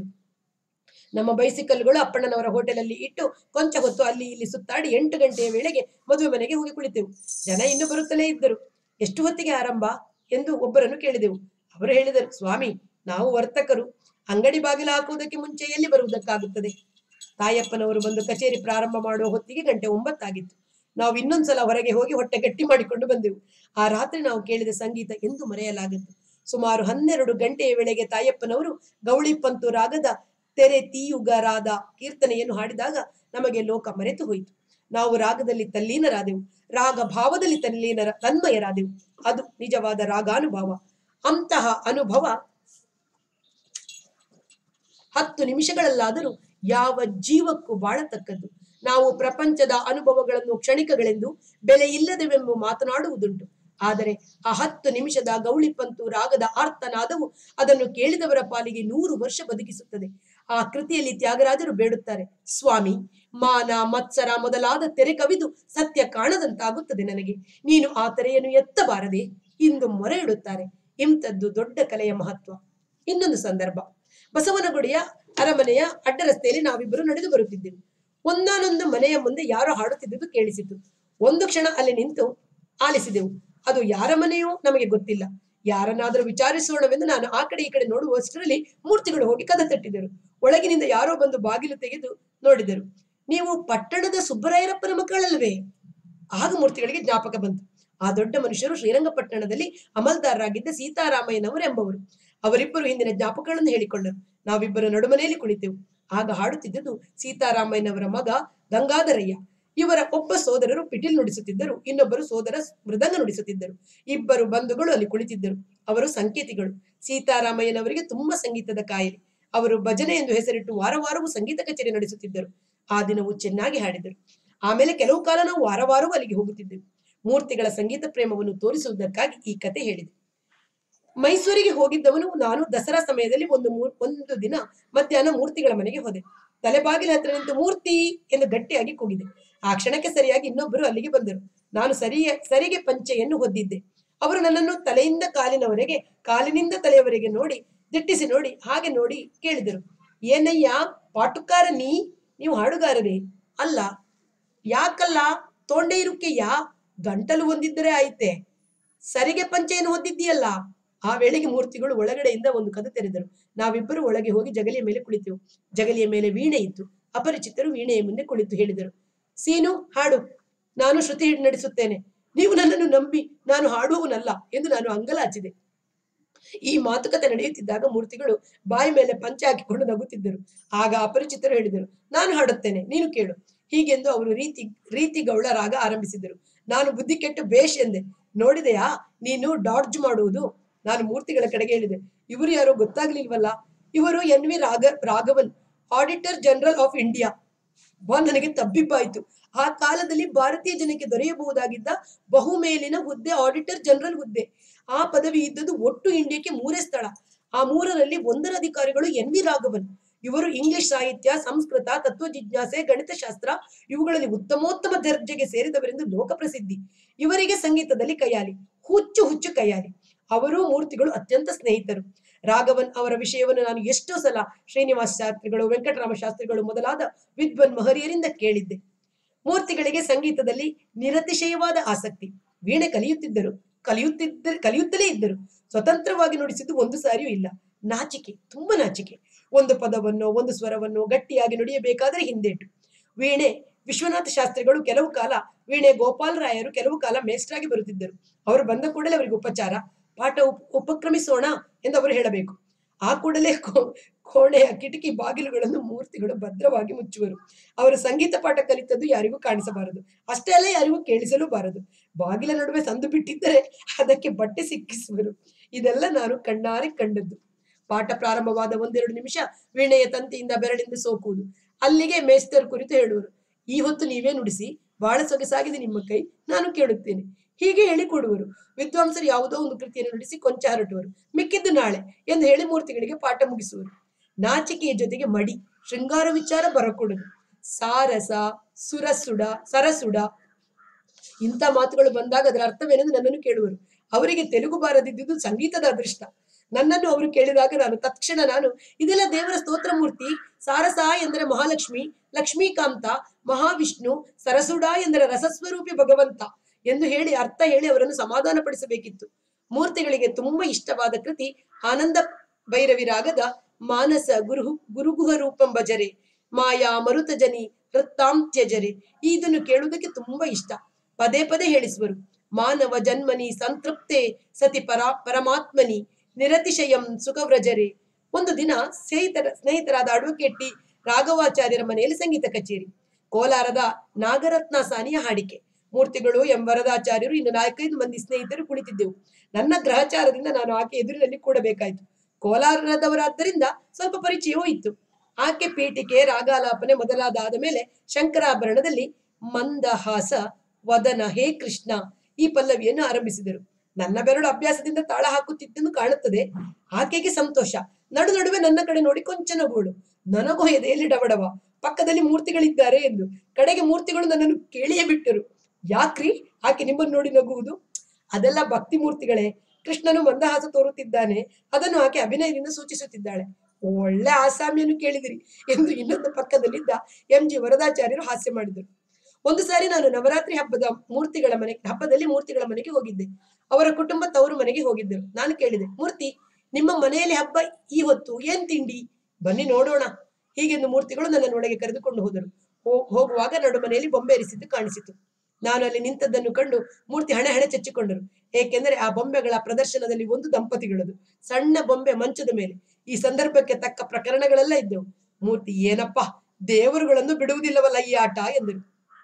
ನಮ್ಮ ಬೈಸಿಕಲ್ಗಳು ಅಪ್ಪಣ್ಣನವರ ಹೋಟೆಲಲ್ಲಿ ಇಟ್ಟು ಕೊಂಚ ಹೊತ್ತು ಅಲ್ಲಿ ಇಲ್ಲಿ ಸುತ್ತಾಡಿ ಎಂಟು ಗಂಟೆಯ ವೇಳೆಗೆ ಮದುವೆ ಮನೆಗೆ ಹೋಗಿ ಕುಳಿತೆವು ಜನ ಇನ್ನು ಬರುತ್ತಲೇ ಇದ್ದರು ಎಷ್ಟು ಹೊತ್ತಿಗೆ ಆರಂಭ ಎಂದು ಒಬ್ಬರನ್ನು ಕೇಳಿದೆವು ಅವರು ಹೇಳಿದರು ಸ್ವಾಮಿ ನಾವು ವರ್ತಕರು ಅಂಗಡಿ ಬಾಗಿಲು ಹಾಕುವುದಕ್ಕೆ ಮುಂಚೆ ಎಲ್ಲಿ ಬರುವುದಕ್ಕಾಗುತ್ತದೆ ತಾಯಪ್ಪನವರು ಬಂದು ಕಚೇರಿ ಪ್ರಾರಂಭ ಮಾಡುವ ಹೊತ್ತಿಗೆ ಗಂಟೆ ಒಂಬತ್ತಾಗಿತ್ತು ನಾವು ಇನ್ನೊಂದ್ಸಲ ಹೊರಗೆ ಹೋಗಿ ಹೊಟ್ಟೆ ಗಟ್ಟಿ ಮಾಡಿಕೊಂಡು ಬಂದೆವು ಆ ರಾತ್ರಿ ನಾವು ಕೇಳಿದ ಸಂಗೀತ ಎಂದು ಮರೆಯಲಾಗದು ಸುಮಾರು ಹನ್ನೆರಡು ಗಂಟೆಯ ವೇಳೆಗೆ ತಾಯಪ್ಪನವರು ಗೌಳಿ ಪಂತು ರಾಗದ ತೆರೆ ತೀಯುಗರಾದ ಕೀರ್ತನೆಯನ್ನು ಹಾಡಿದಾಗ ನಮಗೆ ಲೋಕ ಮರೆತು ಹೋಯಿತು ನಾವು ರಾಗದಲ್ಲಿ ತಲ್ಲೀನರಾದೆವು ರಾಗ ಭಾವದಲ್ಲಿ ತಲ್ಲೀನರ ತನ್ಮಯರಾದೆವು ಅದು ನಿಜವಾದ ರಾಗಾನುಭವ ಅಂತಹ ಅನುಭವ ಹತ್ತು ನಿಮಿಷಗಳಲ್ಲಾದರೂ ಯಾವ ಜೀವಕ್ಕೂ ಬಾಳತಕ್ಕದ್ದು ನಾವು ಪ್ರಪಂಚದ ಅನುಭವಗಳನ್ನು ಕ್ಷಣಿಕಗಳೆಂದು ಬೆಲೆ ಇಲ್ಲದವೆಂಬ ಮಾತನಾಡುವುದುಂಟು ಆದರೆ ಆ ಹತ್ತು ನಿಮಿಷದ ಗೌಳಿಪಂತು ರಾಗದ ಆರ್ತನಾದವು ಅದನ್ನು ಕೇಳಿದವರ ಪಾಲಿಗೆ ನೂರು ವರ್ಷ ಬದುಕಿಸುತ್ತದೆ ಆ ಕೃತಿಯಲ್ಲಿ ತ್ಯಾಗರಾಜರು ಬೇಡುತ್ತಾರೆ ಸ್ವಾಮಿ ಮಾನ ಮತ್ಸರ ಮೊದಲಾದ ತೆರೆ ಕವಿದು ಸತ್ಯ ಕಾಣದಂತಾಗುತ್ತದೆ ನನಗೆ ನೀನು ಆ ತೆರೆಯನ್ನು ಎತ್ತಬಾರದೆ ಇಂದು ಮೊರೆ ಇಡುತ್ತಾರೆ ಇಂಥದ್ದು ದೊಡ್ಡ ಕಲೆಯ ಮಹತ್ವ ಇನ್ನೊಂದು ಸಂದರ್ಭ ಬಸವನಗುಡಿಯ ಅರಮನೆಯ ಅಡ್ಡ ರಸ್ತೆಯಲ್ಲಿ ನಾವಿಬ್ಬರು ನಡೆದು ಬರುತ್ತಿದ್ದೆವು ಒಂದಾನೊಂದು ಮನೆಯ ಮುಂದೆ ಯಾರೋ ಹಾಡುತ್ತಿದ್ದುದು ಕೇಳಿಸಿತು ಒಂದು ಕ್ಷಣ ಅಲ್ಲಿ ನಿಂತು ಆಲಿಸಿದೆವು ಅದು ಯಾರ ಮನೆಯೋ ನಮಗೆ ಗೊತ್ತಿಲ್ಲ ಯಾರನ್ನಾದರೂ ವಿಚಾರಿಸೋಣವೆಂದು ನಾನು ಆ ಕಡೆ ಈ ಕಡೆ ನೋಡುವಷ್ಟರಲ್ಲಿ ಮೂರ್ತಿಗಳು ಹೋಗಿ ಕದ ತಟ್ಟಿದರು ಒಳಗಿನಿಂದ ಯಾರೋ ಬಂದು ಬಾಗಿಲು ತೆಗೆದು ನೋಡಿದರು ನೀವು ಪಟ್ಟಣದ ಸುಬ್ಬರಾಯರಪ್ಪನ ಮಕ್ಕಳಲ್ವೇ ಆಗ ಮೂರ್ತಿಗಳಿಗೆ ಜ್ಞಾಪಕ ಬಂತು ಆ ದೊಡ್ಡ ಮನುಷ್ಯರು ಶ್ರೀರಂಗಪಟ್ಟಣದಲ್ಲಿ ಅಮಲ್ದಾರರಾಗಿದ್ದ ಸೀತಾರಾಮಯ್ಯನವರು ಎಂಬವರು ಅವರಿಬ್ಬರು ಹಿಂದಿನ ಜ್ಞಾಪಕಗಳನ್ನು ಹೇಳಿಕೊಂಡರು ನಾವಿಬ್ಬರು ನಡುಮನೆಯಲ್ಲಿ ಕುಳಿತೆವು ಆಗ ಹಾಡುತ್ತಿದ್ದುದು ಸೀತಾರಾಮಯ್ಯನವರ ಮಗ ಗಂಗಾಧರಯ್ಯ ಇವರ ಒಬ್ಬ ಸೋದರರು ಪಿಟೀಲ್ ನುಡಿಸುತ್ತಿದ್ದರು ಇನ್ನೊಬ್ಬರು ಸೋದರ ಮೃದಂಗ ನುಡಿಸುತ್ತಿದ್ದರು ಇಬ್ಬರು ಬಂಧುಗಳು ಅಲ್ಲಿ ಕುಳಿತಿದ್ದರು ಅವರು ಸಂಕೇತಿಗಳು ಸೀತಾರಾಮಯ್ಯನವರಿಗೆ ತುಂಬಾ ಸಂಗೀತದ ಕಾಯಿಲೆ ಅವರು ಭಜನೆ ಎಂದು ಹೆಸರಿಟ್ಟು ವಾರ ವಾರವೂ ಸಂಗೀತ ಕಚೇರಿ ನಡೆಸುತ್ತಿದ್ದರು ಆ ದಿನವೂ ಚೆನ್ನಾಗಿ ಹಾಡಿದರು ಆಮೇಲೆ ಕೆಲವು ಕಾಲ ನಾವು ವಾರ ವಾರವೂ ಅಲ್ಲಿಗೆ ಹೋಗುತ್ತಿದ್ದೆವು ಮೂರ್ತಿಗಳ ಸಂಗೀತ ಪ್ರೇಮವನ್ನು ತೋರಿಸುವುದಕ್ಕಾಗಿ ಈ ಕತೆ ಹೇಳಿದೆ ಮೈಸೂರಿಗೆ ಹೋಗಿದ್ದವನು ನಾನು ದಸರಾ ಸಮಯದಲ್ಲಿ ಒಂದು ಮೂರ್ ಒಂದು ದಿನ ಮಧ್ಯಾಹ್ನ ಮೂರ್ತಿಗಳ ಮನೆಗೆ ಹೋದೆ ತಲೆಬಾಗಿಲ ಹತ್ರ ನಿಂತು ಮೂರ್ತಿ ಎಂದು ಗಟ್ಟಿಯಾಗಿ ಕೂಗಿದೆ ಆ ಕ್ಷಣಕ್ಕೆ ಸರಿಯಾಗಿ ಇನ್ನೊಬ್ಬರು ಅಲ್ಲಿಗೆ ಬಂದರು ನಾನು ಸರಿಯ ಸರಿಗೆ ಪಂಚೆಯನ್ನು ಹೊದ್ದಿದ್ದೆ ಅವರು ನನ್ನನ್ನು ತಲೆಯಿಂದ ಕಾಲಿನವರೆಗೆ ಕಾಲಿನಿಂದ ತಲೆಯವರೆಗೆ ನೋಡಿ ದಿಟ್ಟಿಸಿ ನೋಡಿ ಹಾಗೆ ನೋಡಿ ಕೇಳಿದರು ಏನಯ್ಯ ಪಾಟುಕಾರ ನೀ ನೀವು ಹಾಡುಗಾರರೇ ಅಲ್ಲ ಯಾಕಲ್ಲ ತೋಂಡೆ ಇರುಕ್ಕೆಯ್ಯ ಗಂಟಲು ಹೊಂದಿದ್ದರೆ ಆಯ್ತೆ ಸರಿಗೆ ಪಂಚೆಯನ್ನು ಹೊಂದಿದ್ದೀಯಲ್ಲ ಆ ವೇಳೆಗೆ ಮೂರ್ತಿಗಳು ಒಳಗಡೆಯಿಂದ ಒಂದು ಕದ ತೆರೆದರು ನಾವಿಬ್ಬರು ಒಳಗೆ ಹೋಗಿ ಜಗಲಿಯ ಮೇಲೆ ಕುಳಿತೆವು ಜಗಲಿಯ ಮೇಲೆ ವೀಣೆ ಇತ್ತು ಅಪರಿಚಿತರು ವೀಣೆಯ ಮುಂದೆ ಕುಳಿತು ಹೇಳಿದರು ಸೀನು ಹಾಡು ನಾನು ಶ್ರುತಿ ನಡೆಸುತ್ತೇನೆ ನೀವು ನನ್ನನ್ನು ನಂಬಿ ನಾನು ಹಾಡುವವನಲ್ಲ ಎಂದು ನಾನು ಅಂಗಲಾಚಿದೆ ಈ ಮಾತುಕತೆ ನಡೆಯುತ್ತಿದ್ದಾಗ ಮೂರ್ತಿಗಳು ಬಾಯಿ ಮೇಲೆ ಪಂಚೆ ಹಾಕಿಕೊಂಡು ನಗುತ್ತಿದ್ದರು ಆಗ ಅಪರಿಚಿತರು ಹೇಳಿದರು ನಾನು ಹಾಡುತ್ತೇನೆ ನೀನು ಕೇಳು ಹೀಗೆಂದು ಅವರು ರೀತಿ ರೀತಿ ಗೌಳ ರಾಗ ಆರಂಭಿಸಿದರು ನಾನು ಬುದ್ಧಿ ಕೆಟ್ಟು ಬೇಷ್ ಎಂದೆ ನೋಡಿದೆಯಾ ನೀನು ಡಾಡ್ಜ್ ಮಾಡುವುದು ನಾನು ಮೂರ್ತಿಗಳ ಕಡೆಗೆ ಹೇಳಿದೆ ಇವರು ಯಾರೋ ಗೊತ್ತಾಗ್ಲಿಲ್ವಲ್ಲ ಇವರು ಎನ್ ವಿ ರಾಗ Raghavan auditor general of India ವಾ ನನಗೆ ತಬ್ಬಿಬ್ಬಾಯಿತು ಆ ಕಾಲದಲ್ಲಿ ಭಾರತೀಯ ಜನಕ್ಕೆ ದೊರೆಯಬಹುದಾಗಿದ್ದ ಬಹುಮೇಲಿನ ಹುದ್ದೆ ಆಡಿಟರ್ ಜನರಲ್ ಹುದ್ದೆ ಆ ಪದವಿ ಇದ್ದದ್ದು ಒಟ್ಟು ಇಂಡಿಯಾಕ್ಕೆ ಮೂರೇ ಸ್ಥಳ ಆ ಮೂರರಲ್ಲಿ ಒಂದರ ಅಧಿಕಾರಿಗಳು ಎನ್ ವಿ ರಾಘವನ್ ಇವರು ಇಂಗ್ಲಿಷ್ ಸಾಹಿತ್ಯ ಸಂಸ್ಕೃತ ತತ್ವ ಜಿಜ್ಞಾಸೆ ಗಣಿತಶಾಸ್ತ್ರ ಇವುಗಳಲ್ಲಿ ಉತ್ತಮೋತ್ತಮ ದರ್ಜೆಗೆ ಸೇರಿದವರೆಂದು ಲೋಕ ಪ್ರಸಿದ್ಧಿ ಇವರಿಗೆ ಸಂಗೀತದಲ್ಲಿ ಕೈಯಾಲಿ ಹುಚ್ಚು ಹುಚ್ಚು ಕೈಯಾಲಿ ಅವರು ಮೂರ್ತಿಗಳು ಅತ್ಯಂತ ಸ್ನೇಹಿತರು ರಾಘವನ್ ಅವರ ವಿಷಯವನ್ನು ನಾನು ಎಷ್ಟೋ ಸಲ ಶ್ರೀನಿವಾಸ ಶಾಸ್ತ್ರಿಗಳು ವೆಂಕಟರಾಮ ಶಾಸ್ತ್ರಿಗಳು ಮೊದಲಾದ ವಿದ್ವನ್ ಮಹರಿಯರಿಂದ ಕೇಳಿದ್ದೆ ಮೂರ್ತಿಗಳಿಗೆ ಸಂಗೀತದಲ್ಲಿ ನಿರತಿಶಯವಾದ ಆಸಕ್ತಿ ವೀಣೆ ಕಲಿಯುತ್ತಿದ್ದರು ಕಲಿಯುತ್ತಿದ್ದ ಕಲಿಯುತ್ತಲೇ ಇದ್ದರು ಸ್ವತಂತ್ರವಾಗಿ ನುಡಿಸಿದ್ದು ಒಂದು ಸಾರಿಯೂ ಇಲ್ಲ ನಾಚಿಕೆ ತುಂಬಾ ನಾಚಿಕೆ ಒಂದು ಪದವನ್ನು ಒಂದು ಸ್ವರವನ್ನು ಗಟ್ಟಿಯಾಗಿ ನುಡಿಯಬೇಕಾದರೆ ಹಿಂದೇಟು ವೀಣೆ ವಿಶ್ವನಾಥ ಶಾಸ್ತ್ರಿಗಳು ಕೆಲವು ಕಾಲ ವೀಣೆ ಗೋಪಾಲ್ ರಾಯರು ಕೆಲವು ಕಾಲ ಮೇಸ್ಟ್ರಾಗಿ ಬರುತ್ತಿದ್ದರು ಅವರು ಬಂದ ಕೂಡಲೇ ಅವರಿಗೆ ಉಪಚಾರ ಪಾಠ ಉಪ್ ಉಪಕ್ರಮಿಸೋಣ ಎಂದು ಅವರು ಹೇಳಬೇಕು ಆ ಕೂಡಲೇ ಕೋ- ಕೋಣೆಯ ಕಿಟಕಿ ಬಾಗಿಲುಗಳನ್ನು ಮೂರ್ತಿಗಳು ಭದ್ರವಾಗಿ ಮುಚ್ಚುವರು ಅವರು ಸಂಗೀತ ಪಾಠ ಕಲಿತದ್ದು ಯಾರಿಗೂ ಕಾಣಿಸಬಾರದು ಅಷ್ಟೇ ಅಲ್ಲ ಯಾರಿಗೂ ಕೇಳಿಸಲೂ ಬಾರದು ಬಾಗಿಲ ನಡುವೆ ಸಂದು ಬಿಟ್ಟಿದ್ದರೆ ಅದಕ್ಕೆ ಬಟ್ಟೆ ಸಿಕ್ಕಿಸುವರು ಇದೆಲ್ಲ ನಾನು ಕಣ್ಣಾರೆ ಕಂಡದ್ದು ಪಾಠ ಪ್ರಾರಂಭವಾದ ಒಂದೆರಡು ನಿಮಿಷ ವೀಣೆಯ ತಂತಿಯಿಂದ ಬೆರಳಿಂದ ಸೋಕುವುದು ಅಲ್ಲಿಗೆ ಮೇಸ್ತರ್ ಕುರಿತು ಹೇಳುವರು ಈ ಹೊತ್ತು ನೀವೇ ನುಡಿಸಿ ಬಹಳ ಸೊಗಸಾಗಿದೆ ನಿಮ್ಮ ಕೈ ನಾನು ಕೇಳುತ್ತೇನೆ ಹೀಗೆ ಹೇಳಿಕೊಡುವರು ವಿದ್ವಾಂಸರು ಯಾವುದೋ ಒಂದು ಕೃತಿಯನ್ನು ನುಡಿಸಿ ಕೊಂಚ ಹರಟುವರು ಮಿಕ್ಕಿದ್ದು ನಾಳೆ ಎಂದು ಹೇಳಿ ಮೂರ್ತಿಗಳಿಗೆ ಪಾಠ ಮುಗಿಸುವರು ನಾಚಿಕೆಯ ಜೊತೆಗೆ ಮಡಿ ಶೃಂಗಾರ ವಿಚಾರ ಬರಕೊಡುದು ಸಾರಸ ಸುರಸುಡ ಸರಸುಡ ಇಂಥ ಮಾತುಗಳು ಬಂದಾಗ ಅದರ ಅರ್ಥವೇನೆಂದು ನನ್ನನ್ನು ಕೇಳುವರು ಅವರಿಗೆ ತೆಲುಗು ಬಾರದಿದ್ದುದು ಸಂಗೀತದ ಅದೃಷ್ಟ ನನ್ನನ್ನು ಅವರು ಕೇಳಿದಾಗ ನಾನು ತಕ್ಷಣ ನಾನು ಇದೆಲ್ಲ ದೇವರ ಸ್ತೋತ್ರ ಮೂರ್ತಿ ಸಾರಸ ಎಂದರೆ ಮಹಾಲಕ್ಷ್ಮಿ ಲಕ್ಷ್ಮೀಕಾಂತ ಮಹಾವಿಷ್ಣು ಸರಸುಡ ಎಂದರೆ ರಸಸ್ವರೂಪಿ ಭಗವಂತ ಎಂದು ಹೇಳಿ ಅರ್ಥ ಹೇಳಿ ಅವರನ್ನು ಸಮಾಧಾನ ಪಡಿಸಬೇಕಿತ್ತು ಮೂರ್ತಿಗಳಿಗೆ ತುಂಬಾ ಇಷ್ಟವಾದ ಕೃತಿ ಆನಂದ ಭೈರವಿ ರಾಗದ ಮಾನಸ ಗುರು ಗುರುಗುಹ ರೂಪಂ ಭಜರೆ ಮಾಯಾ ಮರುತಜನಿ ವೃತ್ತಾಂತ್ಯಜರೆ ಇದನ್ನು ಕೇಳುವುದಕ್ಕೆ ತುಂಬಾ ಇಷ್ಟ ಪದೇ ಪದೇ ಹೇಳಿಸುವರು ಮಾನವ ಜನ್ಮನಿ ಸಂತೃಪ್ತೆ ಸತಿ ಪರ ಪರಮಾತ್ಮನಿ ನಿರತಿಶಯಂ ಸುಖವ್ರಜರೆ ಒಂದು ದಿನ ಸ್ನೇಹಿತರ ಸ್ನೇಹಿತರಾದ ಅಡ್ವೊಕೇಟ್ ಟಿ ರಾಘವಾಚಾರ್ಯರ ಮನೆಯಲ್ಲಿ ಸಂಗೀತ ಕಚೇರಿ ಕೋಲಾರದ ನಾಗರತ್ನ ಸಾನಿಯ ಹಾಡಿಕೆ ಮೂರ್ತಿಗಳು ಎಂ ವರದಾಚಾರ್ಯರು ಇನ್ನು ನಾಲ್ಕೈದು ಮಂದಿ ಸ್ನೇಹಿತರು ಕುಳಿತಿದ್ದೆವು ನನ್ನ ಗ್ರಹಚಾರದಿಂದ ನಾನು ಆಕೆ ಎದುರಿನಲ್ಲಿ ಕೂಡಬೇಕಾಯಿತು ಕೋಲಾರದವರಾದ್ದರಿಂದ ಸ್ವಲ್ಪ ಪರಿಚಯವೂ ಇತ್ತು ಆಕೆ ಪೀಠಿಕೆ ರಾಗಾಲಾಪನೆ ಮೊದಲಾದ ಆದ ಮೇಲೆ ಶಂಕರಾಭರಣದಲ್ಲಿ ಮಂದಹಾಸ ವದನ ಹೇ ಕೃಷ್ಣ ಈ ಪಲ್ಲವಿಯನ್ನು ಆರಂಭಿಸಿದರು ನನ್ನ ಬೆರಳು ಅಭ್ಯಾಸದಿಂದ ತಾಳ ಹಾಕುತ್ತಿದ್ದೆಂದು ಕಾಣುತ್ತದೆ ಆಕೆಗೆ ಸಂತೋಷ ನಡು ನಡುವೆ ನನ್ನ ಕಡೆ ನೋಡಿ ಕೊಂಚ ನಗೋಳು ನನಗೋ ಎದೆಯಲ್ಲಿ ಡವಡವ ಪಕ್ಕದಲ್ಲಿ ಮೂರ್ತಿಗಳಿದ್ದಾರೆ ಎಂದು ಕಡೆಗೆ ಮೂರ್ತಿಗಳು ನನ್ನನ್ನು ಕೇಳಿಯೇ ಬಿಟ್ಟರು ಯಾಕ್ರಿ ಆಕೆ ನಿಮ್ಮನ್ನು ನೋಡಿ ನಗುವುದು ಅದೆಲ್ಲ ಭಕ್ತಿ ಮೂರ್ತಿಗಳೇ ಕೃಷ್ಣನು ಮಂದಹಾಸ ತೋರುತ್ತಿದ್ದಾನೆ ಅದನ್ನು ಆಕೆ ಅಭಿನಯದಿಂದ ಸೂಚಿಸುತ್ತಿದ್ದಾಳೆ ಒಳ್ಳೆ ಆಸಾಮಿಯನ್ನು ಕೇಳಿದಿರಿ ಎಂದು ಇನ್ನೊಂದು ಪಕ್ಕದಲ್ಲಿದ್ದ ಎಂ ಜಿ ವರದಾಚಾರ್ಯರು ಹಾಸ್ಯ ಮಾಡಿದರು ಒಂದು ಸಾರಿ ನಾನು ನವರಾತ್ರಿ ಹಬ್ಬದ ಮೂರ್ತಿಗಳ ಮನೆ ಹಬ್ಬದಲ್ಲಿ ಮೂರ್ತಿಗಳ ಮನೆಗೆ ಹೋಗಿದ್ದೆ ಅವರ ಕುಟುಂಬ ತವರು ಮನೆಗೆ ಹೋಗಿದ್ದರು ನಾನು ಕೇಳಿದೆ ಮೂರ್ತಿ ನಿಮ್ಮ ಮನೆಯಲ್ಲಿ ಹಬ್ಬ ಈ ಹೊತ್ತು ಏನ್ ತಿಂಡಿ ಬನ್ನಿ ನೋಡೋಣ ಹೀಗೆಂದು ಮೂರ್ತಿಗಳು ನನ್ನನ್ನು ಒಳಗೆ ಕರೆದುಕೊಂಡು ಹೋದರು ಹೋ- ಹೋಗುವಾಗ ನಡು ಮನೆಯಲ್ಲಿ ಬೊಂಬೆ ಇರಿಸಿದ್ದು ಕಾಣಿಸಿತು ನಾನು ಅಲ್ಲಿ ನಿಂತದ್ದನ್ನು ಕಂಡು ಮೂರ್ತಿ ಹಣೆ ಹಣೆ ಚಚ್ಚಿಕೊಂಡರು ಏಕೆಂದರೆ ಆ ಬೊಂಬೆಗಳ ಪ್ರದರ್ಶನದಲ್ಲಿ ಒಂದು ದಂಪತಿಗಳದು ಸಣ್ಣ ಬೊಂಬೆ ಮಂಚದ ಮೇಲೆ ಈ ಸಂದರ್ಭಕ್ಕೆ ತಕ್ಕ ಪ್ರಕರಣಗಳೆಲ್ಲ ಇದ್ದವು ಮೂರ್ತಿ ಏನಪ್ಪ ದೇವರುಗಳನ್ನು ಬಿಡುವುದಿಲ್ಲವಲ್ಲ ಈ ಆಟ ಎಂದರು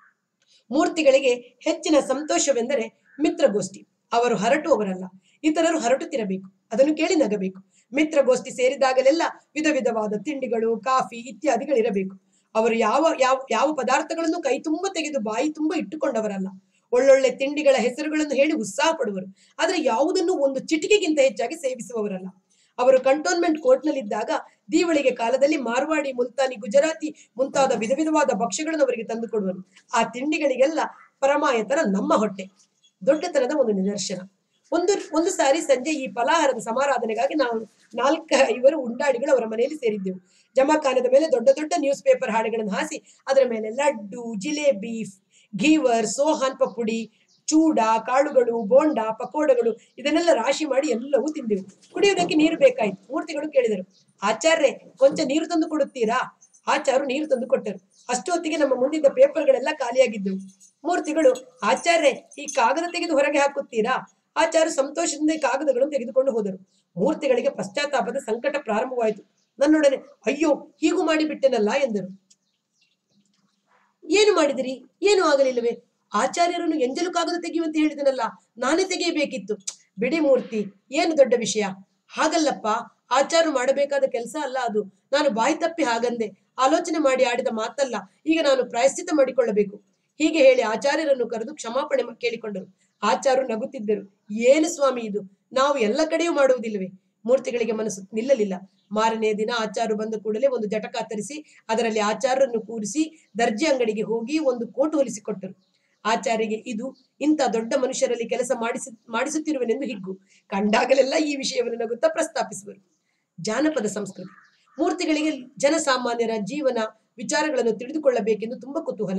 ಮೂರ್ತಿಗಳಿಗೆ ಹೆಚ್ಚಿನ ಸಂತೋಷವೆಂದರೆ ಮಿತ್ರಗೋಷ್ಠಿ ಅವರು ಹರಟುವವರಲ್ಲ ಇತರರು ಹರಟುತ್ತಿರಬೇಕು ಅದನ್ನು ಕೇಳಿ ನಗಬೇಕು ಮಿತ್ರಗೋಷ್ಠಿ ಸೇರಿದಾಗಲೆಲ್ಲ ವಿಧ ವಿಧವಾದ ತಿಂಡಿಗಳು ಕಾಫಿ ಇತ್ಯಾದಿಗಳಿರಬೇಕು ಅವರು ಯಾವ ಯಾವ ಯಾವ ಪದಾರ್ಥಗಳನ್ನು ಕೈ ತುಂಬ ತೆಗೆದು ಬಾಯಿ ತುಂಬ ಇಟ್ಟುಕೊಂಡವರಲ್ಲ ಒಳ್ಳೊಳ್ಳೆ ತಿಂಡಿಗಳ ಹೆಸರುಗಳನ್ನು ಹೇಳಿ ಉತ್ಸಾಹ ಪಡುವರು ಆದರೆ ಯಾವುದನ್ನು ಒಂದು ಚಿಟಿಕೆಗಿಂತ ಹೆಚ್ಚಾಗಿ ಸೇವಿಸುವವರಲ್ಲ ಅವರು ಕಂಟೋನ್ಮೆಂಟ್ ಕೋರ್ಟ್ನಲ್ಲಿದ್ದಾಗ ದೀವಳಿಗೆ ಕಾಲದಲ್ಲಿ ಮಾರ್ವಾಡಿ ಮುಲ್ತಾನಿ ಗುಜರಾತಿ ಮುಂತಾದ ವಿಧ ವಿಧವಾದ ಭಕ್ಷ್ಯಗಳನ್ನು ಅವರಿಗೆ ತಂದು ಕೊಡುವರು ಆ ತಿಂಡಿಗಳಿಗೆಲ್ಲ ಪರಮಾಯತರ ನಮ್ಮ ಹೊಟ್ಟೆ ದೊಡ್ಡತನದ ಒಂದು ನಿದರ್ಶನ ಒಂದು ಒಂದು ಸಾರಿ ಸಂಜೆ ಈ ಫಲಾಹಾರದ ಸಮಾರಾಧನೆಗಾಗಿ ನಾವು ನಾಲ್ಕ ಐವರು ಉಂಡಾಡಿಗಳು ಅವರ ಮನೆಯಲ್ಲಿ ಸೇರಿದ್ದೆವು ಜಮಾಖಾನದ ಮೇಲೆ ದೊಡ್ಡ ದೊಡ್ಡ ನ್ಯೂಸ್ ಪೇಪರ್ ಹಾಡುಗಳನ್ನು ಹಾಸಿ ಅದರ ಮೇಲೆ ಲಡ್ಡು ಜಿಲೇಬಿ ಘೀವರ್ ಸೋಹಾನ್ ಪಪ್ಪುಡಿ ಚೂಡ ಕಾಳುಗಳು ಬೋಂಡ ಪಕೋಡಗಳು ಇದನ್ನೆಲ್ಲ ರಾಶಿ ಮಾಡಿ ಎಲ್ಲವೂ ತಿಂದೆವು ಕುಡಿಯುವುದಕ್ಕೆ ನೀರು ಬೇಕಾಯ್ತು ಮೂರ್ತಿಗಳು ಕೇಳಿದರು ಆಚಾರ್ಯ ಕೊಂಚ ನೀರು ತಂದು ಕೊಡುತ್ತೀರಾ ಆಚಾರು ನೀರು ತಂದು ಕೊಟ್ಟರು ಅಷ್ಟೊತ್ತಿಗೆ ನಮ್ಮ ಮುಂದಿದ್ದ ಪೇಪರ್ಗಳೆಲ್ಲ ಖಾಲಿಯಾಗಿದ್ದವು ಮೂರ್ತಿಗಳು ಆಚಾರ್ಯ ಈ ಕಾಗದ ತೆಗೆದು ಹೊರಗೆ ಹಾಕುತ್ತೀರಾ ಆಚಾರ್ಯ ಸಂತೋಷದಿಂದ ಈ ಕಾಗದಗಳನ್ನು ತೆಗೆದುಕೊಂಡು ಹೋದರು ಮೂರ್ತಿಗಳಿಗೆ ಪಶ್ಚಾತ್ತಾಪದ ಸಂಕಟ ಪ್ರಾರಂಭವಾಯಿತು ನನ್ನೊಡನೆ ಅಯ್ಯೋ ಹೀಗೂ ಮಾಡಿಬಿಟ್ಟೆನಲ್ಲ ಎಂದರು ಏನು ಮಾಡಿದಿರಿ ಏನು ಆಗಲಿಲ್ಲವೇ ಆಚಾರ್ಯರನ್ನು ಎಂಜಲು ಕಾಗದ ತೆಗೆಯುವಂತೆ ಹೇಳಿದನಲ್ಲ ನಾನೇ ತೆಗೆಯಬೇಕಿತ್ತು ಬಿಡಿ ಮೂರ್ತಿ ಏನು ದೊಡ್ಡ ವಿಷಯ ಹಾಗಲ್ಲಪ್ಪ ಆಚಾರ್ಯ ಮಾಡಬೇಕಾದ ಕೆಲಸ ಅಲ್ಲ ಅದು ನಾನು ಬಾಯಿ ತಪ್ಪಿ ಹಾಗಂದೆ ಆಲೋಚನೆ ಮಾಡಿ ಆಡಿದ ಮಾತಲ್ಲ ಈಗ ನಾನು ಪ್ರಾಯಶ್ಚಿತ ಮಾಡಿಕೊಳ್ಳಬೇಕು ಹೀಗೆ ಹೇಳಿ ಆಚಾರ್ಯರನ್ನು ಕರೆದು ಕ್ಷಮಾಪಣೆ ಮ- ಕೇಳಿಕೊಂಡರು ಆಚಾರ್ಯರು ನಗುತ್ತಿದ್ದರು ಏನು ಸ್ವಾಮಿ ಇದು ನಾವು ಎಲ್ಲ ಕಡೆಯೂ ಮಾಡುವುದಿಲ್ಲವೇ ಮೂರ್ತಿಗಳಿಗೆ ಮನಸ್ಸು ನಿಲ್ಲಲಿಲ್ಲ ಮಾರನೆಯ ದಿನ ಆಚಾರ್ಯರು ಬಂದ ಕೂಡಲೇ ಒಂದು ಜಟಕ ತರಿಸಿ ಅದರಲ್ಲಿ ಆಚಾರ್ಯರನ್ನು ಕೂರಿಸಿ ದರ್ಜಿ ಅಂಗಡಿಗೆ ಹೋಗಿ ಒಂದು ಕೋಟು ಹೊಲಿಸಿಕೊಟ್ಟರು ಆಚಾರ್ಯಗೆ ಇದು ಇಂಥ ದೊಡ್ಡ ಮನುಷ್ಯರಲ್ಲಿ ಕೆಲಸ ಮಾಡಿಸಿ ಮಾಡಿಸುತ್ತಿರುವನೆಂದು ಹಿಗ್ಗು ಕಂಡಾಗಲೆಲ್ಲ ಈ ವಿಷಯವನ್ನು ನಗುತ್ತಾ ಪ್ರಸ್ತಾಪಿಸುವರು ಜಾನಪದ ಸಂಸ್ಕೃತಿ ಮೂರ್ತಿಗಳಿಗೆ ಜನಸಾಮಾನ್ಯರ ಜೀವನ ವಿಚಾರಗಳನ್ನು ತಿಳಿದುಕೊಳ್ಳಬೇಕೆಂದು ತುಂಬಾ ಕುತೂಹಲ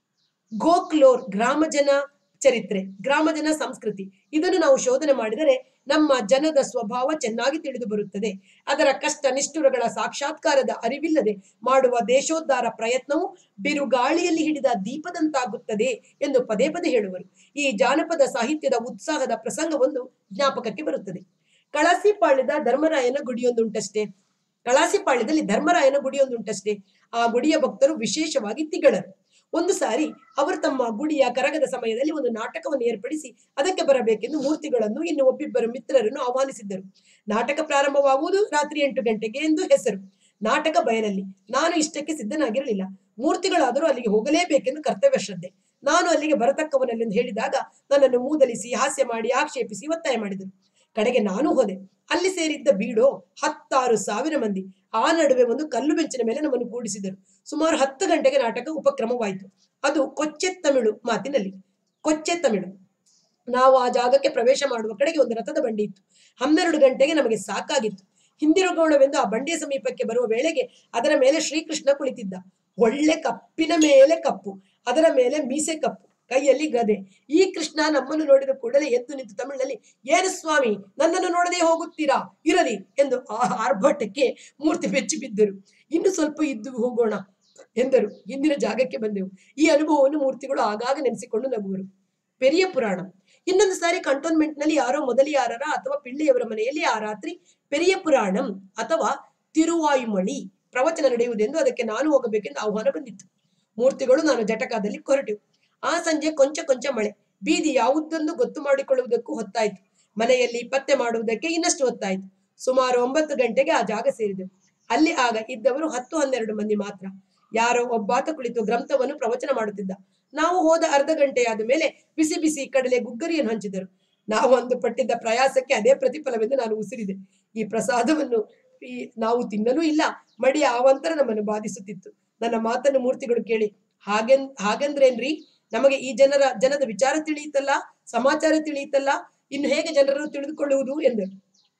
ಗೋಕ್ಲೋರ್ ಗ್ರಾಮ ಜನ ಚರಿತ್ರೆ ಗ್ರಾಮ ಜನ ಸಂಸ್ಕೃತಿ ಇದನ್ನು ನಾವು ಶೋಧನೆ ಮಾಡಿದರೆ ನಮ್ಮ ಜನದ ಸ್ವಭಾವ ಚೆನ್ನಾಗಿ ತಿಳಿದು ಬರುತ್ತದೆ ಅದರ ಕಷ್ಟ ನಿಷ್ಠುರಗಳ ಸಾಕ್ಷಾತ್ಕಾರದ ಅರಿವಿಲ್ಲದೆ ಮಾಡುವ ದೇಶೋದ್ಧಾರ ಪ್ರಯತ್ನವು ಬಿರುಗಾಳಿಯಲ್ಲಿ ಹಿಡಿದ ದೀಪದಂತಾಗುತ್ತದೆ ಎಂದು ಪದೇ ಪದೇ ಹೇಳುವರು ಈ ಜಾನಪದ ಸಾಹಿತ್ಯದ ಉತ್ಸಾಹದ ಪ್ರಸಂಗವೊಂದು ಜ್ಞಾಪಕಕ್ಕೆ ಬರುತ್ತದೆ ಕಳಸಿಪಾಳ್ಯದ ಧರ್ಮರಾಯನ ಗುಡಿಯೊಂದುಂಟಷ್ಟೇ ಕಳಾಸಿಪಾಳ್ಯದಲ್ಲಿ ಧರ್ಮರಾಯನ ಗುಡಿಯೊಂದುಂಟಷ್ಟೇ ಆ ಗುಡಿಯ ಭಕ್ತರು ವಿಶೇಷವಾಗಿ ತಿಗಳರು ಒಂದು ಸಾರಿ ಅವರು ತಮ್ಮ ಗುಡಿಯ ಕರಗದ ಸಮಯದಲ್ಲಿ ಒಂದು ನಾಟಕವನ್ನು ಏರ್ಪಡಿಸಿ ಅದಕ್ಕೆ ಬರಬೇಕೆಂದು ಮೂರ್ತಿಗಳನ್ನು ಇನ್ನು ಒಬ್ಬಿಬ್ಬರು ಮಿತ್ರರನ್ನು ಆಹ್ವಾನಿಸಿದ್ದರು ನಾಟಕ ಪ್ರಾರಂಭವಾಗುವುದು ರಾತ್ರಿ ಎಂಟು ಗಂಟೆಗೆ ಎಂದು ಹೆಸರು ನಾಟಕ ಬಯಲಲ್ಲಿ ನಾನು ಇಷ್ಟಕ್ಕೆ ಸಿದ್ಧನಾಗಿರಲಿಲ್ಲ ಮೂರ್ತಿಗಳಾದರೂ ಅಲ್ಲಿಗೆ ಹೋಗಲೇಬೇಕೆಂದು ಕರ್ತವ್ಯ ಶ್ರದ್ಧೆ ನಾನು ಅಲ್ಲಿಗೆ ಬರತಕ್ಕವನಲ್ಲೆಂದು ಹೇಳಿದಾಗ ನನ್ನನ್ನು ಮೂದಲಿಸಿ ಹಾಸ್ಯ ಮಾಡಿ ಆಕ್ಷೇಪಿಸಿ ಒತ್ತಾಯ ಮಾಡಿದರು ಕಡೆಗೆ ನಾನು ಹೋದೆ ಅಲ್ಲಿ ಸೇರಿದ್ದ ಬೀಡೋ ಹತ್ತಾರು ಸಾವಿರ ಮಂದಿ ಆ ನಡುವೆ ಒಂದು ಕಲ್ಲು ಬೆಂಚಿನ ಮೇಲೆ ನಮ್ಮನ್ನು ಕೂಡಿಸಿದರು ಸುಮಾರು ಹತ್ತು ಗಂಟೆಗೆ ನಾಟಕ ಉಪಕ್ರಮವಾಯಿತು ಅದು ಕೊಚ್ಚೆ ತಮಿಳು ಮಾತಿನಲ್ಲಿ ಕೊಚ್ಚೆ ತಮಿಳು ನಾವು ಆ ಜಾಗಕ್ಕೆ ಪ್ರವೇಶ ಮಾಡುವ ಕಡೆಗೆ ಒಂದು ರಥದ ಬಂಡಿ ಇತ್ತು ಹನ್ನೆರಡು ಗಂಟೆಗೆ ನಮಗೆ ಸಾಕಾಗಿತ್ತು ಹಿಂದಿರುಗೋಣವೆಂದು ಆ ಬಂಡಿಯ ಸಮೀಪಕ್ಕೆ ಬರುವ ವೇಳೆಗೆ ಅದರ ಮೇಲೆ ಶ್ರೀಕೃಷ್ಣ ಕುಳಿತಿದ್ದ ಒಳ್ಳೆ ಕಪ್ಪಿನ ಮೇಲೆ ಕಪ್ಪು ಅದರ ಮೇಲೆ ಮೀಸೆ ಕಪ್ಪು ಕೈಯಲ್ಲಿ ಗದೆ ಈ ಕೃಷ್ಣ ನಮ್ಮನ್ನು ನೋಡಿದ ಕೂಡಲೇ ಎದ್ದು ನಿಂತು ತಮಿಳಿನಲ್ಲಿ ಏನು ಸ್ವಾಮಿ ನನ್ನನ್ನು ನೋಡದೆ ಹೋಗುತ್ತೀರಾ ಇರಲಿ ಎಂದು ಆ ಆರ್ಭಟಕ್ಕೆ ಮೂರ್ತಿ ಬೆಚ್ಚಿ ಬಿದ್ದರು ಇನ್ನು ಸ್ವಲ್ಪ ಇದ್ದು ಹೋಗೋಣ ಎಂದರು ಇಂದಿನ ಜಾಗಕ್ಕೆ ಬಂದೆವು ಈ ಅನುಭವವನ್ನು ಮೂರ್ತಿಗಳು ಆಗಾಗ ನೆನೆಸಿಕೊಂಡು ನಗುವರು ಪೆರಿಯ ಪುರಾಣ ಇನ್ನೊಂದು ಸಾರಿ ಕಂಟೋನ್ಮೆಂಟ್ ನಲ್ಲಿ ಯಾರೋ ಮೊದಲಿಯಾರರ ಅಥವಾ ಪಿಳ್ಳಿಯವರ ಮನೆಯಲ್ಲಿ ಆ ರಾತ್ರಿ ಪೆರಿಯ ಪುರಾಣಂ ಅಥವಾ ತಿರುವಾಯುಮಳಿ ಪ್ರವಚನ ನಡೆಯುವುದೆಂದು ಅದಕ್ಕೆ ನಾನು ಹೋಗಬೇಕೆಂದು ಆಹ್ವಾನ ಬಂದಿತ್ತು ಮೂರ್ತಿಗಳು ನಾನು ಜಟಕಾದಲ್ಲಿ ಕೊರಟೆವು ಆ ಸಂಜೆ ಕೊಂಚ ಕೊಂಚ ಮಳೆ ಬೀದಿ ಯಾವುದೊಂದು ಗೊತ್ತು ಮಾಡಿಕೊಳ್ಳುವುದಕ್ಕೂ ಹೊತ್ತಾಯಿತು ಮನೆಯಲ್ಲಿ ಪತ್ತೆ ಮಾಡುವುದಕ್ಕೆ ಇನ್ನಷ್ಟು ಹೊತ್ತಾಯಿತು ಸುಮಾರು ಒಂಬತ್ತು ಗಂಟೆಗೆ ಆ ಜಾಗ ಸೇರಿದೆವು ಅಲ್ಲಿ ಆಗ ಇದ್ದವರು ಹತ್ತು ಹನ್ನೆರಡು ಮಂದಿ ಮಾತ್ರ ಯಾರೋ ಒಬ್ಬಾತ ಕುಳಿತು ಗ್ರಂಥವನ್ನು ಪ್ರವಚನ ಮಾಡುತ್ತಿದ್ದ ನಾವು ಹೋದ ಅರ್ಧ ಗಂಟೆಯಾದ ಮೇಲೆ ಬಿಸಿ ಬಿಸಿ ಕಡಲೆ ಗುಗ್ಗರಿಯನ್ನು ಹಂಚಿದರು ನಾವು ಅಂದು ಪಟ್ಟಿದ್ದ ಪ್ರಯಾಸಕ್ಕೆ ಅದೇ ಪ್ರತಿಫಲವೆಂದು ನಾನು ಉಸಿರಿದೆ ಈ ಪ್ರಸಾದವನ್ನು ಈ ನಾವು ತಿನ್ನಲೂ ಇಲ್ಲ ಮಡಿಯ ಆವಂತರ ನಮ್ಮನ್ನು ಬಾಧಿಸುತ್ತಿತ್ತು ನನ್ನ ಮಾತನ್ನು ಮೂರ್ತಿಗಳು ಕೇಳಿ ಹಾಗೆನ್ ಹಾಗಂದ್ರೇನ್ರಿ ನಮಗೆ ಈ ಜನರ ಜನದ ವಿಚಾರ ತಿಳಿಯಿತಲ್ಲ ಸಮಾಚಾರ ತಿಳಿಯಿತಲ್ಲ ಇನ್ನು ಹೇಗೆ ಜನರನ್ನು ತಿಳಿದುಕೊಳ್ಳುವುದು ಎಂದರು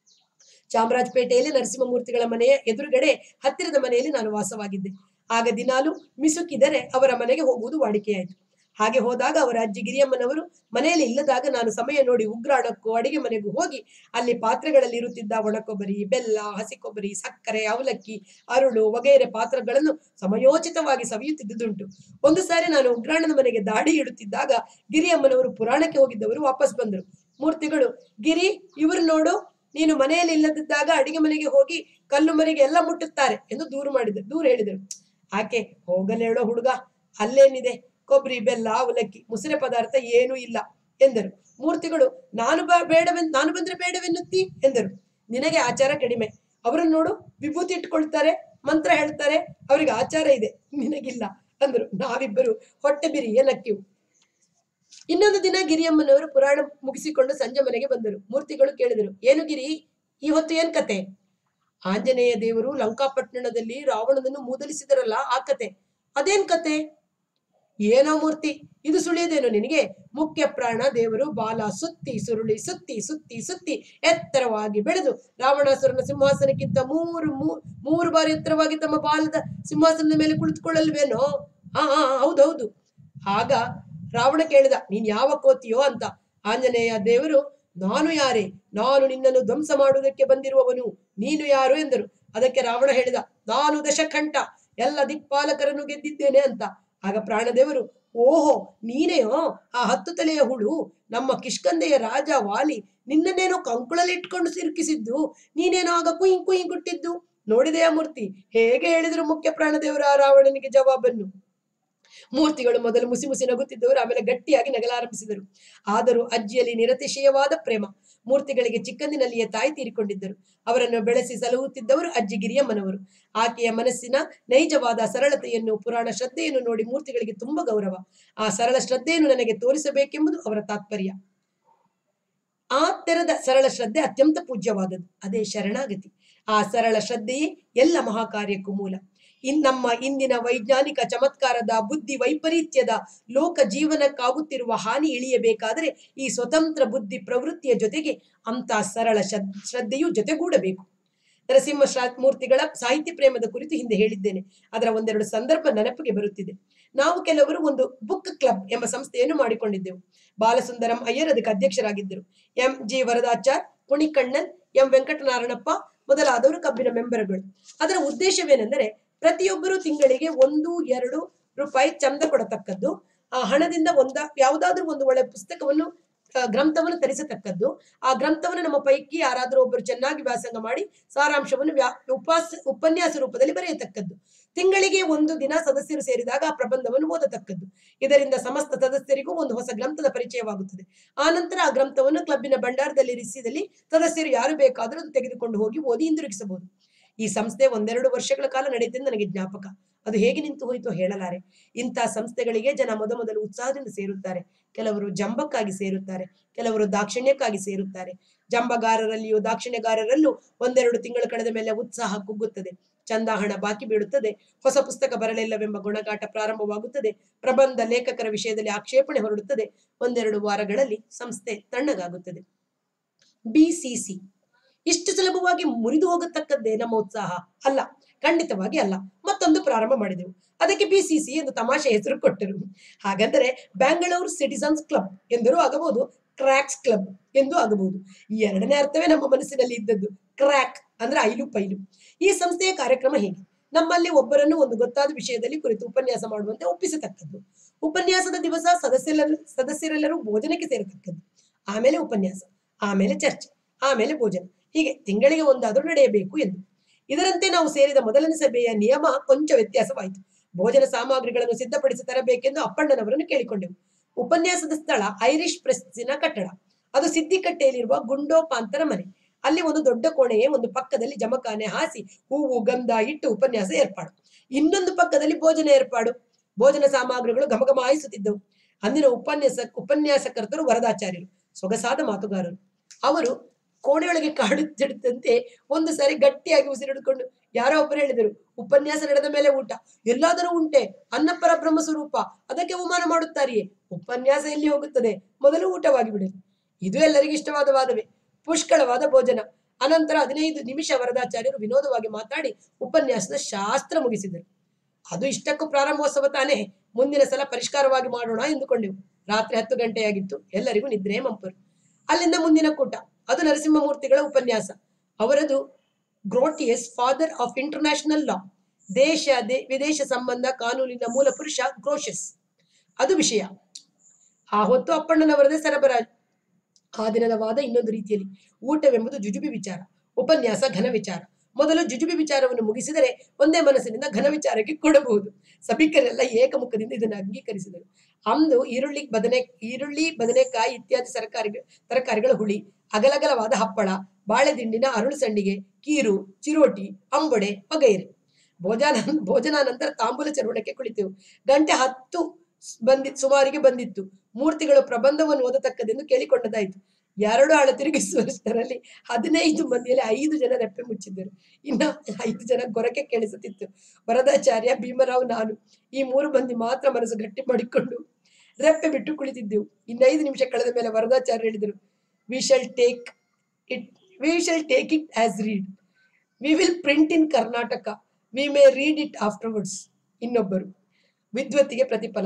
ಚಾಮರಾಜಪೇಟೆಯಲ್ಲಿ ನರಸಿಂಹಮೂರ್ತಿಗಳ ಮನೆಯ ಎದುರುಗಡೆ ಹತ್ತಿರದ ಮನೆಯಲ್ಲಿ ನಾನು ವಾಸವಾಗಿದ್ದೆ ಆಗ ದಿನಾಲು ಮಿಸುಕಿದರೆ ಅವರ ಮನೆಗೆ ಹೋಗುವುದು ವಾಡಿಕೆಯಾಯಿತು ಹಾಗೆ ಹೋದಾಗ ಅವರ ಅಜ್ಜಿ ಗಿರಿಯಮ್ಮನವರು ಮನೆಯಲ್ಲಿ ಇಲ್ಲದಾಗ ನಾನು ಸಮಯ ನೋಡಿ ಉಗ್ರಾಣಕ್ಕೂ ಅಡಿಗೆ ಮನೆಗೂ ಹೋಗಿ ಅಲ್ಲಿ ಪಾತ್ರೆಗಳಲ್ಲಿ ಇರುತ್ತಿದ್ದ ಒಣಕೊಬ್ಬರಿ ಬೆಲ್ಲ ಹಸಿ ಕೊಬ್ಬರಿ ಸಕ್ಕರೆ ಅವಲಕ್ಕಿ ಅರುಳು ವಗೈರೆ ಪಾತ್ರಗಳನ್ನು ಸಮಯೋಚಿತವಾಗಿ ಸವಿಯುತ್ತಿದ್ದುದುಂಟು ಒಂದು ಸಾರಿ ನಾನು ಉಗ್ರಾಣದ ಮನೆಗೆ ದಾಡಿ ಇಡುತ್ತಿದ್ದಾಗ ಗಿರಿಯಮ್ಮನವರು ಪುರಾಣಕ್ಕೆ ಹೋಗಿದ್ದವರು ವಾಪಸ್ ಬಂದರು ಮೂರ್ತಿಗಳು ಗಿರಿ ಇವರು ನೋಡು ನೀನು ಮನೆಯಲ್ಲಿ ಇಲ್ಲದಿದ್ದಾಗ ಅಡಿಗೆ ಮನೆಗೆ ಹೋಗಿ ಕಲ್ಲು ಮನೆಗೆ ಎಲ್ಲ ಮುಟ್ಟುತ್ತಾರೆ ಎಂದು ದೂರು ಮಾಡಿದರು ದೂರ ಹೇಳಿದರು ಆಕೆ ಹೋಗಲೇಳೋ ಹುಡುಗ ಅಲ್ಲೇನಿದೆ ಕೊಬ್ಬರಿ ಬೆಲ್ಲ ಅವಲಕ್ಕಿ ಮುಸುರೆ ಪದಾರ್ಥ ಏನೂ ಇಲ್ಲ ಎಂದರು ಮೂರ್ತಿಗಳು ನಾನು ಬ ಬೇಡವೆನ್ ನಾನು ಬಂದ್ರೆ ಬೇಡವೆನ್ನುತ್ತಿ ಎಂದರು ನಿನಗೆ ಆಚಾರ ಕಡಿಮೆ ಅವರನ್ನು ನೋಡು ವಿಭೂತಿ ಇಟ್ಕೊಳ್ತಾರೆ ಮಂತ್ರ ಹೇಳ್ತಾರೆ ಅವರಿಗೆ ಆಚಾರ ಇದೆ ನಿನಗಿಲ್ಲ ಅಂದರು ನಾವಿಬ್ಬರು ಹೊಟ್ಟೆ ಬಿರಿಯ ನಕ್ಕಿವು ಇನ್ನೊಂದು ದಿನ ಗಿರಿಯಮ್ಮನವರು ಪುರಾಣ ಮುಗಿಸಿಕೊಂಡು ಸಂಜೆ ಮನೆಗೆ ಬಂದರು ಮೂರ್ತಿಗಳು ಕೇಳಿದರು ಏನು ಗಿರಿ ಈ ಹೊತ್ತು ಏನ್ ಕತೆ ಆಂಜನೇಯ ದೇವರು ಲಂಕಾಪಟ್ಟಣದಲ್ಲಿ ರಾವಣನನ್ನು ಮೂದಲಿಸಿದರಲ್ಲ ಆ ಕತೆ ಅದೇನ್ ಕತೆ ಏನೋ ಮೂರ್ತಿ ಇದು ಸುಳಿಯದೇನು ನಿನಗೆ ಮುಖ್ಯ ಪ್ರಾಣ ದೇವರು ಬಾಲ ಸುತ್ತಿ ಸುರುಳಿ ಸುತ್ತಿ ಸುತ್ತಿ ಸುತ್ತಿ ಎತ್ತರವಾಗಿ ಬೆಳೆದು ರಾವಣಾಸುರನ ಸಿಂಹಾಸನಕ್ಕಿಂತ ಮೂರು ಮೂ- ಮೂರು ಬಾರಿ ಎತ್ತರವಾಗಿ ತಮ್ಮ ಬಾಲದ ಸಿಂಹಾಸನದ ಮೇಲೆ ಕುಳಿತುಕೊಳ್ಳಲ್ವೇನೋ ಹಾ ಹಾ ಹೌದೌದು ಆಗ ರಾವಣ ಕೇಳಿದ ನೀನ್ ಯಾವ ಕೋತಿಯೋ ಅಂತ ಆಂಜನೇಯ ದೇವರು ನಾನು ಯಾರೇ ನಾನು ನಿನ್ನನ್ನು ಧ್ವಂಸ ಮಾಡುವುದಕ್ಕೆ ಬಂದಿರುವವನು ನೀನು ಯಾರು ಎಂದರು ಅದಕ್ಕೆ ರಾವಣ ಹೇಳಿದ ನಾನು ದಶಕಂಠ ಎಲ್ಲ ದಿಕ್ಪಾಲಕರನ್ನು ಗೆದ್ದಿದ್ದೇನೆ ಅಂತ ಆಗ ಪ್ರಾಣದೇವರು ಓಹೋ ನೀನೆಯೋ ಆ ಹತ್ತು ತಲೆಯ ಹುಳು ನಮ್ಮ ಕಿಷ್ಕಂದೆಯ ರಾಜ ವಾಲಿ ನಿನ್ನನ್ನೇನೋ ಕಂಕುಳಲ್ಲಿ ಇಟ್ಕೊಂಡು ಸಿಲುಕಿಸಿದ್ದು ನೀನೇನೋ ಆಗ ಕುಯ್ ಕುಯ್ ಗುಟ್ಟಿದ್ದು ನೋಡಿದೆಯ ಮೂರ್ತಿ ಹೇಗೆ ಹೇಳಿದ್ರು ಮುಖ್ಯ ಪ್ರಾಣದೇವರ ಆ ರಾವಣನಿಗೆ ಜವಾಬನ್ನು ಮೂರ್ತಿಗಳು ಮೊದಲು ಮುಸಿ ಮುಸಿ ನಗುತ್ತಿದ್ದವರು ಆಮೇಲೆ ಗಟ್ಟಿಯಾಗಿ ನಗಲಾರಂಭಿಸಿದರು ಆದರೂ ಅಜ್ಜಿಯಲ್ಲಿ ನಿರತಿಶಯವಾದ ಪ್ರೇಮ ಮೂರ್ತಿಗಳಿಗೆ ಚಿಕ್ಕಂದಿನಲ್ಲಿಯೇ ತಾಯಿ ತೀರಿಕೊಂಡಿದ್ದರು ಅವರನ್ನು ಬೆಳೆಸಿ ಸಲಹುತ್ತಿದ್ದವರು ಅಜ್ಜಿ ಗಿರಿಯಮ್ಮನವರು ಆಕೆಯ ಮನಸ್ಸಿನ ನೈಜವಾದ ಸರಳತೆಯನ್ನು ಪುರಾಣ ಶ್ರದ್ಧೆಯನ್ನು ನೋಡಿ ಮೂರ್ತಿಗಳಿಗೆ ತುಂಬಾ ಗೌರವ ಆ ಸರಳ ಶ್ರದ್ಧೆಯನ್ನು ನನಗೆ ತೋರಿಸಬೇಕೆಂಬುದು ಅವರ ತಾತ್ಪರ್ಯ ಆ ತೆರದ ಸರಳ ಶ್ರದ್ಧೆ ಅತ್ಯಂತ ಪೂಜ್ಯವಾದದ್ದು ಅದೇ ಶರಣಾಗತಿ ಆ ಸರಳ ಶ್ರದ್ಧೆಯೇ ಎಲ್ಲ ಮಹಾಕಾರ್ಯಕ್ಕೂ ಮೂಲ ಇನ್ ನಮ್ಮ ಇಂದಿನ ವೈಜ್ಞಾನಿಕ ಚಮತ್ಕಾರದ ಬುದ್ಧಿ ವೈಪರೀತ್ಯದ ಲೋಕ ಜೀವನಕ್ಕಾಗುತ್ತಿರುವ ಹಾನಿ ಇಳಿಯಬೇಕಾದರೆ ಈ ಸ್ವತಂತ್ರ ಬುದ್ಧಿ ಪ್ರವೃತ್ತಿಯ ಜೊತೆಗೆ ಅಂತ ಸರಳ ಶ್ರದ್- ಶ್ರದ್ಧೆಯು ಜೊತೆಗೂಡಬೇಕು ನರಸಿಂಹ ಶಾ- ಮೂರ್ತಿಗಳ ಸಾಹಿತ್ಯ ಪ್ರೇಮದ ಕುರಿತು ಹಿಂದೆ ಹೇಳಿದ್ದೇನೆ ಅದರ ಒಂದೆರಡು ಸಂದರ್ಭ ನೆನಪಿಗೆ ಬರುತ್ತಿದೆ ನಾವು ಕೆಲವರು ಒಂದು ಬುಕ್ ಕ್ಲಬ್ ಎಂಬ ಸಂಸ್ಥೆಯನ್ನು ಮಾಡಿಕೊಂಡಿದ್ದೆವು ಬಾಲಸುಂದರಂ ಅಯ್ಯರ್ ಅದಕ್ಕೆ ಅಧ್ಯಕ್ಷರಾಗಿದ್ದರು M G Varadachar Kunnikannan M Venkatanarayanappa ಮೊದಲಾದವರು ಕಬ್ಬಿನ ಮೆಂಬರ್ಗಳು ಅದರ ಉದ್ದೇಶವೇನೆಂದರೆ ಪ್ರತಿಯೊಬ್ಬರು ತಿಂಗಳಿಗೆ ಒಂದು ಎರಡು ರೂಪಾಯಿ ಚಂದ ಕೊಡತಕ್ಕದ್ದು ಆ ಹಣದಿಂದ ಒಂದ ಯಾವುದಾದ್ರೂ ಒಂದು ಒಳ್ಳೆ ಪುಸ್ತಕವನ್ನು ಆ, ಗ್ರಂಥವನ್ನು ತರಿಸತಕ್ಕದ್ದು ಆ ಗ್ರಂಥವನ್ನು ನಮ್ಮ ಪೈಕಿ ಯಾರಾದರೂ ಒಬ್ಬರು ಚೆನ್ನಾಗಿ ವ್ಯಾಸಂಗ ಮಾಡಿ ಸಾರಾಂಶವನ್ನು ವ್ಯಾ ಉಪಾಸ ಉಪನ್ಯಾಸ ರೂಪದಲ್ಲಿ ಬರೆಯತಕ್ಕದ್ದು ತಿಂಗಳಿಗೆ ಒಂದು ದಿನ ಸದಸ್ಯರು ಸೇರಿದಾಗ ಆ ಪ್ರಬಂಧವನ್ನು ಓದತಕ್ಕದ್ದು ಇದರಿಂದ ಸಮಸ್ತ ಸದಸ್ಯರಿಗೂ ಒಂದು ಹೊಸ ಗ್ರಂಥದ ಪರಿಚಯವಾಗುತ್ತದೆ ಆ ನಂತರ ಆ ಗ್ರಂಥವನ್ನು ಕ್ಲಬ್ಬಿನ ಭಂಡಾರದಲ್ಲಿ ಇರಿಸಿದಲ್ಲಿ ಸದಸ್ಯರು ಯಾರು ಬೇಕಾದರೂ ಅದು ತೆಗೆದುಕೊಂಡು ಹೋಗಿ ಓದಿ ಹಿಂದಿರುಗಿಸಬಹುದು ಈ ಸಂಸ್ಥೆ ಒಂದೆರಡು ವರ್ಷಗಳ ಕಾಲ ನಡೆಯುತ್ತದೆ ನನಗೆ ಜ್ಞಾಪಕ ಅದು ಹೇಗೆ ನಿಂತು ಹೋಯಿತು ಹೇಳಲಾರೆ ಇಂಥ ಸಂಸ್ಥೆಗಳಿಗೆ ಜನ ಮೊದಮೊದಲು ಉತ್ಸಾಹದಿಂದ ಸೇರುತ್ತಾರೆ ಕೆಲವರು ಜಂಬಕ್ಕಾಗಿ ಸೇರುತ್ತಾರೆ ಕೆಲವರು ದಾಕ್ಷಿಣ್ಯಕ್ಕಾಗಿ ಸೇರುತ್ತಾರೆ ಜಂಬಗಾರರಲ್ಲಿಯೂ ದಾಕ್ಷಿಣ್ಯಗಾರರಲ್ಲೂ ಒಂದೆರಡು ತಿಂಗಳು ಕಳೆದ ಮೇಲೆ ಉತ್ಸಾಹ ಕುಗ್ಗುತ್ತದೆ ಚಂದ ಹಣ ಬಾಕಿ ಬೀಳುತ್ತದೆ ಹೊಸ ಪುಸ್ತಕ ಬರಲಿಲ್ಲವೆಂಬ ಗುಣಗಾಟ ಪ್ರಾರಂಭವಾಗುತ್ತದೆ ಪ್ರಬಂಧ ಲೇಖಕರ ವಿಷಯದಲ್ಲಿ ಆಕ್ಷೇಪಣೆ ಹೊರಡುತ್ತದೆ ಒಂದೆರಡು ವಾರಗಳಲ್ಲಿ ಸಂಸ್ಥೆ ತಣ್ಣಗಾಗುತ್ತದೆ ಬಿಸಿಸಿ ಇಷ್ಟು ಸುಲಭವಾಗಿ ಮುರಿದು ಹೋಗತಕ್ಕದ್ದೇ ನಮ್ಮ ಉತ್ಸಾಹ ಅಲ್ಲ ಖಂಡಿತವಾಗಿ ಅಲ್ಲ ಮತ್ತೊಂದು ಪ್ರಾರಂಭ ಮಾಡಿದೆವು ಅದಕ್ಕೆ ಬಿಸಿಸಿ ಎಂದು ತಮಾಷೆ ಹೆಸರು ಕೊಟ್ಟರು ಹಾಗಾದರೆ ಬ್ಯಾಂಗಳೂರು ಸಿಟಿಸನ್ಸ್ ಕ್ಲಬ್ ಎಂದರೂ ಆಗಬಹುದು ಕ್ರ್ಯಾಕ್ಸ್ ಕ್ಲಬ್ ಎಂದು ಆಗಬಹುದು ಈ ಎರಡನೇ ಅರ್ಥವೇ ನಮ್ಮ ಮನಸ್ಸಿನಲ್ಲಿ ಇದ್ದದ್ದು ಕ್ರ್ಯಾಕ್ ಅಂದ್ರೆ ಐಲು ಪೈಲು ಈ ಸಂಸ್ಥೆಯ ಕಾರ್ಯಕ್ರಮ ಹೇಗೆ ನಮ್ಮಲ್ಲಿ ಒಬ್ಬರನ್ನು ಒಂದು ಗೊತ್ತಾದ ವಿಷಯದಲ್ಲಿ ಕುರಿತು ಉಪನ್ಯಾಸ ಮಾಡುವಂತೆ ಒಪ್ಪಿಸತಕ್ಕದ್ದು ಉಪನ್ಯಾಸದ ದಿವಸ ಸದಸ್ಯರೆಲ್ಲ ಸದಸ್ಯರೆಲ್ಲರೂ ಭೋಜನಕ್ಕೆ ಸೇರತಕ್ಕದ್ದು ಆಮೇಲೆ ಉಪನ್ಯಾಸ ಆಮೇಲೆ ಚರ್ಚೆ ಆಮೇಲೆ ಭೋಜನ ಹೀಗೆ ತಿಂಗಳಿಗೆ ಒಂದಾದರೂ ನಡೆಯಬೇಕು ಎಂದು ಇದರಂತೆ ನಾವು ಸೇರಿದ ಮೊದಲನೇ ಸಭೆಯ ನಿಯಮ ಕೊಂಚ ವ್ಯತ್ಯಾಸವಾಯಿತು ಭೋಜನ ಸಾಮಗ್ರಿಗಳನ್ನು ಸಿದ್ಧಪಡಿಸಿ ತರಬೇಕೆಂದು ಅಪ್ಪಣ್ಣನವರನ್ನು ಕೇಳಿಕೊಂಡೆವು ಉಪನ್ಯಾಸದ ಸ್ಥಳ ಐರಿಷ್ ಪ್ರೆಸ್ಸಿನ ಕಟ್ಟಡ ಅದು ಸಿದ್ದಿಕಟ್ಟೆಯಲ್ಲಿರುವ ಗುಂಡೋಪಾಂತರ ಮನೆ ಅಲ್ಲಿ ಒಂದು ದೊಡ್ಡ ಕೋಣೆಯೇ ಒಂದು ಪಕ್ಕದಲ್ಲಿ ಜಮಖಾನೆ ಹಾಸಿ ಹೂವು ಗಂಧ ಇಟ್ಟು ಉಪನ್ಯಾಸ ಏರ್ಪಾಡು ಇನ್ನೊಂದು ಪಕ್ಕದಲ್ಲಿ ಭೋಜನ ಏರ್ಪಾಡು ಭೋಜನ ಸಾಮಗ್ರಿಗಳು ಘಮಘಮಾಯಿಸುತ್ತಿದ್ದವು ಅಂದಿನ ಉಪನ್ಯಾಸ ಉಪನ್ಯಾಸಕರ್ತರು ವರದಾಚಾರ್ಯರು ಸೊಗಸಾದ ಮಾತುಗಾರರು ಅವರು ಕೋಣೆಯೊಳಗೆ ಕಾಡುತ್ತಿಡುತ್ತಂತೆ ಒಂದು ಸಾರಿ ಗಟ್ಟಿಯಾಗಿ ಉಸಿರಿಡಿಕೊಂಡು ಯಾರೋ ಒಬ್ಬರು ಹೇಳಿದರು ಉಪನ್ಯಾಸ ನಡೆದ ಮೇಲೆ ಊಟ ಎಲ್ಲಾದರೂ ಉಂಟೆ ಅನ್ನಪರ ಬ್ರಹ್ಮ ಸ್ವರೂಪ ಅದಕ್ಕೆ ಅವಮಾನ ಮಾಡುತ್ತಾರೆಯೇ ಉಪನ್ಯಾಸ ಎಲ್ಲಿ ಹೋಗುತ್ತದೆ ಮೊದಲು ಊಟವಾಗಿ ಬಿಡಲಿ ಇದು ಎಲ್ಲರಿಗೂ ಇಷ್ಟವಾದ ವಾದವೇ ಪುಷ್ಕಳವಾದ ಭೋಜನ ಅನಂತರ ಹದಿನೈದು ನಿಮಿಷ ವರದಾಚಾರ್ಯರು ವಿನೋದವಾಗಿ ಮಾತಾಡಿ ಉಪನ್ಯಾಸದ ಶಾಸ್ತ್ರ ಮುಗಿಸಿದರು ಅದು ಇಷ್ಟಕ್ಕೂ ಪ್ರಾರಂಭೋತ್ಸವ ತಾನೇ ಮುಂದಿನ ಸಲ ಪರಿಷ್ಕಾರವಾಗಿ ಮಾಡೋಣ ಎಂದುಕೊಂಡೆವು ರಾತ್ರಿ ಹತ್ತು ಗಂಟೆಯಾಗಿತ್ತು ಎಲ್ಲರಿಗೂ ನಿದ್ರೆ ಮಂಪರು ಅಲ್ಲಿಂದ ಮುಂದಿನ ಕೂಟ ಅದು ನರಸಿಂಹಮೂರ್ತಿಗಳ ಉಪನ್ಯಾಸ ಅವರದು Grotius father of international law ದೇಶ ದೇ- ವಿದೇಶ ಸಂಬಂಧ ಕಾನೂನಿನ ಮೂಲ ಪುರುಷ ಗ್ರೋಷಸ್ ಅದು ವಿಷಯ ಆ ಹೊತ್ತು ಅಪ್ಪಣ್ಣನವರದೇ ಸರಬರಾಜು ಆ ದಿನದ ವಾದ ಇನ್ನೊಂದು ರೀತಿಯಲ್ಲಿ ಊಟವೆಂಬುದು ಜುಜುಬಿ ವಿಚಾರ ಉಪನ್ಯಾಸ ಘನ ವಿಚಾರ ಮೊದಲು ಜುಜುಬಿ ವಿಚಾರವನ್ನು ಮುಗಿಸಿದರೆ ಒಂದೇ ಮನಸ್ಸಿನಿಂದ ಘನ ವಿಚಾರಕ್ಕೆ ಕೊಡಬಹುದು ಸಭಿಕರೆಲ್ಲ ಏಕಮುಖದಿಂದ ಇದನ್ನು ಅಂಗೀಕರಿಸಿದರು ಅಂದು ಈರುಳ್ಳಿ ಬದನೆ ಈರುಳ್ಳಿ ಬದನೆಕಾಯಿ ಇತ್ಯಾದಿ ತರಕಾರಿ ತರಕಾರಿಗಳ ಹುಳಿ ಅಗಲಗಲವಾದ ಹಪ್ಪಳ ಬಾಳೆದಿಂಡಿನ ಅರಳು ಸಂಡಿಗೆ ಕೀರು ಚಿರೋಟಿ ಅಂಬೊಡೆ ವಗೈರೆ ಭೋಜನ ಭೋಜನಾನಂತರ ತಾಂಬೂಲ ಚರ್ವಣಕ್ಕೆ ಕುಳಿತೆವು ಗಂಟೆ ಹತ್ತು ಬಂದಿತ್ತು ಸುಮಾರಿಗೆ ಬಂದಿತ್ತು ಮೂರ್ತಿಗಳು ಪ್ರಬಂಧವನ್ನು ಓದತಕ್ಕದೆಂದು ಕೇಳಿಕೊಂಡದಾಯಿತು ಎರಡು ಆಳ ತಿರುಗಿಸುವಷ್ಟರಲ್ಲಿ ಹದಿನೈದು ಮಂದಿಯಲ್ಲಿ ಐದು ಜನ ರೆಪ್ಪೆ ಮುಚ್ಚಿದ್ದರು ಇನ್ನು ಐದು ಜನ ಗೊರಕೆ ಕೇಳಿಸುತ್ತಿತ್ತು ವರದಾಚಾರ್ಯ ಭೀಮರಾವ್ ನಾನು ಈ ಮೂರು ಮಂದಿ ಮಾತ್ರ ಮನಸ್ಸು ಗಟ್ಟಿ ಮಾಡಿಕೊಂಡು ರೆಪ್ಪೆ ಬಿಟ್ಟು ಕುಳಿತಿದ್ದೆವು ಇನ್ನೈದು ನಿಮಿಷ ಕಳೆದ ಮೇಲೆ ವರದಾಚಾರ್ಯ ಹೇಳಿದರು we shall take it we shall take it as read we will print in Karnataka we may read it afterwards ಇನ್ನೊಬ್ಬರು ವಿದ್ವತ್ತಿಗೆ ಪ್ರತಿಫಲ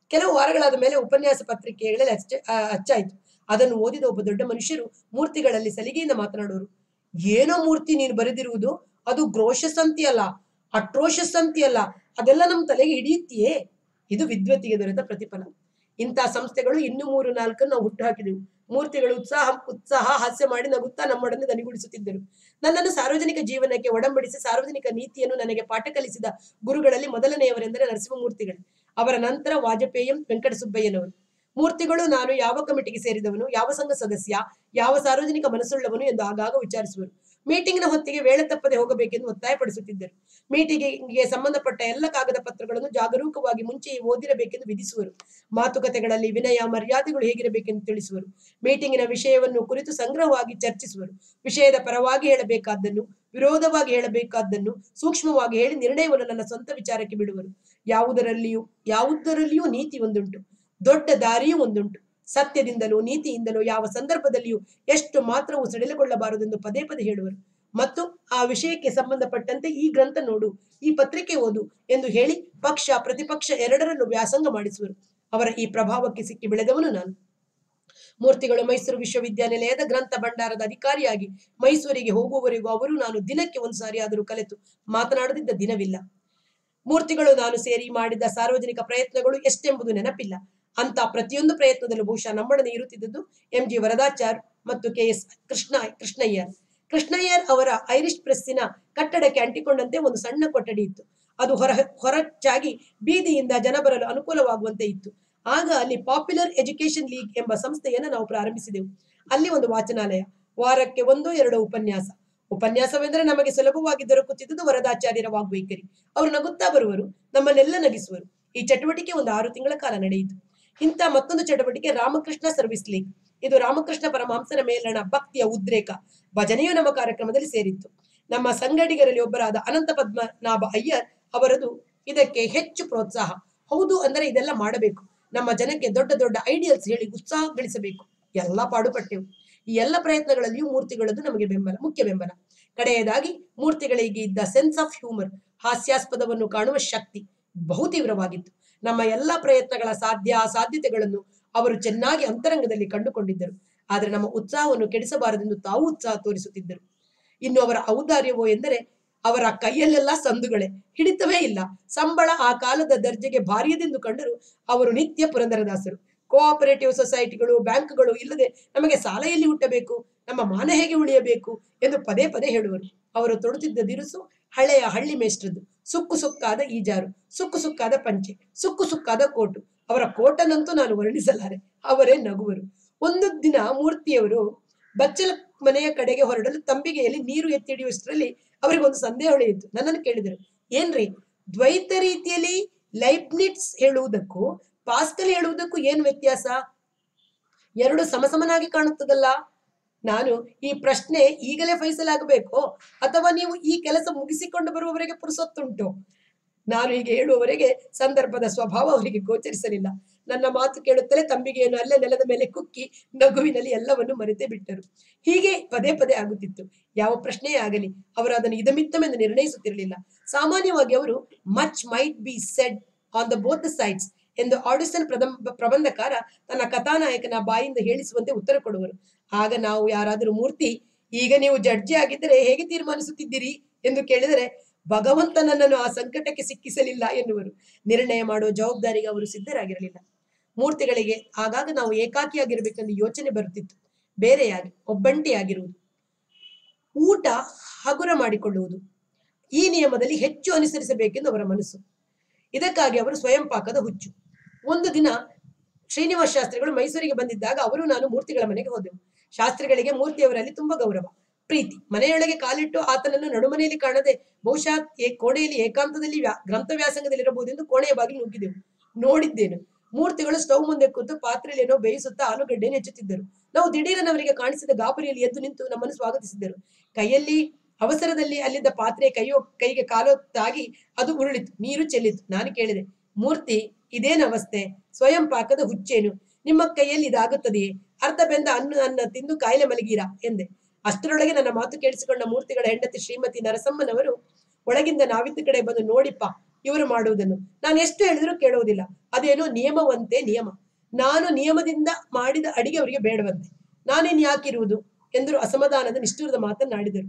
ಕೆಲವು ವಾರಗಳಾದ ಮೇಲೆ ಉಪನ್ಯಾಸ ಪತ್ರಿಕೆಗಳಲ್ಲಿ ಅಚ್ಚ ಆ, ಅಚ್ಚಾಯಿತು ಅದನ್ನು ಓದಿದ ಒಬ್ಬ ದೊಡ್ಡ ಮನುಷ್ಯರು ಮೂರ್ತಿಗಳಲ್ಲಿ ಸಲಿಗೆಯಿಂದ ಮಾತನಾಡುವರು ಏನೋ ಮೂರ್ತಿ ನೀನು ಬರೆದಿರುವುದು ಅದು ಗ್ರೋಷಸ್ ಅಂತಿಯಲ್ಲ ಅಟ್ರೋಷಸ್ ಅಂತಿಯಲ್ಲ ಅದೆಲ್ಲ ನಮ್ಮ ತಲೆಗೆ ಹಿಡಿಯುತ್ತೆಯೇ ಇದು ವಿದ್ವತ್ತಿಗೆ ದೊರೆತ ಪ್ರತಿಫಲ ಇಂತಹ ಸಂಸ್ಥೆಗಳು ಇನ್ನು ಮೂರು ನಾಲ್ಕನ್ನು ನಾವು ಹುಟ್ಟು ಹಾಕಿದೆವು ಮೂರ್ತಿಗಳು ಉತ್ಸಾಹ ಉತ್ಸಾಹ ಹಾಸ್ಯ ಮಾಡಿ ನಗುತ್ತಾ ನಮ್ಮೊಡನೆ ದನಿಗೂಡಿಸುತ್ತಿದ್ದರು ನನ್ನನ್ನು ಸಾರ್ವಜನಿಕ ಜೀವನಕ್ಕೆ ಒಡಂಬಡಿಸಿ ಸಾರ್ವಜನಿಕ ನೀತಿಯನ್ನು ನನಗೆ ಪಾಠ ಕಲಿಸಿದ ಗುರುಗಳಲ್ಲಿ ಮೊದಲನೆಯವರೆಂದರೆ ನರಸಿಂಹಮೂರ್ತಿಗಳೇ ಅವರ ನಂತರ ವಾಜಪೇಯಿ ವೆಂಕಟಸುಬ್ಬಯ್ಯನವರು ಮೂರ್ತಿಗಳು ನಾನು ಯಾವ ಕಮಿಟಿಗೆ ಸೇರಿದವನು ಯಾವ ಸಂಘ ಸದಸ್ಯ ಯಾವ ಸಾರ್ವಜನಿಕ ಮನಸ್ಸುಳ್ಳವನು ಎಂದು ಆಗಾಗ ವಿಚಾರಿಸುವರು ಮೀಟಿಂಗ್ನ ಹೊತ್ತಿಗೆ ವೇಳೆ ತಪ್ಪದೆ ಹೋಗಬೇಕೆಂದು ಒತ್ತಾಯಪಡಿಸುತ್ತಿದ್ದರು ಮೀಟಿಂಗಿಗೆ ಸಂಬಂಧಪಟ್ಟ ಎಲ್ಲ ಕಾಗದ ಪತ್ರಗಳನ್ನು ಜಾಗರೂಕವಾಗಿ ಮುಂಚೆಯೇ ಓದಿರಬೇಕೆಂದು ವಿಧಿಸುವರು ಮಾತುಕತೆಗಳಲ್ಲಿ ವಿನಯ ಮರ್ಯಾದೆಗಳು ಹೇಗಿರಬೇಕೆಂದು ತಿಳಿಸುವರು ಮೀಟಿಂಗಿನ ವಿಷಯವನ್ನು ಕುರಿತು ಸಂಗ್ರಹವಾಗಿ ಚರ್ಚಿಸುವರು ವಿಷಯದ ಪರವಾಗಿ ಹೇಳಬೇಕಾದ್ದನ್ನು ವಿರೋಧವಾಗಿ ಹೇಳಬೇಕಾದ್ದನ್ನು ಸೂಕ್ಷ್ಮವಾಗಿ ಹೇಳಿ ನಿರ್ಣಯವನ್ನು ನನ್ನ ಸ್ವಂತ ವಿಚಾರಕ್ಕೆ ಬಿಡುವರು ಯಾವುದರಲ್ಲಿಯೂ ಯಾವುದರಲ್ಲಿಯೂ ನೀತಿ ಒಂದುಂಟು ದೊಡ್ಡ ದಾರಿಯೂ ಒಂದುಂಟು ಸತ್ಯದಿಂದಲೂ ನೀತಿಯಿಂದಲೂ ಯಾವ ಸಂದರ್ಭದಲ್ಲಿಯೂ ಎಷ್ಟು ಮಾತ್ರವೂ ಸಡಿಲಗೊಳ್ಳಬಾರದೆಂದು ಪದೇ ಪದೇ ಹೇಳುವರು ಮತ್ತು ಆ ವಿಷಯಕ್ಕೆ ಸಂಬಂಧಪಟ್ಟಂತೆ ಈ ಗ್ರಂಥ ನೋಡು ಈ ಪತ್ರಿಕೆ ಓದು ಎಂದು ಹೇಳಿ ಪಕ್ಷ ಪ್ರತಿಪಕ್ಷ ಎರಡರಲ್ಲೂ ವ್ಯಾಸಂಗ ಮಾಡಿಸುವರು ಅವರ ಈ ಪ್ರಭಾವಕ್ಕೆ ಸಿಕ್ಕಿ ಬೆಳೆದವನು ನಾನು ಮೂರ್ತಿಗಳು ಮೈಸೂರು ವಿಶ್ವವಿದ್ಯಾನಿಲಯದ ಗ್ರಂಥ ಭಂಡಾರದ ಅಧಿಕಾರಿಯಾಗಿ ಮೈಸೂರಿಗೆ ಹೋಗುವವರೆಗೂ ಅವರು ನಾನು ದಿನಕ್ಕೆ ಒಂದು ಸಾರಿ ಆದರೂ ಕಲೆತು ಮಾತನಾಡದಿದ್ದ ದಿನವಿಲ್ಲ ಮೂರ್ತಿಗಳು ನಾನು ಸೇರಿ ಮಾಡಿದ ಸಾರ್ವಜನಿಕ ಪ್ರಯತ್ನಗಳು ಎಷ್ಟೆಂಬುದು ನೆನಪಿಲ್ಲ ಅಂತ ಪ್ರತಿಯೊಂದು ಪ್ರಯತ್ನದಲ್ಲೂ ಬಹುಶಃ ನಮ್ಮೊಡನೆ ಇರುತ್ತಿದ್ದದ್ದು ಎಂ ಜಿ ವರದಾಚಾರ್ ಮತ್ತು ಕೆ ಎಸ್ ಕೃಷ್ಣ ಕೃಷ್ಣಯ್ಯರ್ ಕೃಷ್ಣಯ್ಯರ್ ಅವರ ಐರಿಷ್ ಪ್ರೆಸ್ಸಿನ ಕಟ್ಟಡಕ್ಕೆ ಅಂಟಿಕೊಂಡಂತೆ ಒಂದು ಸಣ್ಣ ಕೊಠಡಿ ಇತ್ತು ಅದು ಹೊರ ಹೊರಚಾಗಿ ಬೀದಿಯಿಂದ ಜನ ಬರಲು ಅನುಕೂಲವಾಗುವಂತೆ ಇತ್ತು ಆಗ ಅಲ್ಲಿ ಪಾಪ್ಯುಲರ್ ಎಜುಕೇಶನ್ ಲೀಗ್ ಎಂಬ ಸಂಸ್ಥೆಯನ್ನು ನಾವು ಪ್ರಾರಂಭಿಸಿದೆವು ಅಲ್ಲಿ ಒಂದು ವಾಚನಾಲಯ ವಾರಕ್ಕೆ ಒಂದು ಎರಡು ಉಪನ್ಯಾಸ ಉಪನ್ಯಾಸವೆಂದರೆ ನಮಗೆ ಸುಲಭವಾಗಿ ದೊರಕುತ್ತಿದ್ದುದು ವರದಾಚಾರ್ಯರ ವಾಗ್ವೈಖರಿ ಅವರು ನಗುತ್ತಾ ಬರುವರು ನಮ್ಮನ್ನೆಲ್ಲ ನಗಿಸುವರು ಈ ಚಟುವಟಿಕೆ ಒಂದು ಆರು ತಿಂಗಳ ಕಾಲ ನಡೆಯಿತು ಇಂಥ ಮತ್ತೊಂದು ಚಟುವಟಿಕೆ ರಾಮಕೃಷ್ಣ ಸರ್ವಿಸ್ ಲೀಗ್ ಇದು ರಾಮಕೃಷ್ಣ ಪರಮಹಂಸನ ಮೇಲಣ ಭಕ್ತಿಯ ಉದ್ರೇಕ ಭಜನೆಯು ನಮ್ಮ ಕಾರ್ಯಕ್ರಮದಲ್ಲಿ ಸೇರಿತ್ತು ನಮ್ಮ ಸಂಗಡಿಗರಲ್ಲಿ ಒಬ್ಬರಾದ ಅನಂತ ಪದ್ಮನಾಭ ಅಯ್ಯರ್ ಅವರದು ಇದಕ್ಕೆ ಹೆಚ್ಚು ಪ್ರೋತ್ಸಾಹ ಹೌದು ಅಂದರೆ ಇದೆಲ್ಲ ಮಾಡಬೇಕು ನಮ್ಮ ಜನಕ್ಕೆ ದೊಡ್ಡ ದೊಡ್ಡ ಐಡಿಯಲ್ಸ್ ಹೇಳಿ ಉತ್ಸಾಹ ಗಳಿಸಬೇಕು ಎಲ್ಲ ಪಾಡುಪಟ್ಟೆವು ಈ ಎಲ್ಲ ಪ್ರಯತ್ನಗಳಲ್ಲಿಯೂ ಮೂರ್ತಿಗಳದ್ದು ನಮಗೆ ಬೆಂಬಲ ಮುಖ್ಯ ಬೆಂಬಲ ಕಡೆಯದಾಗಿ ಮೂರ್ತಿಗಳಿಗೆ ಇದ್ದ ಸೆನ್ಸ್ ಆಫ್ ಹ್ಯೂಮರ್ ಹಾಸ್ಯಾಸ್ಪದವನ್ನು ಕಾಣುವ ಶಕ್ತಿ ಬಹು ತೀವ್ರವಾಗಿತ್ತು ನಮ್ಮ ಎಲ್ಲಾ ಪ್ರಯತ್ನಗಳ ಸಾಧ್ಯ ಅಸಾಧ್ಯತೆಗಳನ್ನು ಅವರು ಚೆನ್ನಾಗಿ ಅಂತರಂಗದಲ್ಲಿ ಕಂಡುಕೊಂಡಿದ್ದರು ಆದರೆ ನಮ್ಮ ಉತ್ಸಾಹವನ್ನು ಕೆಡಿಸಬಾರದೆಂದು ತಾವು ಉತ್ಸಾಹ ತೋರಿಸುತ್ತಿದ್ದರು ಇನ್ನು ಅವರ ಔದಾರ್ಯವೋ ಎಂದರೆ ಅವರ ಕೈಯಲ್ಲೆಲ್ಲ ಸಂದುಗಳೇ ಹಿಡಿತವೇ ಇಲ್ಲ ಸಂಬಳ ಆ ಕಾಲದ ದರ್ಜೆಗೆ ಭಾರಿಯದೆಂದು ಕಂಡರೂ ಅವರು ನಿತ್ಯ ಪುರಂದರದಾಸರು ಕೋಆಪರೇಟಿವ್ ಸೊಸೈಟಿಗಳು ಬ್ಯಾಂಕ್ಗಳು ಇಲ್ಲದೆ ನಮಗೆ ಸಾಲ ಎಲ್ಲಿ ಹುಟ್ಟಬೇಕು ನಮ್ಮ ಮಾನ ಹೇಗೆ ಉಳಿಯಬೇಕು ಎಂದು ಪದೇ ಪದೇ ಹೇಳುವರು ಅವರು ತೊಡುತ್ತಿದ್ದ ದಿರುಸು ಹಳೆಯ ಹಳ್ಳಿ ಮೇಷ್ಟ್ರದ್ದು ಸುಕ್ಕು ಸುಕ್ಕಾದ ಈಜಾರು ಸುಕ್ಕು ಸುಕ್ಕಾದ ಪಂಚೆ ಸುಕ್ಕು ಸುಕ್ಕಾದ ಕೋಟು ಅವರ ಕೋಟನಂತೂ ನಾನು ವರ್ಣಿಸಲಾರೆ ಅವರೇ ನಗುವರು ಒಂದು ದಿನ ಮೂರ್ತಿಯವರು ಬಚ್ಚಲ ಮನೆಯ ಕಡೆಗೆ ಹೊರಡಲು ತಂಬಿಗೆಯಲ್ಲಿ ನೀರು ಎತ್ತಿ ಹಿಡಿಯುವಷ್ಟರಲ್ಲಿ ಅವರಿಗೆ ಒಂದು ಸಂದೇಹ ಹೊಳೆಯಿತು ನನ್ನನ್ನು ಕೇಳಿದರು ಏನ್ರಿ ದ್ವೈತ ರೀತಿಯಲ್ಲಿ ಲೈಬ್ನಿಟ್ಸ್ ಹೇಳುವುದಕ್ಕೂ ಪಾಸ್ಕಲ್ ಹೇಳುವುದಕ್ಕೂ ಏನು ವ್ಯತ್ಯಾಸ ಎರಡು ಸಮಸಮನಾಗಿ ಕಾಣುತ್ತದಲ್ಲ ನಾನು ಈ ಪ್ರಶ್ನೆ ಈಗಲೇ ಫೈಸಲಾಗಬೇಕೋ ಅಥವಾ ನೀವು ಈ ಕೆಲಸ ಮುಗಿಸಿಕೊಂಡು ಬರುವವರೆಗೆ ಪುರುಸೊತ್ತುಂಟು ನಾನು ಹೀಗೆ ಹೇಳುವವರೆಗೆ ಸಂದರ್ಭದ ಸ್ವಭಾವ ಅವರಿಗೆ ಗೋಚರಿಸಲಿಲ್ಲ ನನ್ನ ಮಾತು ಕೇಳುತ್ತಲೇ ತಂಬಿಗೆಯನ್ನು ಅಲ್ಲೇ ನೆಲದ ಮೇಲೆ ಕುಕ್ಕಿ ನಗುವಿನಲ್ಲಿ ಎಲ್ಲವನ್ನು ಮರೆತೇ ಬಿಟ್ಟರು ಹೀಗೆ ಪದೇ ಪದೇ ಆಗುತ್ತಿತ್ತು ಯಾವ ಪ್ರಶ್ನೆಯೇ ಆಗಲಿ ಅವರು ಅದನ್ನು ಇದಮಿತ್ತಮೆಂದು ನಿರ್ಣಯಿಸುತ್ತಿರಲಿಲ್ಲ ಸಾಮಾನ್ಯವಾಗಿ ಅವರು much might be said on the both the sides ಎಂದು ಆಡಿಸನ್ ಪ್ರದಂಬ ಪ್ರಬಂಧಕಾರ ತನ್ನ ಕಥಾನಾಯಕನ ಬಾಯಿಂದ ಹೇಳಿಸುವಂತೆ ಉತ್ತರ ಕೊಡುವರು ಆಗ ನಾವು ಯಾರಾದರೂ ಮೂರ್ತಿ ಈಗ ನೀವು ಜಡ್ಜಿ ಆಗಿದ್ದರೆ ಹೇಗೆ ತೀರ್ಮಾನಿಸುತ್ತಿದ್ದೀರಿ ಎಂದು ಕೇಳಿದರೆ ಭಗವಂತ ನನ್ನನ್ನು ಆ ಸಂಕಟಕ್ಕೆ ಸಿಕ್ಕಿಸಲಿಲ್ಲ ಎನ್ನುವರು ನಿರ್ಣಯ ಮಾಡುವ ಜವಾಬ್ದಾರಿಗೆ ಅವರು ಸಿದ್ಧರಾಗಿರಲಿಲ್ಲ ಮೂರ್ತಿಗಳಿಗೆ ಆಗಾಗ ನಾವು ಏಕಾಕಿಯಾಗಿರಬೇಕೆಂದು ಯೋಚನೆ ಬರುತ್ತಿತ್ತು ಬೇರೆಯಾಗಿ ಒಬ್ಬಂಟಿಯಾಗಿರುವುದು ಊಟ ಹಗುರ ಮಾಡಿಕೊಳ್ಳುವುದು ಈ ನಿಯಮದಲ್ಲಿ ಹೆಚ್ಚು ಅನುಸರಿಸಬೇಕೆಂದು ಅವರ ಮನಸ್ಸು ಇದಕ್ಕಾಗಿ ಅವರು ಸ್ವಯಂ ಪಾಕದ ಹುಚ್ಚು ಒಂದು ದಿನ ಶ್ರೀನಿವಾಸ ಶಾಸ್ತ್ರಿಗಳು ಮೈಸೂರಿಗೆ ಬಂದಿದ್ದಾಗ ಅವರು ನಾನು ಮೂರ್ತಿಗಳ ಮನೆಗೆ ಹೋದೆವು ಶಾಸ್ತ್ರಿಗಳಿಗೆ ಮೂರ್ತಿಯವರಲ್ಲಿ ತುಂಬಾ ಗೌರವ ಪ್ರೀತಿ ಮನೆಯೊಳಗೆ ಕಾಲಿಟ್ಟು ಆತನನ್ನು ನಡುಮನೆಯಲ್ಲಿ ಕಾಣದೆ ಬಹುಶಃ ಏ- ಕೋಣೆಯಲ್ಲಿ ಏಕಾಂತದಲ್ಲಿ ವ್ಯಾ ಗ್ರಂಥ ವ್ಯಾಸಂಗದಲ್ಲಿರಬಹುದೆಂದು ಕೋಣೆಯ ಬಾಗಿಲು ನುಗ್ಗಿದೆವು ನೋಡಿದ್ದೇನು ಮೂರ್ತಿಗಳು ಸ್ಟವ್ ಮುಂದೆ ಕೂತು ಪಾತ್ರೆಯಲ್ಲಿ ಏನೋ ಬೇಯಿಸುತ್ತಾ ಆಲೂಗಡ್ಡೆಯನ್ನು ಹೆಚ್ಚುತ್ತಿದ್ದರು ನಾವು ದಿಢೀರನ ಅವರಿಗೆ ಕಾಣಿಸಿದ ಗಾಬರಿಯಲ್ಲಿ ಎದ್ದು ನಿಂತು ನಮ್ಮನ್ನು ಸ್ವಾಗತಿಸಿದ್ದರು ಕೈಯಲ್ಲಿ ಅವಸರದಲ್ಲಿ ಅಲ್ಲಿದ್ದ ಪಾತ್ರೆ ಕೈಯೋ ಕೈಗೆ ಕಾಲೊತ್ತಾಗಿ ಅದು ಉರುಳಿತು ನೀರು ಚೆಲ್ಲಿತು ನಾನು ಕೇಳಿದೆ ಮೂರ್ತಿ ಇದೇನು ಅವಸ್ಥೆ ಸ್ವಯಂ ಪಾಕದ ಹುಚ್ಚೇನು ನಿಮ್ಮ ಕೈಯಲ್ಲಿ ಇದಾಗುತ್ತದೆಯೇ ಅರ್ಧ ಬೆಂದ ಅನ್ನ ಅನ್ನ ತಿಂದು ಕಾಯಿಲೆ ಮಲಗೀರಾ ಎಂದೆ ಅಷ್ಟರೊಳಗೆ ನನ್ನ ಮಾತು ಕೇಳಿಸಿಕೊಂಡ ಮೂರ್ತಿಗಳ ಹೆಂಡತಿ ಶ್ರೀಮತಿ ನರಸಮ್ಮನವರು ಒಳಗಿಂದ ನಾವಿದ್ದ ಕಡೆ ಬಂದು ನೋಡಿಪ್ಪ ಇವರು ಮಾಡುವುದನ್ನು ನಾನು ಎಷ್ಟು ಹೇಳಿದ್ರು ಕೇಳುವುದಿಲ್ಲ ಅದೇನೋ ನಿಯಮವಂತೆ ನಿಯಮ ನಾನು ನಿಯಮದಿಂದ ಮಾಡಿದ ಅಡಿಗೆ ಅವರಿಗೆ ಬೇಡವಂತೆ ನಾನೇನ್ ಯಾಕಿರುವುದು ಎಂದರು ಅಸಮಾಧಾನದ ನಿಷ್ಠುರದ ಮಾತನ್ನಾಡಿದರು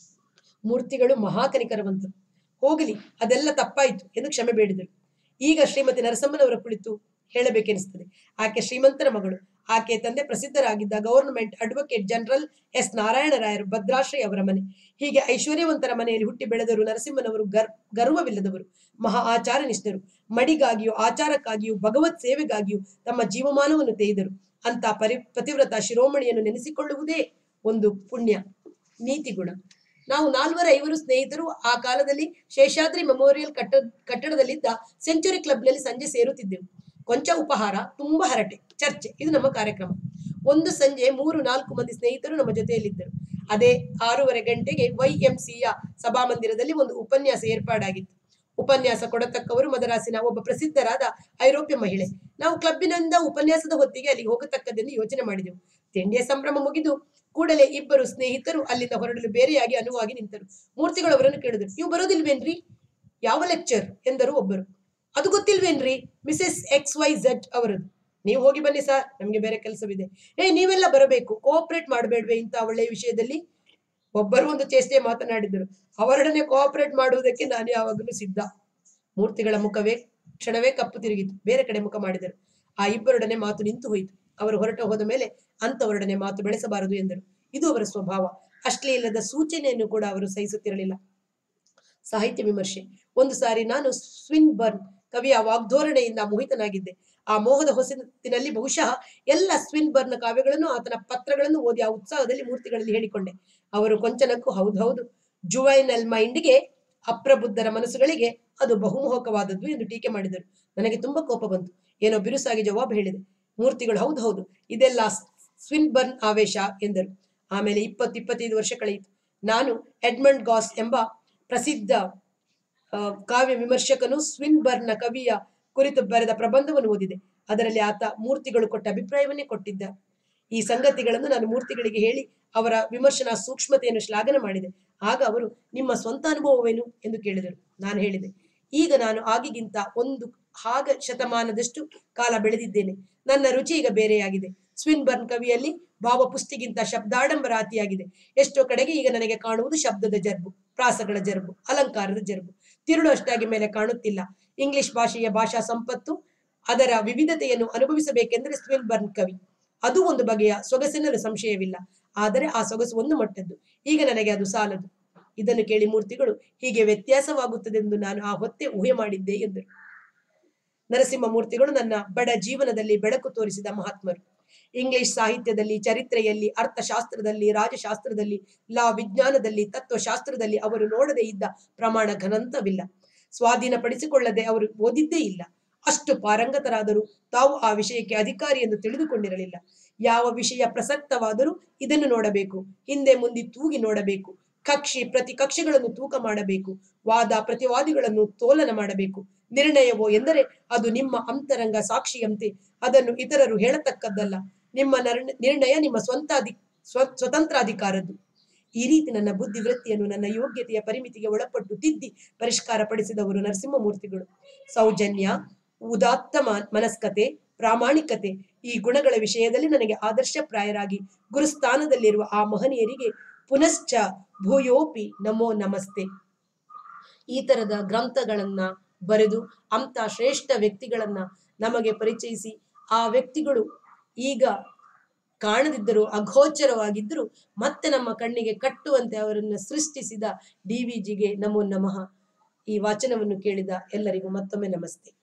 ಮೂರ್ತಿಗಳು ಮಹಾಕನಿಕರವಂತರು ಹೋಗಲಿ ಅದೆಲ್ಲ ತಪ್ಪಾಯಿತು ಎಂದು ಕ್ಷಮೆ ಬೇಡಿದರು ಈಗ ಶ್ರೀಮತಿ ನರಸಮ್ಮನವರ ಕುಳಿತು ಹೇಳಬೇಕೆನಿಸ್ತದೆ ಆಕೆ ಶ್ರೀಮಂತರ ಮಗಳು ಆಕೆ ತಂದೆ ಪ್ರಸಿದ್ಧರಾಗಿದ್ದ ಗವರ್ನಮೆಂಟ್ ಅಡ್ವೊಕೇಟ್ ಜನರಲ್ ಎಸ್ ನಾರಾಯಣರಾಯರು ಭದ್ರಾಶ್ರಯ ಅವರ ಮನೆ ಹೀಗೆ ಐಶ್ವರ್ಯವಂತರ ಮನೆಯಲ್ಲಿ ಹುಟ್ಟಿ ಬೆಳೆದರು ನರಸಿಂಹನವರು ಗರ್ ಗರ್ವವಿಲ್ಲದವರು ಮಹಾ ಆಚಾರನಿಷ್ಠರು ಮಡಿಗಾಗಿಯೂ ಆಚಾರಕ್ಕಾಗಿಯೂ ಭಗವತ್ ಸೇವೆಗಾಗಿಯೂ ತಮ್ಮ ಜೀವಮಾನವನ್ನು ತೆಗೆದರು ಅಂತ ಪರಿ ಪತಿವ್ರತ ಶಿರೋಮಣಿಯನ್ನು ನೆನೆಸಿಕೊಳ್ಳುವುದೇ ಒಂದು ಪುಣ್ಯ ನೀತಿ ಗುಣ ನಾವು ನಾಲ್ವರು ಐವರು ಸ್ನೇಹಿತರು ಆ ಕಾಲದಲ್ಲಿ ಶೇಷಾದ್ರಿ ಮೆಮೋರಿಯಲ್ ಕಟ್ಟ ಕಟ್ಟಡದಲ್ಲಿದ್ದ ಸೆಂಚುರಿ ಕ್ಲಬ್ನಲ್ಲಿ ಸಂಜೆ ಸೇರುತ್ತಿದ್ದೆವು ಕೊಂಚ ಉಪಹಾರ ತುಂಬಾ ಹರಟೆ ಚರ್ಚೆ ಇದು ನಮ್ಮ ಕಾರ್ಯಕ್ರಮ ಒಂದು ಸಂಜೆ ಮೂರು ನಾಲ್ಕು ಮಂದಿ ಸ್ನೇಹಿತರು ನಮ್ಮ ಜೊತೆಯಲ್ಲಿದ್ದರು ಅದೇ ಆರೂವರೆ ಗಂಟೆಗೆ ವೈ ಎಂ ಸಿಯ ಸಭಾಮಂದಿರದಲ್ಲಿ ಒಂದು ಉಪನ್ಯಾಸ ಏರ್ಪಾಡಾಗಿತ್ತು ಉಪನ್ಯಾಸ ಕೊಡತಕ್ಕವರು ಮದರಾಸಿನ ಒಬ್ಬ ಪ್ರಸಿದ್ಧರಾದ ಐರೋಪ್ಯ ಮಹಿಳೆ ನಾವು ಕ್ಲಬ್ಬಿನಿಂದ ಉಪನ್ಯಾಸದ ಹೊತ್ತಿಗೆ ಅಲ್ಲಿಗೆ ಹೋಗತಕ್ಕದ್ದೆಂದು ಯೋಚನೆ ಮಾಡಿದೆವು ತಿಂಡಿಯ ಸಂಭ್ರಮ ಮುಗಿದು ಕೂಡಲೇ ಇಬ್ಬರು ಸ್ನೇಹಿತರು ಅಲ್ಲಿಂದ ಹೊರಡಲು ಬೇರೆಯಾಗಿ ಅನುವಾಗಿ ನಿಂತರು ಮೂರ್ತಿಗಳು ಅವರನ್ನು ಕೇಳಿದರು ನೀವು ಬರೋದಿಲ್ವೇನ್ರಿ ಯಾವ ಲೆಕ್ಚರ್ ಎಂದರು ಒಬ್ಬರು ಅದು ಗೊತ್ತಿಲ್ವೇನ್ರಿ ಮಿಸೆಸ್ ಎಕ್ಸ್ ವೈ ಝೆಡ್ ಅವರದ್ದು ನೀವು ಹೋಗಿ ಬನ್ನಿ ಸರ್ ನಮಗೆ ಬೇರೆ ಕೆಲಸವಿದೆ ಏ ನೀವೆಲ್ಲ ಬರಬೇಕು ಕೋಆಪರೇಟ್ ಮಾಡಬೇಡ್ವೆ ಇಂಥ ಒಳ್ಳೆಯ ವಿಷಯದಲ್ಲಿ ಒಬ್ಬರು ಒಂದು ಚೇಷ್ಟೆ ಮಾತನಾಡಿದರು ಅವರೊಡನೆ ಕೋಆಪರೇಟ್ ಮಾಡುವುದಕ್ಕೆ ನಾನು ಯಾವಾಗಲೂ ಸಿದ್ಧ ಮೂರ್ತಿಗಳ ಮುಖವೇ ಕ್ಷಣವೇ ಕಪ್ಪು ತಿರುಗಿತು ಬೇರೆ ಕಡೆ ಮುಖ ಮಾಡಿದರು ಆ ಇಬ್ಬರೊಡನೆ ಮಾತು ನಿಂತು ಹೋಯಿತು ಅವರು ಹೊರಟ ಹೋದ ಮೇಲೆ ಅಂತವರೊಡನೆ ಮಾತು ಬೆಳೆಸಬಾರದು ಎಂದರು ಇದು ಅವರ ಸ್ವಭಾವ ಅಶ್ಲೀಲದ ಸೂಚನೆಯನ್ನು ಕೂಡ ಅವರು ಸಹಿಸುತ್ತಿರಲಿಲ್ಲ ಸಾಹಿತ್ಯ ವಿಮರ್ಶೆ ಒಂದು ಸಾರಿ ನಾನು ಸ್ವಿನ್ ಬರ್ನ್ ಕವಿಯ ವಾಗ್ಧೋರಣೆಯಿಂದ ಮೋಹಿತನಾಗಿದ್ದೆ ಆ ಮೋಹದ ಹೊಸತಿನಲ್ಲಿ ಬಹುಶಃ ಎಲ್ಲ ಸ್ವಿನ್ ಬರ್ನ್ ಕಾವ್ಯಗಳನ್ನು ಆತನ ಪತ್ರಗಳನ್ನು ಓದಿ ಆ ಉತ್ಸಾಹದಲ್ಲಿ ಮೂರ್ತಿಗಳಲ್ಲಿ ಹೇಳಿಕೊಂಡೆ ಅವರು ಕೊಂಚನಕ್ಕೂ ಹೌದು ಹೌದು ಜುವೈನಲ್ ಮೈಂಡ್ಗೆ ಅಪ್ರಬುದ್ಧರ ಮನಸ್ಸುಗಳಿಗೆ ಅದು ಬಹುಮೋಹಕವಾದದ್ದು ಎಂದು ಟೀಕೆ ಮಾಡಿದರು ನನಗೆ ತುಂಬಾ ಕೋಪ ಬಂತು ಏನೋ ಬಿರುಸಾಗಿ ಜವಾಬು ಹೇಳಿದೆ ಮೂರ್ತಿಗಳು ಹೌದು ಹೌದು ಇದೆಲ್ಲ ಸ್ವಿನ್ ಬರ್ನ್ ಆವೇಶ ಎಂದರು ಆಮೇಲೆ ಇಪ್ಪತ್ತು ಇಪ್ಪತ್ತೈದು ವರ್ಷ ಕಳೆಯಿತು ನಾನು ಎಡ್ಮಂಡ್ ಗಾಸ್ ಎಂಬ ಪ್ರಸಿದ್ಧ ಆ, ಕಾವ್ಯ ವಿಮರ್ಶಕನು ಸ್ವಿನ್ ಬರ್ನ ಕವಿಯ ಕುರಿತು ಬರೆದ ಪ್ರಬಂಧವನ್ನು ಓದಿದೆ ಅದರಲ್ಲಿ ಆತ ಮೂರ್ತಿಗಳು ಕೊಟ್ಟ ಅಭಿಪ್ರಾಯವನ್ನೇ ಕೊಟ್ಟಿದ್ದ ಈ ಸಂಗತಿಗಳನ್ನು ನಾನು ಮೂರ್ತಿಗಳಿಗೆ ಹೇಳಿ ಅವರ ವಿಮರ್ಶನಾ ಸೂಕ್ಷ್ಮತೆಯನ್ನು ಶ್ಲಾಘನೆ ಮಾಡಿದೆ ಆಗ ಅವರು ನಿಮ್ಮ ಸ್ವಂತ ಅನುಭವವೇನು ಎಂದು ಕೇಳಿದರು ನಾನು ಹೇಳಿದೆ ಈಗ ನಾನು ಆಗಿಗಿಂತ ಒಂದು ಹಾಗ ಶತಮಾನದಷ್ಟು ಕಾಲ ಬೆಳೆದಿದ್ದೇನೆ ನನ್ನ ರುಚಿ ಈಗ ಬೇರೆಯಾಗಿದೆ ಸ್ವಿನ್ ಬರ್ನ್ ಕವಿಯಲ್ಲಿ ಭಾವಪುಷ್ಟಿಗಿಂತ ಶಬ್ದಾಡಂಬರ ಅತಿಯಾಗಿದೆ ಎಷ್ಟೋ ಕಡೆಗೆ ಈಗ ನನಗೆ ಕಾಣುವುದು ಶಬ್ದದ ಜರ್ಬು ಪ್ರಾಸಗಳ ಜರ್ಬು ಅಲಂಕಾರದ ಜರ್ಬು ತಿರುಳು ಅಷ್ಟಾಗಿ ಮೇಲೆ ಕಾಣುತ್ತಿಲ್ಲ ಇಂಗ್ಲಿಷ್ ಭಾಷೆಯ ಭಾಷಾ ಸಂಪತ್ತು ಅದರ ವಿವಿಧತೆಯನ್ನು ಅನುಭವಿಸಬೇಕೆಂದರೆ ಸ್ವಿನ್ ಬರ್ನ್ ಕವಿ ಅದು ಒಂದು ಬಗೆಯ ಸೊಗಸಿನಲ್ಲೂ ಸಂಶಯವಿಲ್ಲ ಆದರೆ ಆ ಸೊಗಸು ಒಂದು ಮಟ್ಟದ್ದು ಈಗ ನನಗೆ ಅದು ಸಾಲದು ಇದನ್ನು ಕೇಳಿ ಮೂರ್ತಿಗಳು ಹೀಗೆ ವ್ಯತ್ಯಾಸವಾಗುತ್ತದೆಂದು ನಾನು ಆ ಹೊತ್ತೆ ಊಹೆ ಮಾಡಿದ್ದೆ ಎಂದರು ನರಸಿಂಹ ಮೂರ್ತಿಗಳು ನನ್ನ ಬಡ ಜೀವನದಲ್ಲಿ ಬೆಳಕು ತೋರಿಸಿದ ಮಹಾತ್ಮರು ಇಂಗ್ಲಿಷ್ ಸಾಹಿತ್ಯದಲ್ಲಿ ಚರಿತ್ರೆಯಲ್ಲಿ ಅರ್ಥಶಾಸ್ತ್ರದಲ್ಲಿ ರಾಜಶಾಸ್ತ್ರದಲ್ಲಿ ಲಾ ವಿಜ್ಞಾನದಲ್ಲಿ ತತ್ವಶಾಸ್ತ್ರದಲ್ಲಿ ಅವರು ನೋಡದೇ ಇದ್ದ ಪ್ರಮಾಣ ಘನಂತವಿಲ್ಲ ಸ್ವಾಧೀನಪಡಿಸಿಕೊಳ್ಳದೆ ಅವರು ಓದಿದ್ದೇ ಇಲ್ಲ ಅಷ್ಟು ಪಾರಂಗತರಾದರೂ ತಾವು ಆ ವಿಷಯಕ್ಕೆ ಅಧಿಕಾರಿ ಎಂದು ತಿಳಿದುಕೊಂಡಿರಲಿಲ್ಲ ಯಾವ ವಿಷಯ ಪ್ರಸಕ್ತವಾದರೂ ಇದನ್ನು ನೋಡಬೇಕು ಹಿಂದೆ ಮುಂದೆ ತೂಗಿ ನೋಡಬೇಕು ಕಕ್ಷಿ ಪ್ರತಿ ಕಕ್ಷೆಗಳನ್ನು ತೂಕ ಮಾಡಬೇಕು ವಾದ ಪ್ರತಿವಾದಿಗಳನ್ನು ತೋಲನ ಮಾಡಬೇಕು ನಿರ್ಣಯವೋ ಎಂದರೆ ಅದು ನಿಮ್ಮ ಅಂತರಂಗ ಸಾಕ್ಷಿಯಂತೆ ಅದನ್ನು ಇತರರು ಹೇಳತಕ್ಕದ್ದಲ್ಲ ನಿಮ್ಮ ನರ್ಣ- ನಿರ್ಣಯ ನಿಮ್ಮ ಸ್ವಂತ ಅಧಿ ಸ್ವ ಸ್ವತಂತ್ರ ಅಧಿಕಾರದ್ದು ಈ ರೀತಿ ನನ್ನ ಬುದ್ಧಿವೃತ್ತಿಯನ್ನು ನನ್ನ ಯೋಗ್ಯತೆಯ ಪರಿಮಿತಿಗೆ ಒಳಪಟ್ಟು ತಿದ್ದಿ ಪರಿಷ್ಕಾರ ಪಡಿಸಿದವರು ನರಸಿಂಹಮೂರ್ತಿಗಳು ಸೌಜನ್ಯ ಉದಾತ್ತ ಮ- ಮನಸ್ಕತೆ ಪ್ರಾಮಾಣಿಕತೆ ಈ ಗುಣಗಳ ವಿಷಯದಲ್ಲಿ ನನಗೆ ಆದರ್ಶಪ್ರಾಯರಾಗಿ ಗುರುಸ್ಥಾನದಲ್ಲಿರುವ ಆ ಮಹನೀಯರಿಗೆ ಪುನಶ್ಚ ಭೂಯೋಪಿ ನಮೋ ನಮಸ್ತೆ ಈ ತರದ ಗ್ರಂಥಗಳನ್ನ ಬರೆದು ಅಂತ ಶ್ರೇಷ್ಠ ವ್ಯಕ್ತಿಗಳನ್ನ ನಮಗೆ ಪರಿಚಯಿಸಿ ಆ ವ್ಯಕ್ತಿಗಳು ಈಗ ಕಾಣದಿದ್ದರೂ ಅಗೋಚರವಾಗಿದ್ದರೂ ಮತ್ತೆ ನಮ್ಮ ಕಣ್ಣಿಗೆ ಕಟ್ಟುವಂತೆ ಅವರನ್ನು ಸೃಷ್ಟಿಸಿದ ಡಿ ವಿ ಜಿಗೆ ನಮೋ ನಮಃ ಈ ವಾಚನವನ್ನು ಕೇಳಿದ ಎಲ್ಲರಿಗೂ ಮತ್ತೊಮ್ಮೆ ನಮಸ್ತೆ